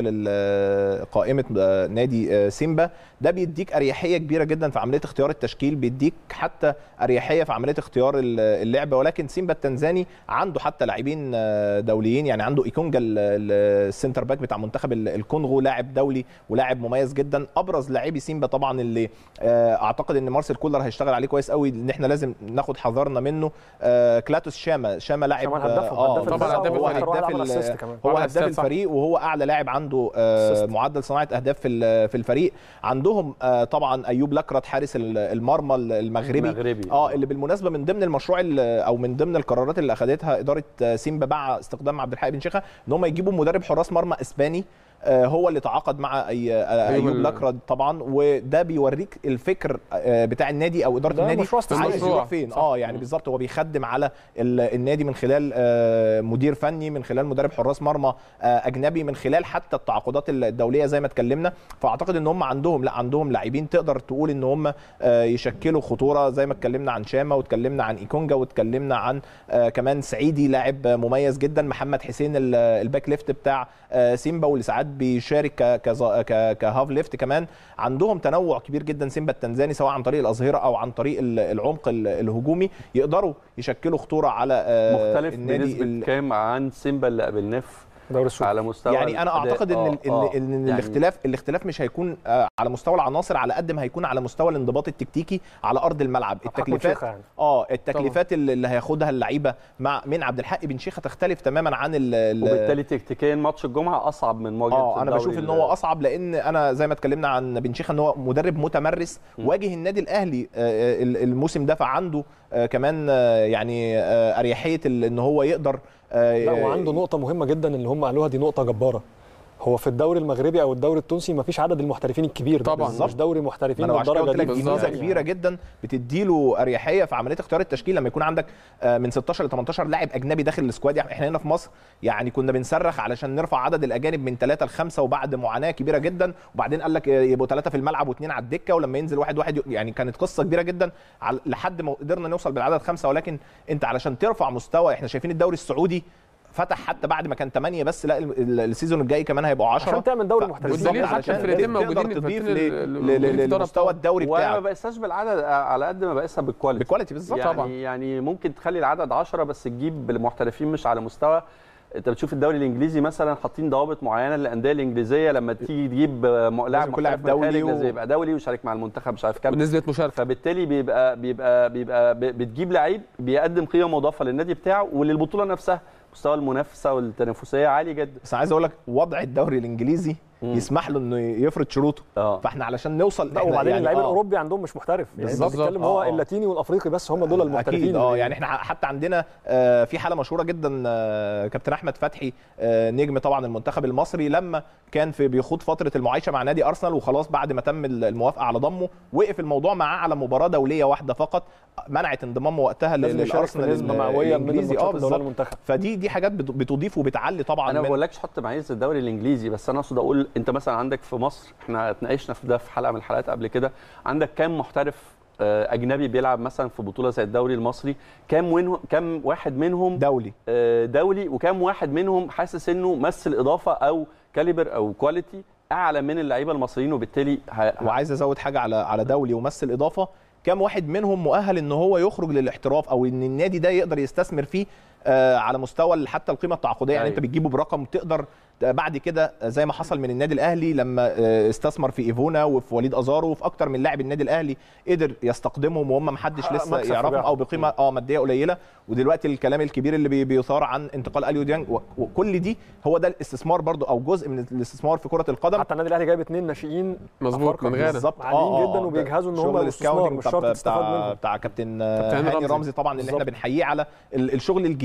ال- قائمه نادي سيمبا ده بيديك اريحيه كبيره جدا في عمليه اختيار التشكيل بيديك حتى اريحيه في عمليه اختيار ال- اللعبه ولكن سيمبا التنزاني عنده حتى لاعبين دوليين يعني عنده ايكونجا ال- ال- السنتر باك بتاع منتخب ال- الكونغو لاعب دولي ولاعب مميز جدا ابرز لاعبي سيمبا طبعا اللي آه، اعتقد ان مارسيل كولر هيشتغل عليه كويس قوي ان احنا لازم ناخد حذرنا منه آه، كلاتوس شاما شاما لاعب شاما هدافهم، آه، هداف طبعاً الفريق، هداف وهو الفريق. أكتر واحد هداف عمل ال- assist كمان. هو عمل هداف assist، صح. الفريق وهو اعلى لاعب عنده آه، assist. معدل صناعه اهداف في ال- في الفريق عندهم آه، طبعا ايوب لكرت حارس ال- المرمى المغربي المغربي. اه اللي بالمناسبه من ضمن المشروع ال- او من ضمن القرارات اللي اخذتها اداره آه، سيمبا مع استخدام عبد الحق بن شيخه ان هم يجيبوا مدرب حراس مرمى اسباني آه، هو اللي تعاقد مع أي- آه، أيوب ايوب ال- لكرت طبعا وده بيوريك الفكر آه، بتاع النادي او اداره ده النادي مشروع استثماري. عايز مشروع. يروح فين اه يعني بالظبط هو بيخدم على ال- النادي من خلال آه، مدير فني من خلال مدرب حراس مرمى آه، اجنبي من خلال حتى التعاقدات الدوليه زي ما اتكلمنا فاعتقد ان هم عندهم لا عندهم لاعبين تقدر تقول ان هم آه، يشكلوا خطوره زي ما اتكلمنا عن شاما واتكلمنا عن ايكونجا واتكلمنا عن آه، كمان سعيدي لاعب مميز جدا محمد حسين ال- الباك ليفت بتاع آه، سيمبا واللي ساعات بيشارك ك- كظا- ك- كهاف ليفت كمان عندهم تنوع كبير جدا سيمبا التنزاني سواء عن طريق الاظهره او عن طريق ال- العمق ال- الهجومي يقدروا يشكلوا خطوره على آه، مختلف النادي بنسبه ال- كام عن سيمبا اللي قابلناه في دوري السوبر على مستوى يعني انا الأداء؟ اعتقد ان آه، ال- آه. ان إن يعني الاختلاف الاختلاف مش هيكون آه، على مستوى العناصر على قد ما هيكون على مستوى الانضباط التكتيكي على ارض الملعب حكم التكليفات شيخة يعني. اه التكليفات اللي اللي هياخدها اللعيبه مع من عبد الحق بن شيخه تختلف تماما عن ال- ال- وبالتالي تكتيكيا ماتش الجمعه اصعب من مواجهه اه انا الدوري بشوف ان ال- هو اصعب لان انا زي ما اتكلمنا عن بن شيخه ان هو مدرب متمرس واجه النادي الاهلي آه، ال- الموسم ده فعنده آه، كمان آه، يعني آه، اريحيه ال- ان هو يقدر آه، لا وعنده نقطة مهمة جدا اللي هم قالوها دي نقطة جبارة هو في الدوري المغربي او الدوري التونسي مفيش عدد المحترفين الكبير ده طبعاً. مش دوري محترفين ما انا عشان كده بالدرجة قلت لك دي دي ميزه بالظبط. كبيره جدا بتديله اريحيه في عمليه اختيار التشكيل لما يكون عندك آه، من 16 ل 18 لاعب اجنبي داخل السكواد يعني احنا هنا في مصر يعني كنا بنصرخ علشان نرفع عدد الاجانب من ثلاثه لخمسه وبعد معاناه كبيره جدا وبعدين قال لك آه، يبقوا ثلاثه في الملعب واثنين على الدكه ولما ينزل واحد واحد ي- يعني كانت قصه كبيره جدا على- لحد ما قدرنا نوصل بالعدد خمسه ولكن انت علشان ترفع مستوى احنا شايفين الدوري السعودي فتح حتى بعد ما كان 8 بس لا ال- ال- السيزون الجاي كمان هيبقوا 10 عشان تعمل دوري ف- محترفين. بالظبط، والدليل حتى علشان الفرقتين تقدر موجودين تضيف الفرقتين ل- ال- ل- ل- الموجودين في الدوري للمستوى بتاعهم. الدوري وما بتاعك بقيسهاش بالعدد على قد ما بقيسها بالكواليتي بالكواليتي بالظبط يعني طبعاً. يعني ممكن تخلي العدد 10 بس تجيب المحترفين مش على مستوى انت بتشوف الدوري الانجليزي مثلا حاطين ضوابط معينه للانديه الانجليزيه لما تيجي تجيب م- لاعب يكون لاعب محترف من دولي الخارج و- لازم يبقى دولي ويشارك مع المنتخب مش عارف كام بنسبه مشاركه فبالتالي بيبقى بيبقى بيبقى ب- بتجيب لعيب بيقدم قيمه مضافه للنادي بتاعه وللبطوله نفسها مستوى المنافسه والتنافسيه عالي جدا بس عايز اقول لك وضع الدوري الانجليزي يسمح له انه يفرض شروطه اه فاحنا علشان نوصل لا إحنا وبعدين يعني اللعيب آه. الاوروبي عندهم مش محترف يعني انت بالظبط. بتتكلم هو آه، آه. اللاتيني والافريقي بس هم دول المحترفين اكيد اه يعني احنا حتى عندنا آه، في حاله مشهوره جدا آه، كابتن احمد فتحي آه، نجم طبعا المنتخب المصري لما كان في بيخوض فتره المعايشه مع نادي ارسنال وخلاص بعد ما تم الموافقه على ضمه وقف الموضوع معاه على مباراه دوليه واحده فقط منعت انضمامه وقتها لازم يشارك في للارسنال نسبه مئويه من الانجليزي اه الماتشات الدوليه بالظبط المنتخب فدي دي حاجات بت- بتضيف وبتعلي طبعا انا ما من- بقولكش حط معايير الدوري الانجليزي بس انا اقصد اقول انت مثلا عندك في مصر احنا اتناقشنا في ده في حلقه من الحلقات قبل كده عندك كام محترف آه، اجنبي بيلعب مثلا في بطوله زي الدوري المصري كام وينهم كام واحد منهم دولي آه، دولي وكام واحد منهم حاسس انه مثل اضافه او كاليبر او كواليتي اعلى من اللعيبه المصريين وبالتالي ه- ه- وعايز ازود حاجه على على دولي ومثل اضافه كام واحد منهم مؤهل ان هو يخرج للاحتراف او ان النادي ده يقدر يستثمر فيه آه، على مستوى حتى القيمه التعاقديه يعني أيوة. انت بتجيبه برقم تقدر بعد كده زي ما حصل من النادي الاهلي لما آه، استثمر في ايفونا وفي وليد ازارو وفي اكتر من لاعب النادي الاهلي قدر يستقدمهم وهم ما حدش حقق لسه مكسب في يعرفهم بيعهم. او بقيمه اه ماديه قليله ودلوقتي الكلام الكبير اللي بي- بيثار عن انتقال اليو ديانج و- وكل دي هو ده الاستثمار برضو او جزء من الاستثمار في كره القدم حتى النادي الاهلي جايب اثنين ناشئين مظبوط أفارقة. من غانا بالظبط عاليين جدا وبيجهزوا ان هم شغل يبقوا استثمار السكاوتنج مش بتاع- شرط تستفاد بتاع منهم بتاع كابتن كابتن هاني رمزي. رمزي طبعا اللي احنا بالظبط. بنحييه على ال- الشغل الجديد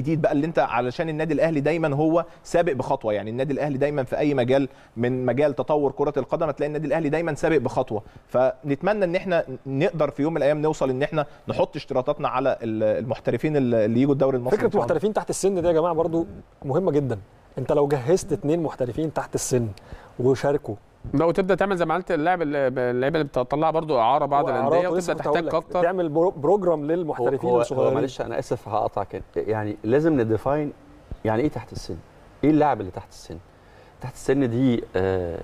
الجديد بقى اللي انت علشان النادي الاهلي دايما هو سابق بخطوه يعني النادي الاهلي دايما في اي مجال من مجال تطور كره القدم هتلاقي النادي الاهلي دايما سابق بخطوه فنتمنى ان احنا نقدر في يوم من الايام نوصل ان احنا نحط اشتراطاتنا على ال- المحترفين اللي اللي يجوا الدوري المصري إن فكره شاء الله. محترفين تحت السن دي يا جماعه برضو مهمه جدا انت لو جهزت اثنين محترفين تحت السن وشاركوا لو تبدا تعمل زي ما عملت اللاعب اللعيبه اللي بتطلع برضو اعاره بعض وإعارات الانديه ولسه وتبدا كنت هقول تحتاج لك، اكتر تعمل برو- بروجرام للمحترفين هو- هو الصغيرين معلش انا اسف هقطعك يعني لازم نديفاين يعني ايه تحت السن؟ ايه اللاعب اللي تحت السن؟ تحت السن دي آه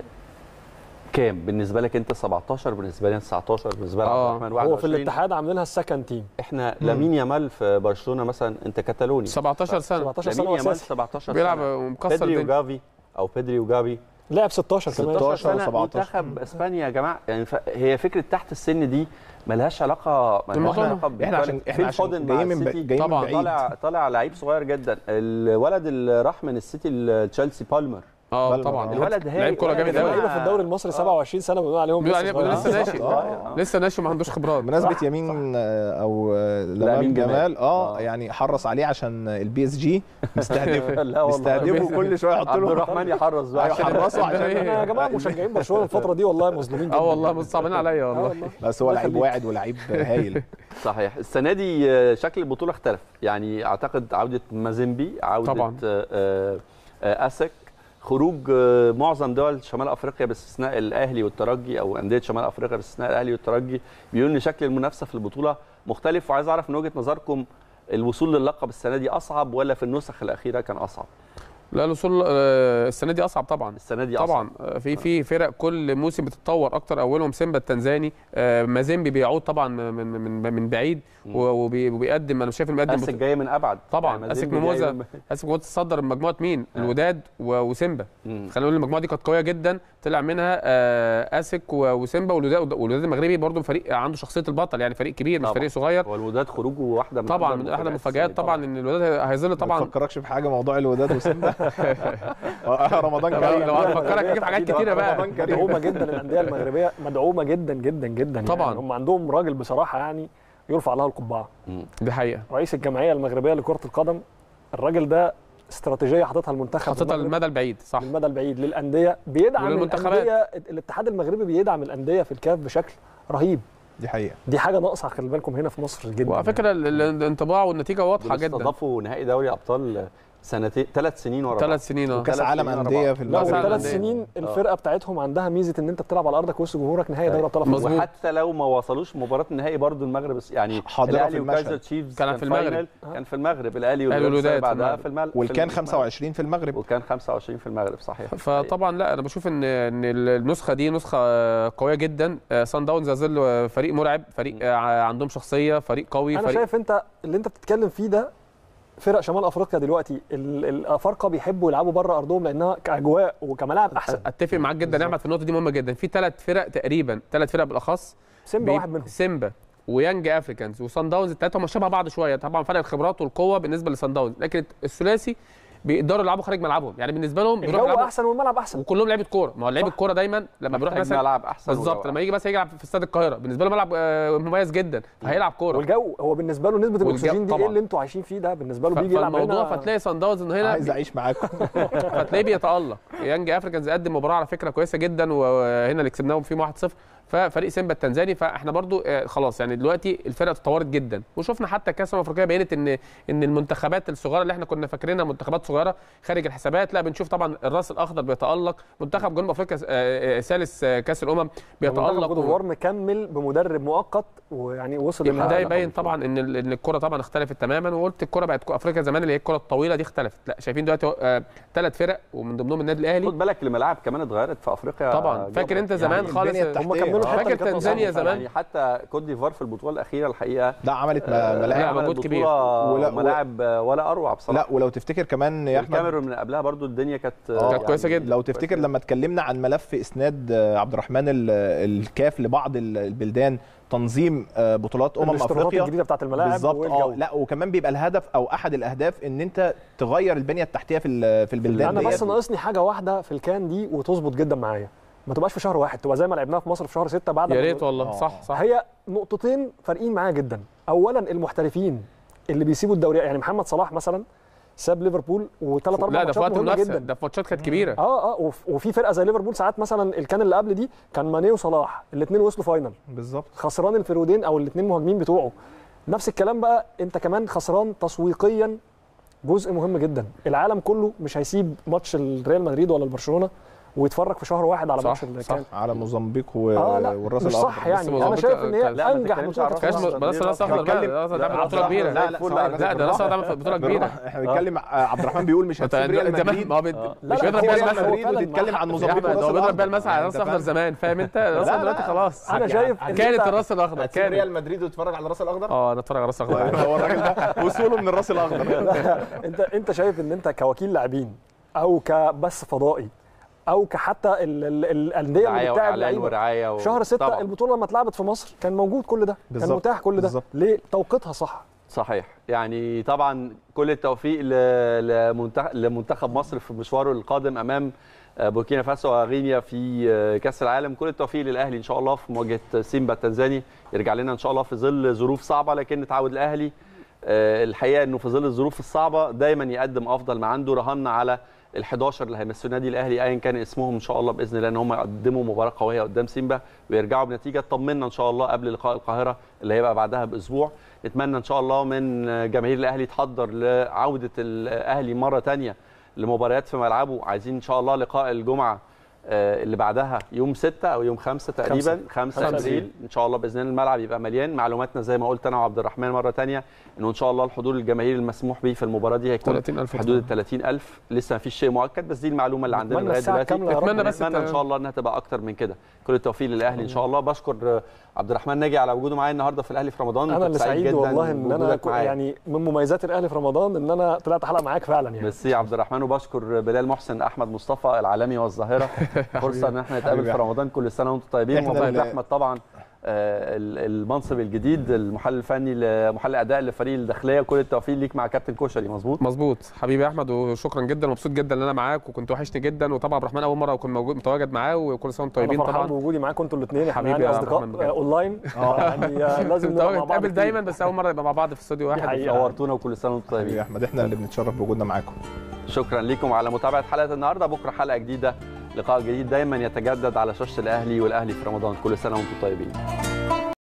كام؟ بالنسبه لك انت 17 بالنسبه لي أنا 19 بالنسبه لي آه. عبد الرحمن هو في 21 الاتحاد عاملينها السكند تيم احنا لامين يامال في برشلونه مثلا انت كتالوني 17 سنه 17 سنه لامين يامال واساسي 17 بيلعب سنه ومكسر بيدري الدنيا وجافي او بيدري وجافي لعب 16 كمان 16 سنه و17. منتخب اسبانيا يا جماعه يعني ف- هي فكره تحت السن دي ملهاش علاقه ملهاش الموضوع- علاقه احنا عشان بالكواليتي. احنا فيل عشان فودن مع جايين من السيتي جايين من طبعاً. بعيد طالع طالع لعيب صغير جدا الولد اللي راح من السيتي لتشيلسي بالمر اه بالمر. طبعا الولد هايل لعيب كوره جامد يا جماعة. قوي لعيبه في الدوري المصري 27 سنه بنقول عليهم بيقول لسه عليه صغيرين. لسه ناشئ آه. لسه ناشئ ما عندوش خبرات بمناسبه يمين آه، او آه، لامين لامين جمال. جمال اه آه. يعني حرص عليه عشان البي اس جي مستهدفه لا والله. مستهدفه كل شويه يحط عبد له الرحمن يحرص بقى أيوة، حرصه عشان احنا يا جماعه مشجعين برشلونه الفتره دي والله مظلومين جدا اه والله مصعبين عليا آه والله والله. بس هو الله لعيب يخليك. واعد ولعيب هايل صحيح السنه دي آه، شكل البطوله اختلف يعني اعتقد عوده مازيمبي عوده طبعاً. آه، آه، آه، اسك خروج آه، معظم دول شمال افريقيا باستثناء الاهلي والترجي او انديه شمال افريقيا باستثناء الاهلي والترجي بيقول ان شكل المنافسه في البطوله مختلف وعايز اعرف من وجهه نظركم الوصول للقب السنه دي اصعب ولا في النسخ الاخيره كان اصعب لا الوصول آه، السنه دي اصعب طبعا السنه دي أصعب. طبعا آه، في في فرق كل موسم بتتطور اكتر اولهم سيمبا التنزاني آه، مازيمبي بيعود طبعا من من من بعيد و- وبي- وبيقدم انا شايف انه بيقدم اسك جاي من ابعد طبعا يعني اسك مازيمبي ميموزا جاي من- اسك ميموزا تصدر مجموعه مين الوداد و- وسيمبا مم. خلينا نقول المجموعه دي كانت قويه جدا طلع منها آه، اسك و- وسيمبا والوداد والوداد المغربي برضو فريق عنده شخصيه البطل يعني فريق كبير مش طبعاً. فريق صغير هو الوداد خروجه واحده من طبعا أكبر من احد المفاجآت المفاجات السنة دي. طبعا ان الوداد هيظل ما طبعا تفكركش في حاجه موضوع الوداد وسيمبا آه، رمضان لو كريم لو هنفكرك نجيب حاجات كتيره بقى رمضان كريم مدعومه جدا الانديه المغربيه مدعومه جدا جدا جدا طبعاً. يعني هم عندهم راجل بصراحه يعني يرفع له القبعه دي حقيقه رئيس الجمعيه المغربيه لكره القدم الراجل ده استراتيجيه حاططها المنتخب خاصه المغرب المدى البعيد صح للمدى البعيد للانديه بيدعم وللمنتخبات. الانديه الاتحاد المغربي بيدعم الانديه في الكاف بشكل رهيب دي حقيقه دي حاجه ناقصه خلي بالكم هنا في مصر جدا وعلى فكره ال- ال- الانطباع والنتيجه واضحه دول جدا استضافوا نهائي دوري ابطال سنتين ثلاث سنين ورا بعض. ثلاث سنين اه وكاس ثلاث عالم سنين ورا انديه بعض. في لا لا، المغرب فعلاً. وثلاث الأندية. سنين الفرقه بتاعتهم عندها ميزه ان انت بتلعب على ارضك وسط جمهورك نهائي دوري ابطال افريقيا مظبوط. وحتى لو ما وصلوش مباراه النهائي برضو المغرب يعني حاضرة الاهلي في المشهد. وكايزر تشيفز كان في المغرب. فاينل، كان في المغرب الاهلي الأهلي والوداد والوداد في بعدها المغرب. في المغرب والكان في 25 في المغرب وكان 25 في المغرب صحيح فطبعا لا انا بشوف ان ان النسخه دي نسخه قويه جدا سان داونز يظل فريق مرعب فريق آه، عندهم شخصيه فريق قوي انا فريق شايف انت اللي انت بتتكلم فيه ده فرق شمال افريقيا دلوقتي ال- الافارقه بيحبوا يلعبوا بره ارضهم لانها كاجواء وكملاعب احسن اتفق معاك جدا يا احمد في النقطه دي مهمه جدا في ثلاث فرق تقريبا ثلاث فرق بالاخص سيمبا بي- واحد منهم سيمبا ويانج افريكانز وصن داونز الثلاثه هم شبه بعض شويه طبعا فرق الخبرات والقوه بالنسبه لصن داونز لكن الثلاثي بيقدروا يلعبوا خارج ملعبهم يعني بالنسبه لهم بيروحوا الجو يلعبوا احسن والملعب احسن وكلهم لعيبه كوره ما هو لعيب صح. الكوره دايما لما بيروح محتاج مثلا ملعب احسن بالظبط وجو لما يجي مثلا يلعب في استاد القاهره بالنسبه له ملعب آه، مميز جدا فهيلعب كوره والجو هو بالنسبه له نسبه والجو الاكسجين دي طبعاً. ايه اللي انتوا عايشين فيه ده بالنسبه له ف- بيجي يلعب فالموضوع هنا فتلاقي صن داونز ان هنا عايز اعيش معاكم فتلاقيه بيتالق يانج افريكانز قدم مباراه على فكره كويسه جدا وهنا اللي كسبناهم فيهم 1-0 ففريق سيمبا التنزاني فاحنا برضو آه، خلاص يعني دلوقتي الفرق تطورت جدا وشفنا حتى كاس الامم الافريقيه بينت ان ان المنتخبات الصغيره اللي احنا كنا فاكرينها منتخبات صغيره خارج الحسابات لا بنشوف طبعا الراس الاخضر بيتالق منتخب جنوب افريقيا آه، آه، ثالث آه، كاس الامم بيتالق بيتالق ديفوار مكمل بمدرب مؤقت ويعني وصل ده للنهائي. يبين طبعا ان ال- ان الكره طبعا اختلفت تماما وقلت الكره بقت كو- افريقيا زمان اللي هي الكره الطويله دي اختلفت لا شايفين دلوقتي ثلاث فرق ومن ضمنهم النادي الاهلي خد بالك الملاعب كمان اتغيرت في افريقيا طبعا فاكر انت زمان يعني خالص البنية التحتية. هم كملوا الحته فاكر اللي كانت تنزانيا ناقصاهم. زمان؟ يعني حتى كوت ديفوار في البطوله الاخيره الحقيقه لا عملت آه، ملاعب لا، عملت مجهود كبير. بطولة ولا- ملاعب آه، ولا اروع بصراحه لا ولو تفتكر كمان يا احمد الكاميرون من قبلها برضو الدنيا كانت آه، كانت كويسة جدا. لو تفتكر لما اتكلمنا عن ملف اسناد آه، عبد الرحمن ال- الكاف لبعض ال- البلدان تنظيم آه، بطولات امم الاشتراطات افريقيا الجديده بتاعت الملاعب بالظبط اه والجو. لا وكمان بيبقى الهدف او احد الاهداف ان انت تغير البنيه التحتيه في ال- في البلدان انا بس ديت. ناقصني حاجه واحده في الكان دي وتظبط جدا معايا ما تبقاش في شهر واحد تبقى زي ما لعبناها في مصر في شهر ستة بعد يا ما- ريت والله آه. صح صح هي نقطتين فارقين معايا جدا اولا المحترفين اللي بيسيبوا الدوري يعني محمد صلاح مثلا ساب ليفربول وثلاث اربع لا ده في ماتشات وقت مهمه منافسه جدا ده في ماتشات كانت كبيره اه اه وف- وفي فرقه زي ليفربول ساعات مثلا اللي كان اللي قبل دي كان ماني وصلاح الاثنين وصلوا فاينل بالظبط خسران الفرودين او الاثنين مهاجمين بتوعه نفس الكلام بقى انت كمان خسران تسويقيا جزء مهم جدا العالم كله مش هيسيب ماتش الريال مدريد ولا البرشلونه ويتفرج في شهر واحد على صح، ماتش اللي صح. كان على موزمبيق و... اه لا والراس مش الاخضر صح يعني انا موزمبيق شايف ان هي كان- لا، ما انجح تتكلمش بطوله على كانت الراس في الأخضر. مصر. بس راس اخضر بقى بنتكلم- راس لا، ده لا، بطوله لا، كبيره لا، لا، ثواني، لا ده راس اخضر بطوله كبيره بالراحة، احنا بنتكلم عبد الرحمن بيقول مش انت هتسيب ريال انت مدريد ما هو بت- لا، مش لا، بيضرب هو بيها ريال المثل مدريد مدريد وتتكلم عن يا موزمبيق احمد والراس هو بيضرب بيها الأخضر. المثل على راس أنت اخضر فاهم؟ زمان فاهم انت راس لا، اخضر دلوقتي لا. خلاص انا شايف إن كانت أنت- الراس الاخضر هتسيب كانت ريال مدريد وتتفرج على الراس الاخضر اه انا اتفرج على راس اخضر هو الراجل ده وصوله من الراس الاخضر انت انت شايف ان انت كوكيل لاعبين او كبث فضائي او كحتى ال- ال- الانديه اللي دعايه بتلعب واعلان لعيبه ورعايه و... شهر ستة طبعاً. البطوله لما اتلعبت في مصر كان موجود كل ده كان بالظبط، متاح كل ده بالظبط. ليه توقيتها صح صحيح يعني طبعا كل التوفيق ل- لمنتخ- لمنتخب مصر في مشواره القادم امام آه، بوركينا فاسو وغينيا في آه، كاس العالم كل التوفيق للاهلي ان شاء الله في مواجهه سيمبا التنزاني يرجع لنا ان شاء الله في ظل ظروف صعبه لكن نتعود الاهلي آه، الحقيقه انه في ظل الظروف الصعبه دايما يقدم افضل ما عنده رهنا على ال11 اللي هيمثلوا النادي الاهلي ايا كان اسمهم ان شاء الله باذن الله ان هم يقدموا مباراه قويه قدام سيمبا ويرجعوا بنتيجه تطمنا ان شاء الله قبل لقاء القاهره اللي هيبقى بعدها باسبوع نتمنى ان شاء الله من جماهير الاهلي تحضر لعوده الاهلي مره ثانيه لمباريات في ملعبه عايزين ان شاء الله لقاء الجمعه آه، اللي بعدها يوم 6 او يوم 5 تقريبا 5 خمسة ابريل ان شاء الله باذن الله الملعب يبقى مليان معلوماتنا زي ما قلت انا وعبد الرحمن مره ثانيه انه ان شاء الله الحضور الجماهيري المسموح به في المباراه دي هيكون 30000 في حدود ال 30000 لسه ما فيش شيء مؤكد بس دي المعلومه اللي عندنا نتمنى لغايه الساعة دلوقتي كاملة يا رب. نتمنى بس نتمنى ان الت- شاء الله انها تبقى اكتر من كده كل التوفيق للاهلي ان شاء الله بشكر آه، عبد الرحمن ناجي على وجوده معايا النهارده في الاهلي في رمضان انا كنت اللي سعيد جداً والله ان انا بوجودك كو- معايا. يعني من مميزات الاهلي في رمضان ان انا طلعت حلقه معاك فعلا يعني ميرسي يا عبد الرحمن وبشكر بلال محسن احمد مصطفى العالمي والظاهره فرصه ان احنا نتقابل حبيبي في رمضان كل سنه وانتم طيبين إحنا ومبارك اللي- احمد طبعا آه، ال- المنصب الجديد المحلل الفني لمحلل اداء لفريق الداخليه كل التوفيق ليك مع كابتن كشري مظبوط مظبوط حبيبي يا احمد وشكرا جدا مبسوط جدا ان انا معاك وكنت وحشني جدا وطبعا عبد الرحمن اول مره اكون موجود متواجد معاه وكل سنه وانتم انا طيبين فرحان طبعا بوجودي معاكم انتوا الاثنين احنا حبيبي يعني يا عبد اصدقاء الرحمن آه، بجد. اونلاين يعني آه، لازم نبقى مع بعض نتقابل كتير. دايما بس اول مره يبقى مع بعض في استوديو واحد حقيقة. نورتونا وكل سنه وانتم حبيبي طيبين يا احمد احنا اللي بنتشرف بوجودنا معاكم شكرا لكم على متابعه حلقه النهارده بكره حلقه جديده لقاء جديد دايما يتجدد على شاشه الاهلي والاهلي في رمضان كل سنه وانتم طيبين